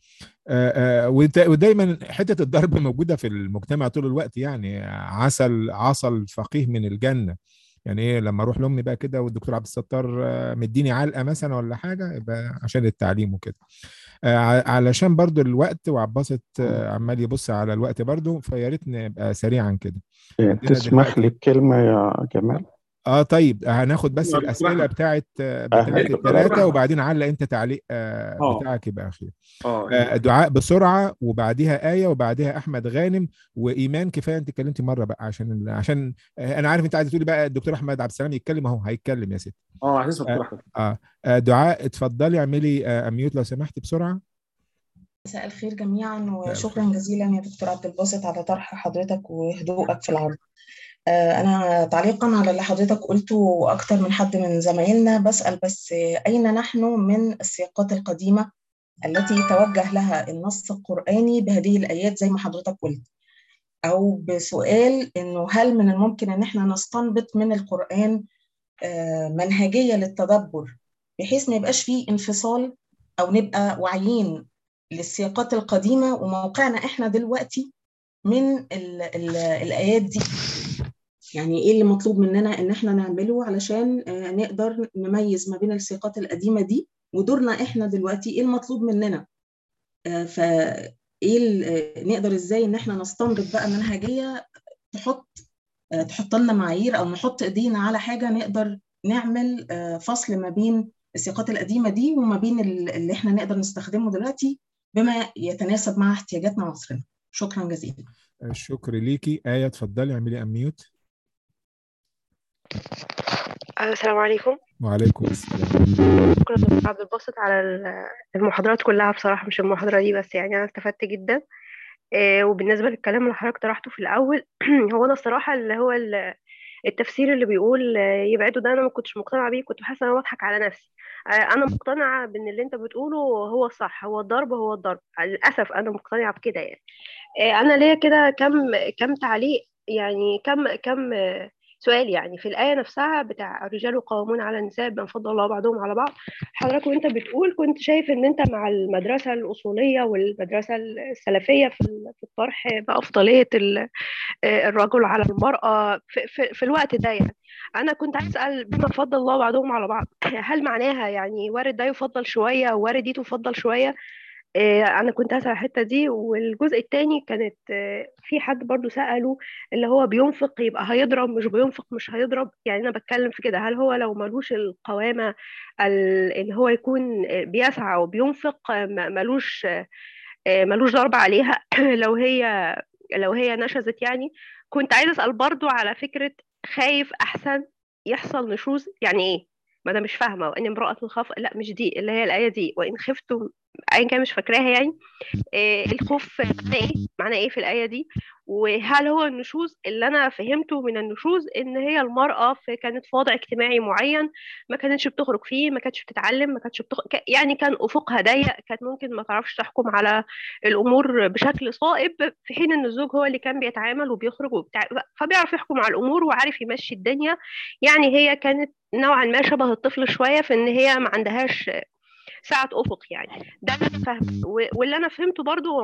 ودايما حته الضرب موجوده في المجتمع طول الوقت يعني عسل عسل فقيه من الجنه يعني ايه لما اروح لامي بقى كده والدكتور عبد الستار مديني علقه مثلا ولا حاجه يبقى عشان التعليم وكده علشان برضو الوقت وعباسط عمال يبص على الوقت برضو فيا ريت نبقى سريعا كده تسمح لي بكلمه يا جمال اه طيب هناخد بس الاسئله بتاعت بتاعت الثلاثه وبعدين علق انت تعليق بتاعك يبقى اخير آه دعاء بسرعه وبعديها ايه وبعديها احمد غانم وايمان كفايه انت اتكلمتي مره بقى عشان عشان انا عارف انت عايزه تقولي بقى الدكتور احمد عبد السلام يتكلم اهو هيتكلم يا ستي اه عايز دكتور احمد اه دعاء اتفضلي اعملي اميوت لو سمحتي بسرعه مساء الخير جميعا وشكرا جزيلا يا دكتور عبد الباسط على طرح حضرتك وهدوءك في العرض أنا تعليقا على اللي حضرتك قلته أكتر من حد من زمايلنا بسأل بس أين نحن من السياقات القديمة التي توجه لها النص القرآني بهذه الآيات زي ما حضرتك قلت أو بسؤال إنه هل من الممكن إن إحنا نستنبط من القرآن منهجية للتدبر بحيث ما يبقاش فيه انفصال أو نبقى واعيين للسياقات القديمة وموقعنا إحنا دلوقتي من ال ال الآيات دي يعني ايه اللي مطلوب مننا ان احنا نعمله علشان نقدر نميز ما بين السياقات القديمه دي ودورنا احنا دلوقتي ايه المطلوب مننا فايه نقدر ازاي ان احنا نستنبط بقى منهجيه تحط تحط لنا معايير او نحط ايدينا على حاجه نقدر نعمل فصل ما بين السياقات القديمه دي وما بين اللي احنا نقدر نستخدمه دلوقتي بما يتناسب مع احتياجاتنا وعصرنا شكرا جزيلا الشكر ليكي آية اتفضلي اعملي أميوت السلام عليكم وعليكم السلام شكرا دكتور عبد الباسط على المحاضرات كلها بصراحة مش المحاضرة دي بس يعني أنا استفدت جدا وبالنسبة للكلام اللي حضرتك طرحته في الأول هو أنا الصراحة اللي هو التفسير اللي بيقول يبعدوا ده أنا ما كنتش مقتنعة بيه كنت حاسة أنا بضحك على نفسي أنا مقتنعة بإن اللي أنت بتقوله هو الصح هو الضرب هو الضرب للأسف أنا مقتنعة بكده يعني أنا ليا كده كم كم تعليق يعني كم كم سؤال يعني في الآية نفسها بتاع الرجال قوامون على النساء بما فضل الله بعضهم على بعض حضرتك وانت بتقول كنت شايف ان انت مع المدرسة الأصولية والمدرسة السلفية في الطرح بأفضلية الرجل على المرأة في, في, في الوقت ده يعني أنا كنت عايز أسأل بما فضل الله بعضهم على بعض هل معناها يعني وارد ده يفضل شوية وارد دي تفضل شوية انا كنت هسأل الحته دي والجزء الثاني كانت في حد برضو سأله اللي هو بينفق يبقى هيضرب مش بينفق مش هيضرب يعني انا بتكلم في كده هل هو لو ملوش القوامه اللي هو يكون بيسعى وبينفق ملوش ملوش ضرب عليها لو هي لو هي نشزت يعني كنت عايزه اسال برضو على فكره خايف احسن يحصل نشوز يعني ايه ما انا مش فاهمه وان امراه خاف لا مش دي اللي هي الايه دي وان خفتم ايا كان مش فاكراها يعني إيه الخوف معناه ايه معناه ايه في الايه دي وهل هو النشوز اللي انا فهمته من النشوز ان هي المراه في كانت في وضع اجتماعي معين ما كانتش بتخرج فيه ما كانتش بتتعلم ما كانتش بتخرج يعني كان افقها ضيق كانت ممكن ما تعرفش تحكم على الامور بشكل صائب في حين ان الزوج هو اللي كان بيتعامل وبيخرج وبتاع فبيعرف يحكم على الامور وعارف يمشي الدنيا يعني هي كانت نوعا ما شبه الطفل شويه في ان هي ما عندهاش ساعة أفق يعني ده اللي أنا فاهمه واللي أنا فهمته برضو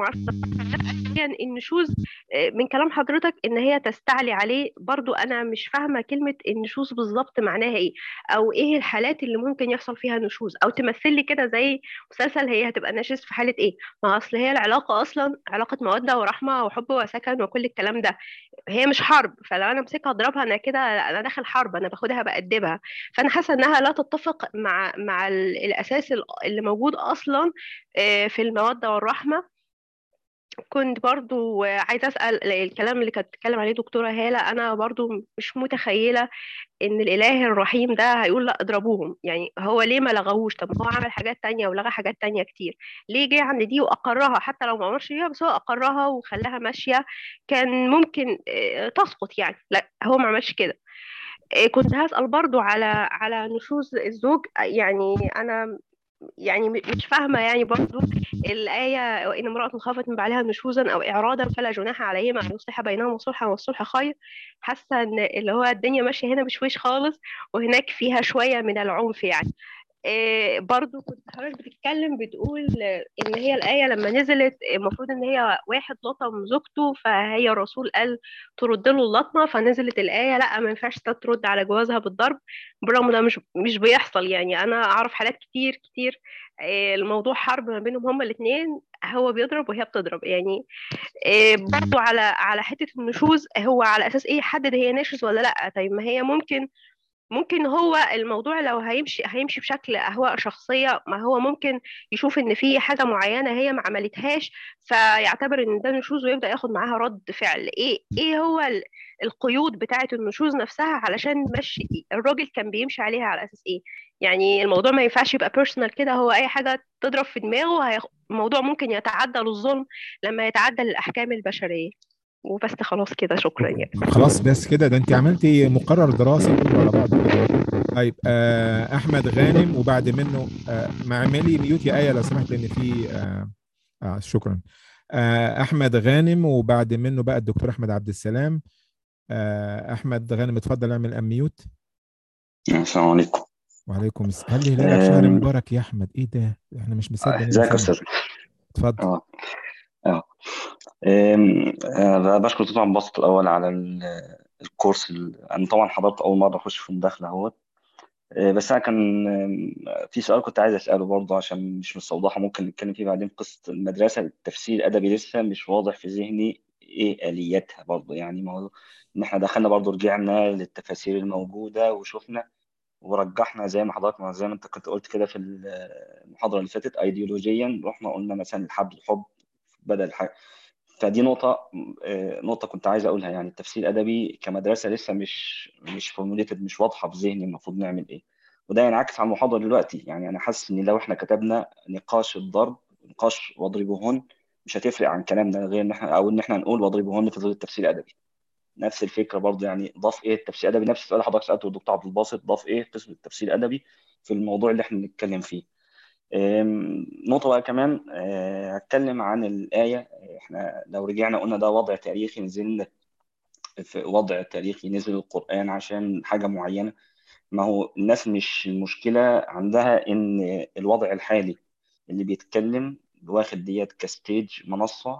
يعني النشوز من كلام حضرتك إن هي تستعلي عليه برضو أنا مش فاهمة كلمة النشوز بالظبط معناها إيه أو إيه الحالات اللي ممكن يحصل فيها نشوز أو تمثل لي كده زي مسلسل هي هتبقى ناشز في حالة إيه ما أصل هي العلاقة أصلا علاقة مودة ورحمة وحب وسكن وكل الكلام ده هي مش حرب فلو أنا امسكها أضربها أنا كده أنا داخل حرب أنا باخدها بأدبها فأنا حاسة إنها لا تتفق مع مع الأساس اللي موجود اصلا في الموده والرحمه كنت برضو عايزة أسأل الكلام اللي كانت بتتكلم عليه دكتورة هالة أنا برضو مش متخيلة إن الإله الرحيم ده هيقول لا اضربوهم يعني هو ليه ما لغوش طب ما هو عمل حاجات تانية ولغى حاجات تانية كتير ليه جه عند دي وأقرها حتى لو ما عمرش بيها بس هو أقرها وخلاها ماشية كان ممكن آه، تسقط يعني لا هو ما عملش كده آه، كنت هسأل برضو على على نشوز الزوج يعني أنا يعني م- مش فاهمة يعني برضو الآية وإن امرأة خافت من بعلها نشوزا أو إعراضا فلا جناح عليهما أن يصلح بينهما صلحا والصلح خير حاسة إن اللي هو الدنيا ماشية هنا بشويش خالص وهناك فيها شوية من العنف يعني إيه برضو كنت حضرتك بتتكلم بتقول آه، ان هي الآية لما نزلت المفروض ان هي واحد لطم زوجته فهي الرسول قال ترد له اللطمة فنزلت الآية لا ما ينفعش ترد على جوازها بالضرب بالرغم ده مش مش بيحصل يعني انا اعرف حالات كتير كتير آه، الموضوع حرب ما بينهم هما الاثنين هو بيضرب وهي بتضرب يعني آه، برضو على على حتة النشوز هو على اساس ايه يحدد هي ناشز ولا لا طيب ما هي ممكن ممكن هو الموضوع لو هيمشي هيمشي بشكل اهواء شخصيه ما هو ممكن يشوف ان في حاجه معينه هي ما عملتهاش فيعتبر ان ده نشوز ويبدا ياخد معاها رد فعل ايه ايه هو ال- القيود بتاعه النشوز نفسها علشان مشي الراجل كان بيمشي عليها على اساس ايه يعني الموضوع ما ينفعش يبقى بيرسونال كده هو اي حاجه تضرب في دماغه هيخ... الموضوع ممكن يتعدى للظلم لما يتعدى الاحكام البشريه وبس خلاص كده شكرا يعني خلاص بس كده ده انت عملتي مقرر دراسي كله على بعض كده طيب آه احمد غانم وبعد منه آه ما اعملي ميوت يا ايه لو سمحت لان في آه, اه شكرا آه احمد غانم وبعد منه بقى الدكتور احمد عبد السلام آه احمد غانم اتفضل اعمل ام ميوت السلام عليكم وعليكم السلام هل هلالك شهر أم، مبارك يا احمد ايه ده احنا مش مصدق إننا ازيك يا سنة. استاذ اتفضل اه اه أم، آه، بشكر دكتور عبد الباسط الاول على ال- الكورس ال- انا طبعا حضرت اول مره اخش في مداخله اهوت آه، بس انا كان آم، في سؤال كنت عايز اساله برضه عشان مش مستوضحه ممكن نتكلم فيه بعدين قصه المدرسه التفسير الادبي لسه مش واضح في ذهني ايه الياتها برضه يعني ما هو ان احنا دخلنا برضه رجعنا للتفاسير الموجوده وشفنا ورجحنا زي ما حضرتك ما زي ما انت كنت قلت كده في المحاضره اللي فاتت ايديولوجيا رحنا قلنا مثلا الحب الحب بدل حاجه فدي نقطة آه، نقطة كنت عايز أقولها يعني التفسير الأدبي كمدرسة لسه مش مش فورموليتد مش واضحة في ذهني المفروض نعمل إيه وده ينعكس على المحاضرة دلوقتي يعني أنا حاسس إن لو إحنا كتبنا نقاش الضرب نقاش واضربوهن مش هتفرق عن كلامنا غير إن إحنا أو إن إحنا نقول واضربوهن في ظل التفسير الأدبي نفس الفكرة برضه يعني ضاف إيه التفسير الأدبي نفس السؤال حضرتك سألته الدكتور عبد الباسط ضاف إيه قسم التفسير الأدبي في الموضوع اللي إحنا بنتكلم فيه أم، نقطة بقى كمان أه، هتكلم عن الآية احنا لو رجعنا قلنا ده وضع تاريخي نزل في وضع تاريخي نزل القرآن عشان حاجة معينة ما هو الناس مش المشكلة عندها إن الوضع الحالي اللي بيتكلم واخد ديت كستيج منصة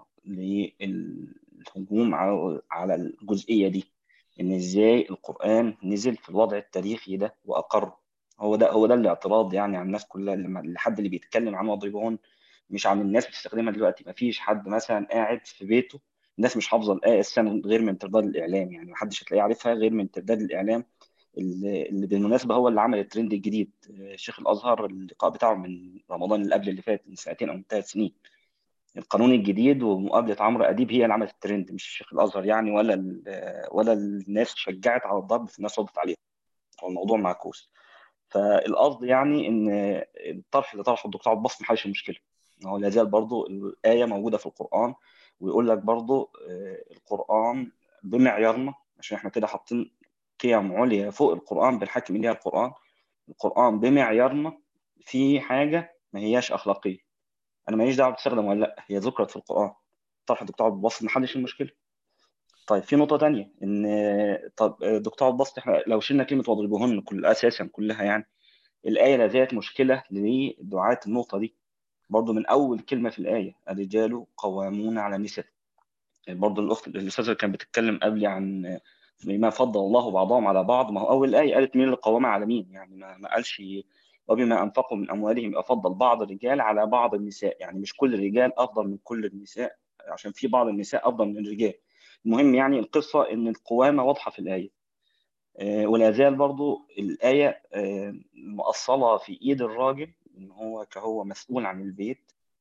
للهجوم على على الجزئية دي إن إزاي القرآن نزل في الوضع التاريخي ده وأقر هو ده هو ده الاعتراض يعني على الناس كلها لما الحد اللي بيتكلم عن واضربوهن مش عن الناس بتستخدمها دلوقتي ما فيش حد مثلا قاعد في بيته الناس مش حافظه الآية أساسا غير من ترداد الإعلام يعني محدش هتلاقيه عارفها غير من ترداد الإعلام اللي اللي بالمناسبة هو اللي عمل الترند الجديد آه، شيخ الأزهر اللقاء بتاعه من رمضان اللي قبل اللي فات من سنتين أو من ثلاث سنين القانون الجديد ومقابلة عمرو أديب هي اللي عملت الترند مش شيخ الأزهر يعني ولا ال- ولا الناس شجعت على الضرب في الناس ردت عليها هو الموضوع معكوس فالقصد يعني ان الطرح اللي طرحه الدكتور عبد الباسط ما حلش المشكله هو لا زال برضه الايه موجوده في القران ويقول لك برضه آه، القران بمعيارنا عشان احنا كده حاطين قيم عليا فوق القران بنحكم اليها القران القران بمعيارنا في حاجه ما هياش اخلاقيه انا ماليش دعوه بتستخدم ولا لا هي ذكرت في القران طرح الدكتور عبد الباسط ما حلش المشكله طيب في نقطة تانية إن طب دكتور عبد الباسط إحنا لو شلنا كلمة واضربوهن كل أساسا كلها يعني الآية لا زالت مشكلة لدعاة النقطة دي برضو من أول كلمة في الآية الرجال قوامون على النساء برضو الأخت الأستاذة اللي كانت بتتكلم قبلي عن بما فضل الله بعضهم على بعض ما هو أول آية قالت مين اللي قوامة على مين يعني ما, ما قالش وبما أنفقوا من أموالهم أفضل بعض الرجال على بعض النساء يعني مش كل الرجال أفضل من كل النساء عشان في بعض النساء أفضل من الرجال المهم يعني القصة إن القوامة واضحة في الآية آه، ولا زال برضو الآية آه، مؤصلة في إيد الراجل إن هو كهو مسؤول عن البيت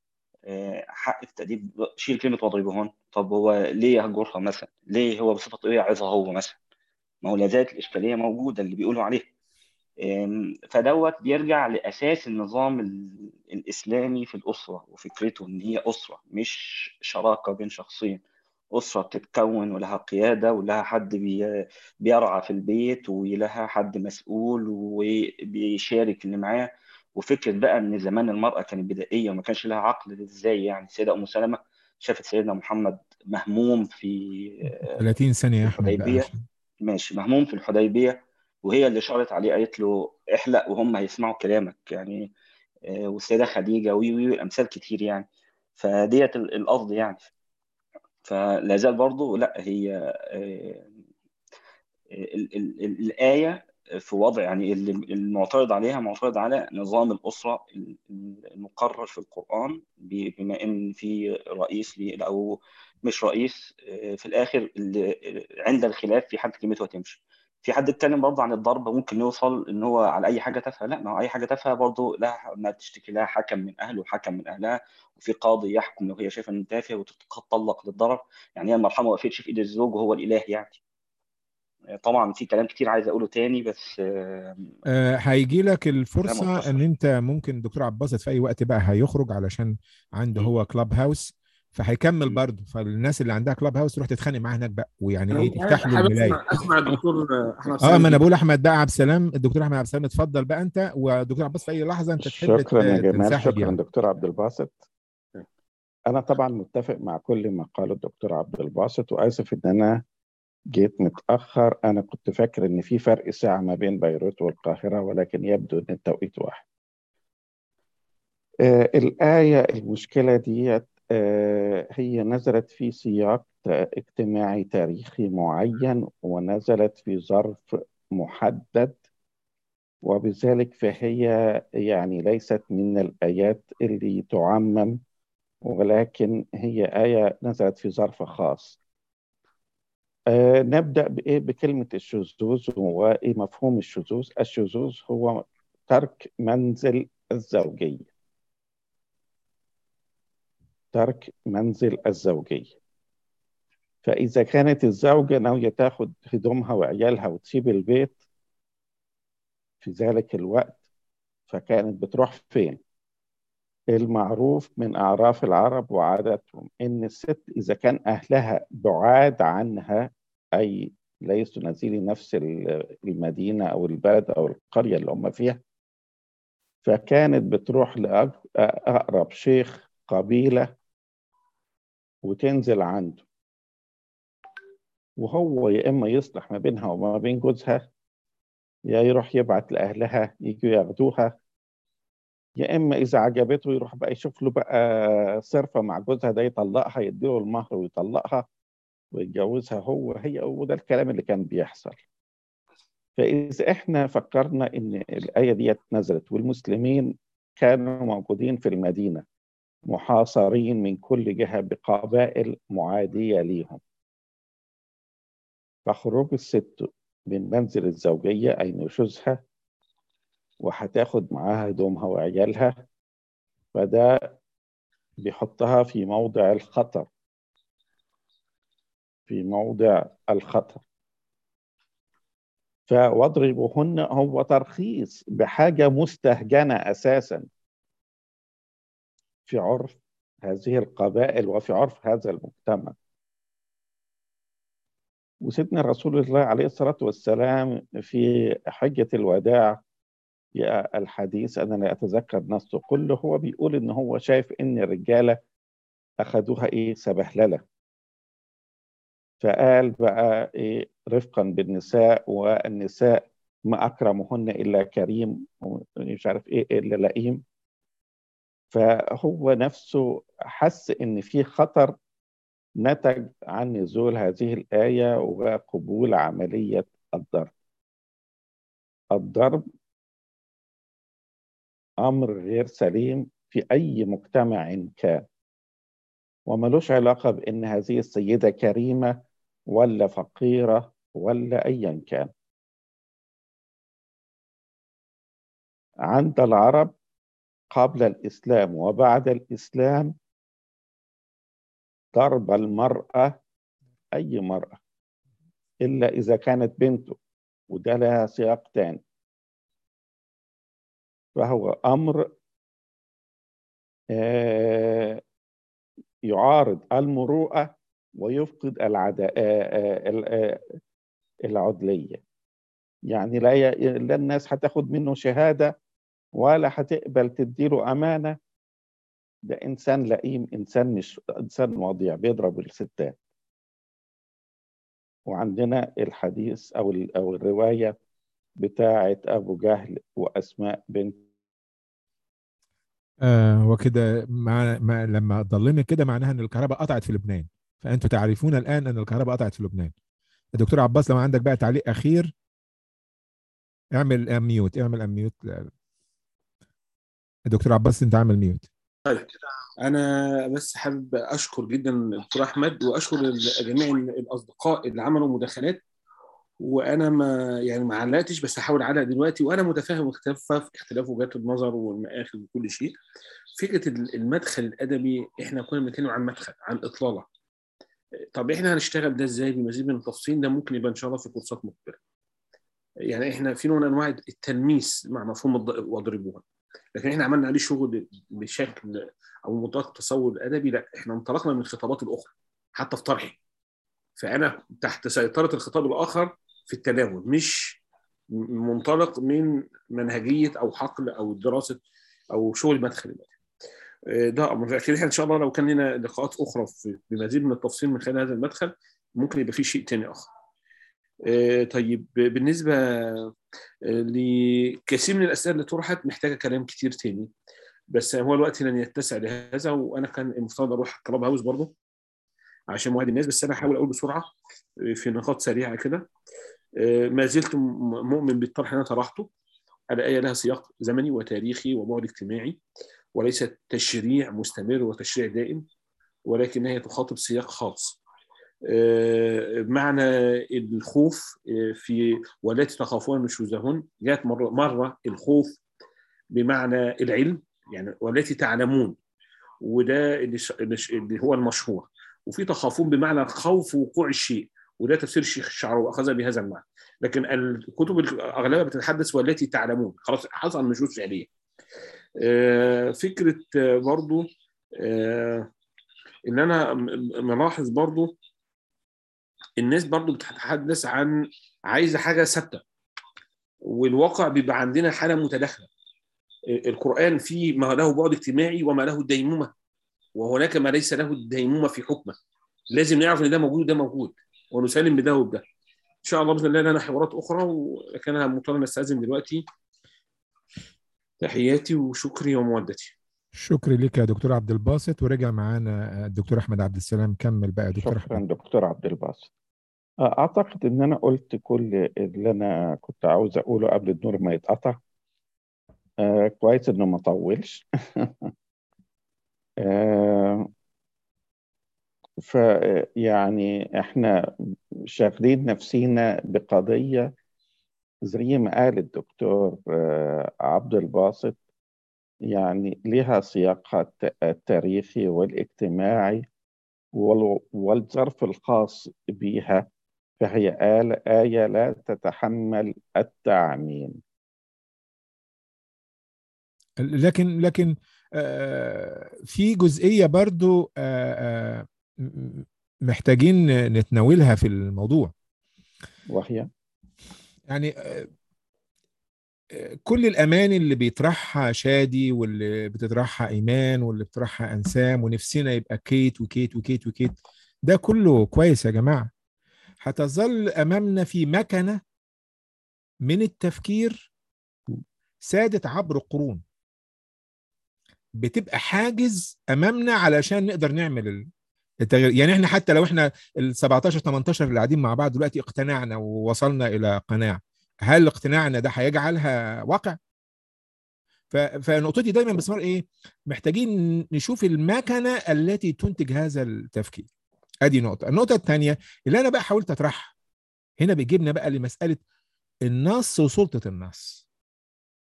آه، حق التأديب شيل كلمة واضربوهن طب هو ليه يهجرها مثلا ليه هو بصفته ايه يعظها هو مثلا ما هو لا زالت الإشكالية موجودة اللي بيقولوا عليها آم، فدوت بيرجع لأساس النظام ال- الإسلامي في الأسرة وفكرته إن هي أسرة مش شراكة بين شخصين أسرة بتتكون ولها قيادة ولها حد بي بيرعى في البيت ولها حد مسؤول وبيشارك اللي معاه وفكرة بقى إن زمان المرأة كانت بدائية وما كانش لها عقل إزاي يعني السيدة أم سلمة شافت سيدنا محمد مهموم في 30 ثانية يا في أحمد بقى الحديبية عشان ماشي مهموم في الحديبية وهي اللي شارت عليه قالت له احلق وهم هيسمعوا كلامك يعني آه، والسيدة خديجة وي وي أمثال كتير يعني فديت ال- القصد يعني فلا زال برضه لا هي آه، ال- ال- ال- الآية في وضع يعني اللي المعترض عليها معترض على نظام الأسرة ال- المقرر في القرآن ب- بما إن في رئيس لي أو مش رئيس آه، في الآخر اللي عند الخلاف في حد كلمته هتمشي في حد اتكلم برضه عن الضرب ممكن يوصل ان هو على اي حاجه تافهه لا ما هو اي حاجه تافهه برضه لها ما تشتكي لها حكم من اهله وحكم من اهلها وفي قاضي يحكم لو هي شايفه ان تافه وتتطلق للضرر يعني هي المرحله ما وقفتش في ايد الزوج وهو الاله يعني طبعا في كلام كتير عايز اقوله تاني بس آه، آه، هيجي لك كلام الفرصة مختصر ان انت ممكن دكتور عباس في اي وقت بقى هيخرج علشان عنده م- هو كلاب هاوس فهيكمل م. برضه فالناس اللي عندها كلاب هاوس تروح تتخانق معاه هناك بقى ويعني انا ايه كنت تفتح له حابب الملاية اسمع اسمع الدكتور احمد عبد اه السلام ما انا جدا بقول احمد بقى عبد السلام الدكتور احمد عبد السلام اتفضل بقى انت ودكتور عباس في اي لحظة انت تحب شكرا يا ت- جمال تنسحب شكرا يعني دكتور عبد الباسط أنا طبعا متفق مع كل ما قاله الدكتور عبد الباسط وآسف إن أنا جيت متأخر أنا كنت فاكر إن في فرق ساعة ما بين بيروت والقاهرة ولكن يبدو إن التوقيت واحد آه الآية المشكلة ديت آه هي نزلت في سياق اجتماعي تاريخي معين ونزلت في ظرف محدد وبذلك فهي يعني ليست من الآيات اللي تعمم ولكن هي آية نزلت في ظرف خاص آه نبدأ بإيه بكلمة الشذوذ وإيه مفهوم الشذوذ الشذوذ هو ترك منزل الزوجية ترك منزل الزوجية فإذا كانت الزوجة ناوية تاخد هدومها وعيالها وتسيب البيت في ذلك الوقت فكانت بتروح فين المعروف من أعراف العرب وعاداتهم إن الست إذا كان أهلها بعاد عنها أي ليسوا نزيل نفس المدينة أو البلد أو القرية اللي هم فيها فكانت بتروح لأقرب شيخ قبيلة وتنزل عنده وهو يا إما يصلح ما بينها وما بين جوزها يا يروح يبعت لأهلها يجوا ياخدوها يا اما اذا عجبته يروح بقى يشوف له بقى صرفه مع جوزها ده يطلقها يديله المهر ويطلقها ويتجوزها هو هي وده الكلام اللي كان بيحصل فاذا احنا فكرنا ان الايه دي نزلت والمسلمين كانوا موجودين في المدينه محاصرين من كل جهه بقبائل معاديه ليهم فخروج الست من منزل الزوجيه اي نشوزها وهتاخد معاها هدومها وعيالها فده بيحطها في موضع الخطر في موضع الخطر فواضربوهن هو ترخيص بحاجة مستهجنة أساسا في عرف هذه القبائل وفي عرف هذا المجتمع وسيدنا رسول الله عليه الصلاة والسلام في حجة الوداع الحديث أنا لا أتذكر نصه كله هو بيقول إن هو شايف إن الرجالة أخذوها إيه سبهللة فقال بقى إيه رفقا بالنساء والنساء ما أكرمهن إلا كريم مش عارف إيه إلا لئيم فهو نفسه حس إن في خطر نتج عن نزول هذه الآية وقبول عملية الضرب الضرب أمر غير سليم في أي مجتمع كان وملوش علاقة بأن هذه السيدة كريمة ولا فقيرة ولا أيا كان عند العرب قبل الإسلام وبعد الإسلام ضرب المرأة أي مرأة إلا إذا كانت بنته وده لها سياق تاني فهو أمر آه، يعارض المروءة ويفقد العدا... آه، آه، ال- آه، العدلية يعني لا ي... لا الناس هتاخد منه شهادة ولا هتقبل تديله أمانة ده إنسان لئيم إنسان مش إنسان وضيع بيضرب الستات وعندنا الحديث أو ال... أو الرواية بتاعة أبو جهل وأسماء بنت آه وكده مع ما لما ضلمنا كده معناها ان الكهرباء قطعت في لبنان فانتم تعرفون الان ان الكهرباء قطعت في لبنان الدكتور عباس لو عندك بقى تعليق اخير اعمل اميوت اعمل اميوت الدكتور عباس انت عامل ميوت طيب انا بس حابب اشكر جدا الدكتور احمد واشكر جميع الاصدقاء اللي عملوا مداخلات وانا ما يعني ما علقتش بس هحاول اعلق دلوقتي وانا متفاهم اختلاف في اختلاف وجهات النظر والمآخذ وكل شيء فكره المدخل الادبي احنا كنا بنتكلم عن مدخل عن اطلاله طب احنا هنشتغل ده ازاي بمزيد من التفصيل ده ممكن يبقى ان شاء الله في كورسات مقبله يعني احنا في نوع من انواع التلميس مع مفهوم الض- واضربوها لكن احنا عملنا عليه شغل بشكل او منطلق التصور الادبي لا احنا انطلقنا من الخطابات الاخرى حتى في طرحي فانا تحت سيطره الخطاب الاخر في التناول مش م- منطلق من منهجيه او حقل او دراسه او شغل مدخل آه، ده امر لكن احنا ان شاء الله لو كان لنا لقاءات اخرى في بمزيد من التفصيل من خلال هذا المدخل ممكن يبقى في شيء تاني اخر آه، طيب بالنسبه آه، لكثير من الاسئله اللي طرحت محتاجه كلام كتير تاني بس هو الوقت لن يتسع لهذا وانا كان المفترض اروح كلاب هاوس برضه عشان موعد الناس بس انا هحاول اقول بسرعه آه، في نقاط سريعه كده آه، ما زلت م- مؤمن بالطرح اللي انا طرحته الآية لها سياق زمني وتاريخي وبعد اجتماعي وليست تشريع مستمر وتشريع دائم ولكن هي تخاطب سياق خاص آه، معنى الخوف آه، في والتي تخافون نشوزهن جاءت مرة, مرة الخوف بمعنى العلم يعني والتي تعلمون وده اللي, ش- اللي ش- اللي هو المشهور وفي تخافون بمعنى خوف وقوع الشيء وده تفسير الشيخ الشعراوي اخذ بهذا المعنى لكن الكتب اغلبها بتتحدث والتي تعلمون خلاص حصل نشوز فعليه آه، فكره آه، برضو آه، ان انا م- ملاحظ برضو الناس برضو بتتحدث عن عايزه حاجه ثابته والواقع بيبقى عندنا حاله متداخله القران فيه ما له بعد اجتماعي وما له ديمومه وهناك ما ليس له الديمومه في حكمه لازم نعرف ان ده موجود وده موجود ونسلم بده وبده ان شاء الله باذن الله لنا حوارات اخرى ولكن انا مضطر استاذن دلوقتي تحياتي وشكري ومودتي شكرا لك يا دكتور عبد الباسط ورجع معانا الدكتور احمد عبد السلام كمل بقى يا دكتور شكرا احمد دكتور عبد الباسط آه، أعتقد إن أنا قلت كل اللي أنا كنت عاوز أقوله قبل النور ما يتقطع آه كويس إنه ما طولش آه فيعني إحنا شاغلين نفسينا بقضية زي ما قال الدكتور آه عبد الباسط يعني لها سياقها الت- التاريخي والاجتماعي وال- والظرف الخاص بها فهي آل آية لا تتحمل التعميم لكن لكن آه، في جزئيه برضو آه، آه، م- محتاجين نتناولها في الموضوع وهي يعني آه، آه، كل الاماني اللي بيطرحها شادي واللي بتطرحها ايمان واللي بتطرحها انسام ونفسنا يبقى كيت وكيت وكيت وكيت ده كله كويس يا جماعه هتظل امامنا في مكنه من التفكير سادت عبر القرون بتبقى حاجز امامنا علشان نقدر نعمل ال- التغيير يعني احنا حتى لو احنا ال 17 18 اللي قاعدين مع بعض دلوقتي اقتنعنا ووصلنا الى قناعه هل اقتناعنا ده هيجعلها واقع ف- فنقطتي دايما باستمرار ايه محتاجين نشوف المكنه التي تنتج هذا التفكير ادي نقطه النقطه الثانيه اللي انا بقى حاولت اطرحها هنا بيجيبنا بقى لمساله النص وسلطه النص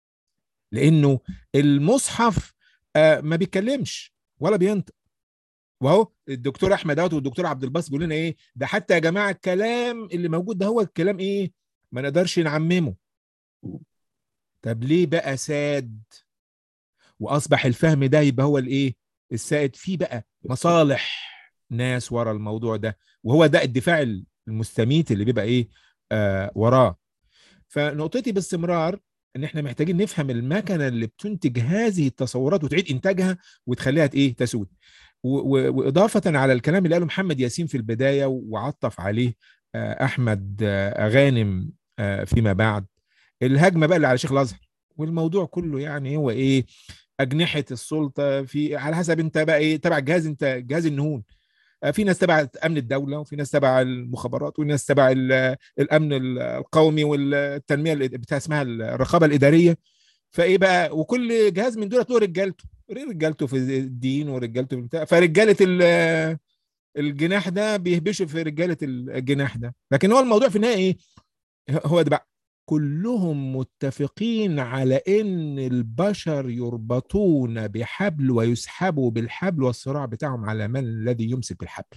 لانه المصحف آه، ما بيتكلمش ولا بينطق واهو الدكتور احمد اهوت والدكتور عبد الباسط بيقول لنا ايه ده حتى يا جماعه الكلام اللي موجود ده هو الكلام ايه ما نقدرش نعممه طب ليه بقى ساد واصبح الفهم ده يبقى هو الايه السائد فيه بقى مصالح ناس ورا الموضوع ده وهو ده الدفاع المستميت اللي بيبقى ايه آه وراه فنقطتي باستمرار ان احنا محتاجين نفهم المكنه اللي بتنتج هذه التصورات وتعيد انتاجها وتخليها ايه تسود واضافه على الكلام اللي قاله محمد ياسين في البدايه وعطف عليه آه احمد آه غانم آه فيما بعد الهجمه بقى اللي على شيخ الازهر والموضوع كله يعني هو ايه اجنحه السلطه في على حسب انت بقى ايه تبع جهاز انت جهاز النهون في ناس تبع امن الدوله وفي ناس تبع المخابرات وناس تبع الامن القومي والتنميه بتاع اسمها الرقابه الاداريه فايه بقى وكل جهاز من دول له رجالته رجالته في الدين ورجالته في بتاع فرجاله الجناح ده بيهبشوا في رجاله الجناح ده لكن هو الموضوع في النهايه ايه هو ده بقى كلهم متفقين على ان البشر يربطون بحبل ويسحبوا بالحبل والصراع بتاعهم على من الذي يمسك بالحبل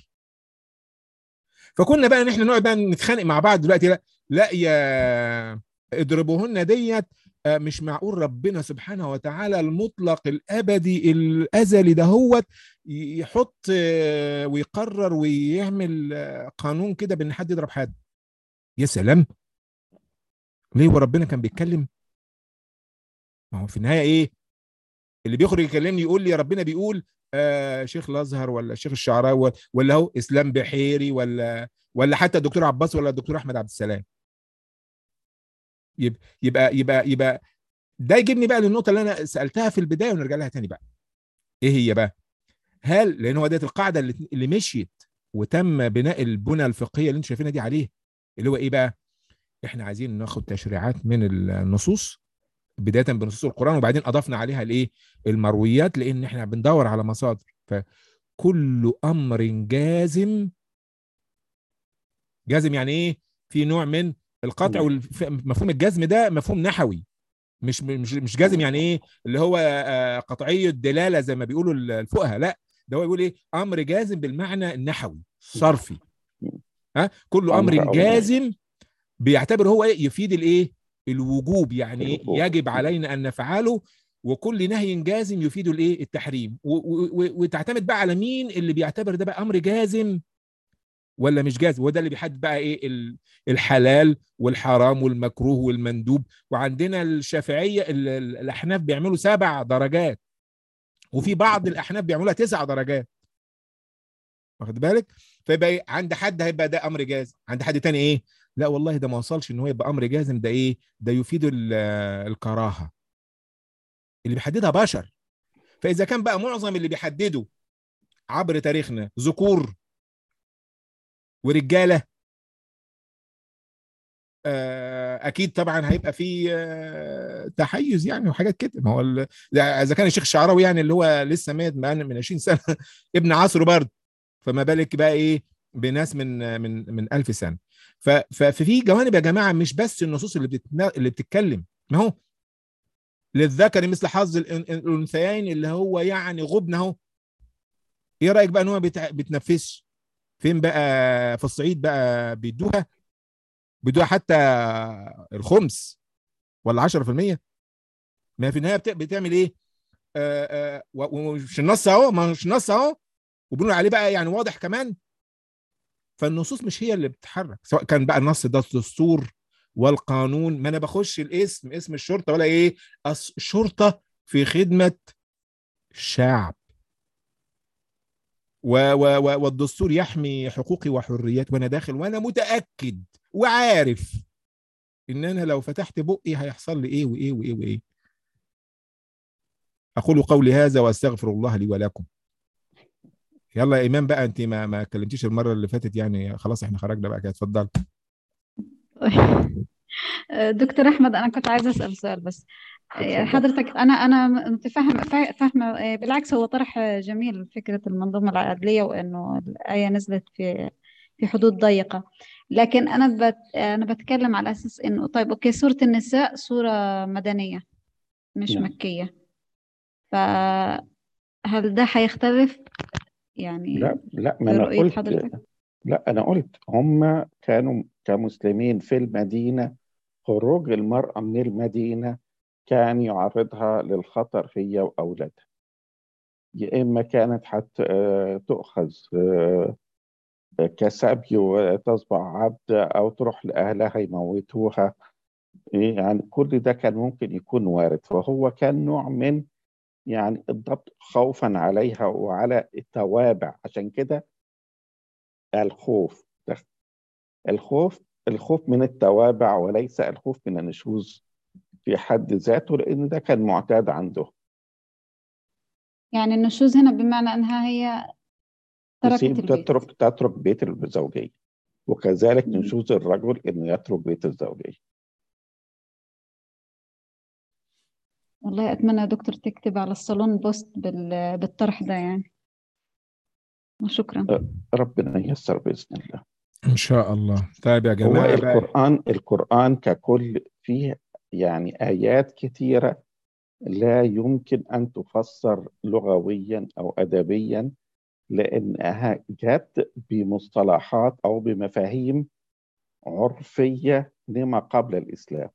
فكنا بقى نحن نقعد بقى نتخانق مع بعض دلوقتي لا لا يا اضربوهن ديت مش معقول ربنا سبحانه وتعالى المطلق الابدي الازلي دهوت يحط ويقرر ويعمل قانون كده بان حد يضرب حد يا سلام ليه وربنا كان بيتكلم ما هو في النهايه ايه اللي بيخرج يكلمني يقول لي ربنا بيقول آه شيخ الازهر ولا شيخ الشعراوي ولا هو اسلام بحيري ولا ولا حتى الدكتور عباس ولا الدكتور احمد عبد السلام يبقى يبقى يبقى يبقى ده يجيبني بقى للنقطه اللي انا سالتها في البدايه ونرجع لها تاني بقى ايه هي بقى هل لان هو ديت القاعده اللي, اللي مشيت وتم بناء البنى الفقهيه اللي انتم شايفينها دي عليه اللي هو ايه بقى احنا عايزين ناخد تشريعات من النصوص بدايه بنصوص القران وبعدين اضفنا عليها الايه المرويات لان احنا بندور على مصادر فكل امر جازم جازم يعني ايه في نوع من القطع ومفهوم الجزم ده مفهوم نحوي مش مش مش جازم يعني ايه اللي هو قطعي الدلاله زي ما بيقولوا الفقهاء لا ده هو بيقول ايه امر جازم بالمعنى النحوي صرفي ها كل امر جازم بيعتبر هو ايه يفيد الايه الوجوب يعني ايه يجب علينا ان نفعله وكل نهي جازم يفيد الايه التحريم وتعتمد بقى على مين اللي بيعتبر ده بقى امر جازم ولا مش جازم وده اللي بيحدد بقى ايه الحلال والحرام والمكروه والمندوب وعندنا الشافعيه الاحناف بيعملوا سبع درجات وفي بعض الاحناف بيعملوها تسع درجات واخد بالك فيبقى عند حد هيبقى ده امر جازم عند حد تاني ايه لا والله ده ما وصلش ان هو يبقى امر جازم ده ايه ده يفيد الكراهه اللي بيحددها بشر فاذا كان بقى معظم اللي بيحددوا عبر تاريخنا ذكور ورجاله اكيد طبعا هيبقى في تحيز يعني وحاجات كده ما هو اذا كان الشيخ الشعراوي يعني اللي هو لسه مات من 20 سنه ابن عصره برضه فما بالك بقى ايه بناس من من من 1000 سنه ففي جوانب يا جماعه مش بس النصوص اللي بتتنا... اللي بتتكلم ما هو للذكر مثل حظ الانثيين اللي هو يعني غبن اهو ايه رايك بقى ان هو بت... بتنفذش فين بقى في الصعيد بقى بيدوها بيدوها حتى الخمس ولا 10% ما في النهايه بت... بتعمل ايه آآ آآ ومش النص اهو ما مش النص اهو وبنقول عليه بقى يعني واضح كمان فالنصوص مش هي اللي بتتحرك سواء كان بقى النص ده الدستور والقانون ما انا بخش الاسم اسم الشرطه ولا ايه الشرطه في خدمه الشعب و و و والدستور يحمي حقوقي وحريات وانا داخل وانا متاكد وعارف ان انا لو فتحت بقي هيحصل لي ايه وايه وايه وايه اقول قولي هذا واستغفر الله لي ولكم يلا يا ايمان بقى انت ما ما كلمتيش المره اللي فاتت يعني خلاص احنا خرجنا بقى كده اتفضل دكتور احمد انا كنت عايزه اسال سؤال بس حضرتك انا انا متفهم فاهمه بالعكس هو طرح جميل فكره المنظومه العدليه وانه الايه نزلت في في حدود ضيقه لكن انا بت انا بتكلم على اساس انه طيب اوكي سوره النساء سوره مدنيه مش نعم. مكيه فهل ده هيختلف يعني لا لا ما انا برؤية قلت حضرتك لا انا قلت هم كانوا كمسلمين في المدينه خروج المراه من المدينه كان يعرضها للخطر هي واولادها يا اما كانت حتى تؤخذ آه، كسبي وتصبح عبد او تروح لاهلها يموتوها يعني كل ده كان ممكن يكون وارد فهو كان نوع من يعني الضبط خوفا عليها وعلى التوابع عشان كده الخوف ده الخوف الخوف من التوابع وليس الخوف من النشوز في حد ذاته لأن ده كان معتاد عنده يعني النشوز هنا بمعنى أنها هي تركت تسيب البيت تترك تترك بيت الزوجية وكذلك نشوز الرجل إنه يترك بيت الزوجية والله أتمنى يا دكتور تكتب على الصالون بوست بال... بالطرح ده يعني وشكرا ربنا ييسر بإذن الله ان شاء الله طيب يا هو جماعه بقى القرآن القرآن ككل فيه يعني آيات كثيرة لا يمكن أن تفسر لغويا أو أدبيا لأنها جت بمصطلحات أو بمفاهيم عرفية لما قبل الإسلام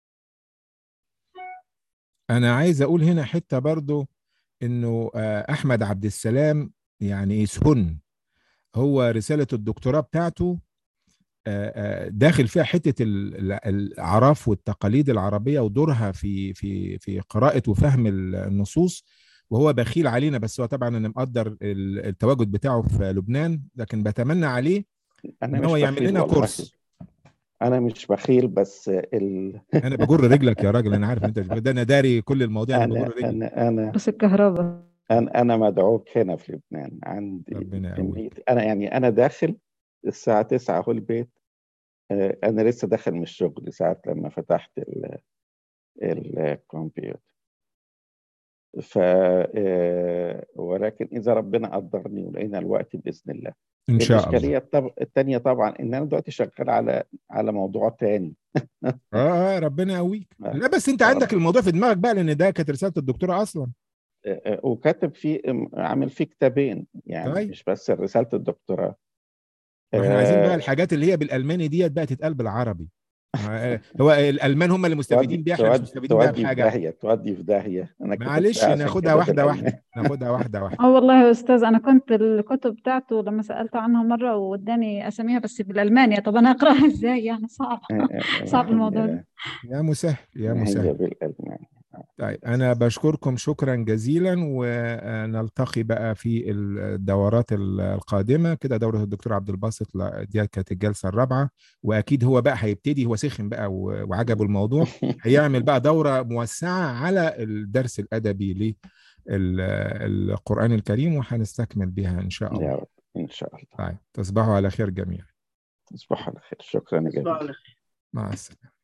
انا عايز اقول هنا حته برضو انه آه، احمد عبد السلام يعني سهن هو رساله الدكتوراه بتاعته آه، آه، داخل فيها حته ال- ال- الاعراف والتقاليد العربيه ودورها في في في قراءه وفهم ال- النصوص وهو بخيل علينا بس هو طبعا انا مقدر ال- التواجد بتاعه في لبنان لكن بتمنى عليه أنا ان مش هو يعمل بخيل لنا والله كورس أنا مش بخيل بس ال... انا بجر رجلك يا راجل انا عارف انت مش بخيل. ده انا داري كل المواضيع انا أنا بجر رجلي أنا أنا بس الكهرباء أنا أنا مدعوك هنا في لبنان عندي ربنا كمية يقويك أنا يعني أنا داخل الساعة 9 أهو البيت آه، أنا لسه داخل من الشغل ساعة لما فتحت ال- الكمبيوتر ف آه، ولكن إذا ربنا قدرني ولقينا الوقت بإذن الله ان شاء الله الإشكالية الطب... التانية طبعا إن أنا دلوقتي شغال على على موضوع تاني اه اه ربنا يقويك آه، لا بس انت آه، عندك الموضوع في دماغك بقى لان ده كانت رساله الدكتوره اصلا آه، آه، وكاتب فيه عامل فيه كتابين يعني طيب مش بس رسالة الدكتوراه ما احنا عايزين بقى آه، الحاجات اللي هي بالالماني ديت بقى تتقال بالعربي آه، هو الالمان هم اللي مستفيدين تودي بيها احنا مش تودي مستفيدين بيها تودي في بحاجه داهية تودي في داهية أنا معلش كتبتها عشان ناخدها كده واحده بالألمان واحده ناخدها واحده واحده اه والله يا أستاذ أنا كنت الكتب بتاعته لما سألته عنها مرة واداني أساميها بس بالألمانيا طب أنا أقرأها إزاي يعني صعب آه، آه، صعب ما الموضوع ده هي يا مسهل يا ما هي مسهل بالألمان طيب أنا بشكركم شكرا جزيلا ونلتقي بقى في الدورات القادمة كده دورة الدكتور عبد الباسط لا، دي كانت الجلسة الرابعة وأكيد هو بقى هيبتدي هو سخن بقى و- وعجبه الموضوع هيعمل بقى دورة موسعة على الدرس الأدبي للقرآن الكريم وهنستكمل بها إن شاء يا الله رب إن شاء الله طيب تصبحوا على خير جميعا تصبحوا على خير شكرا تصبحوا جزيلا على خير مع السلامة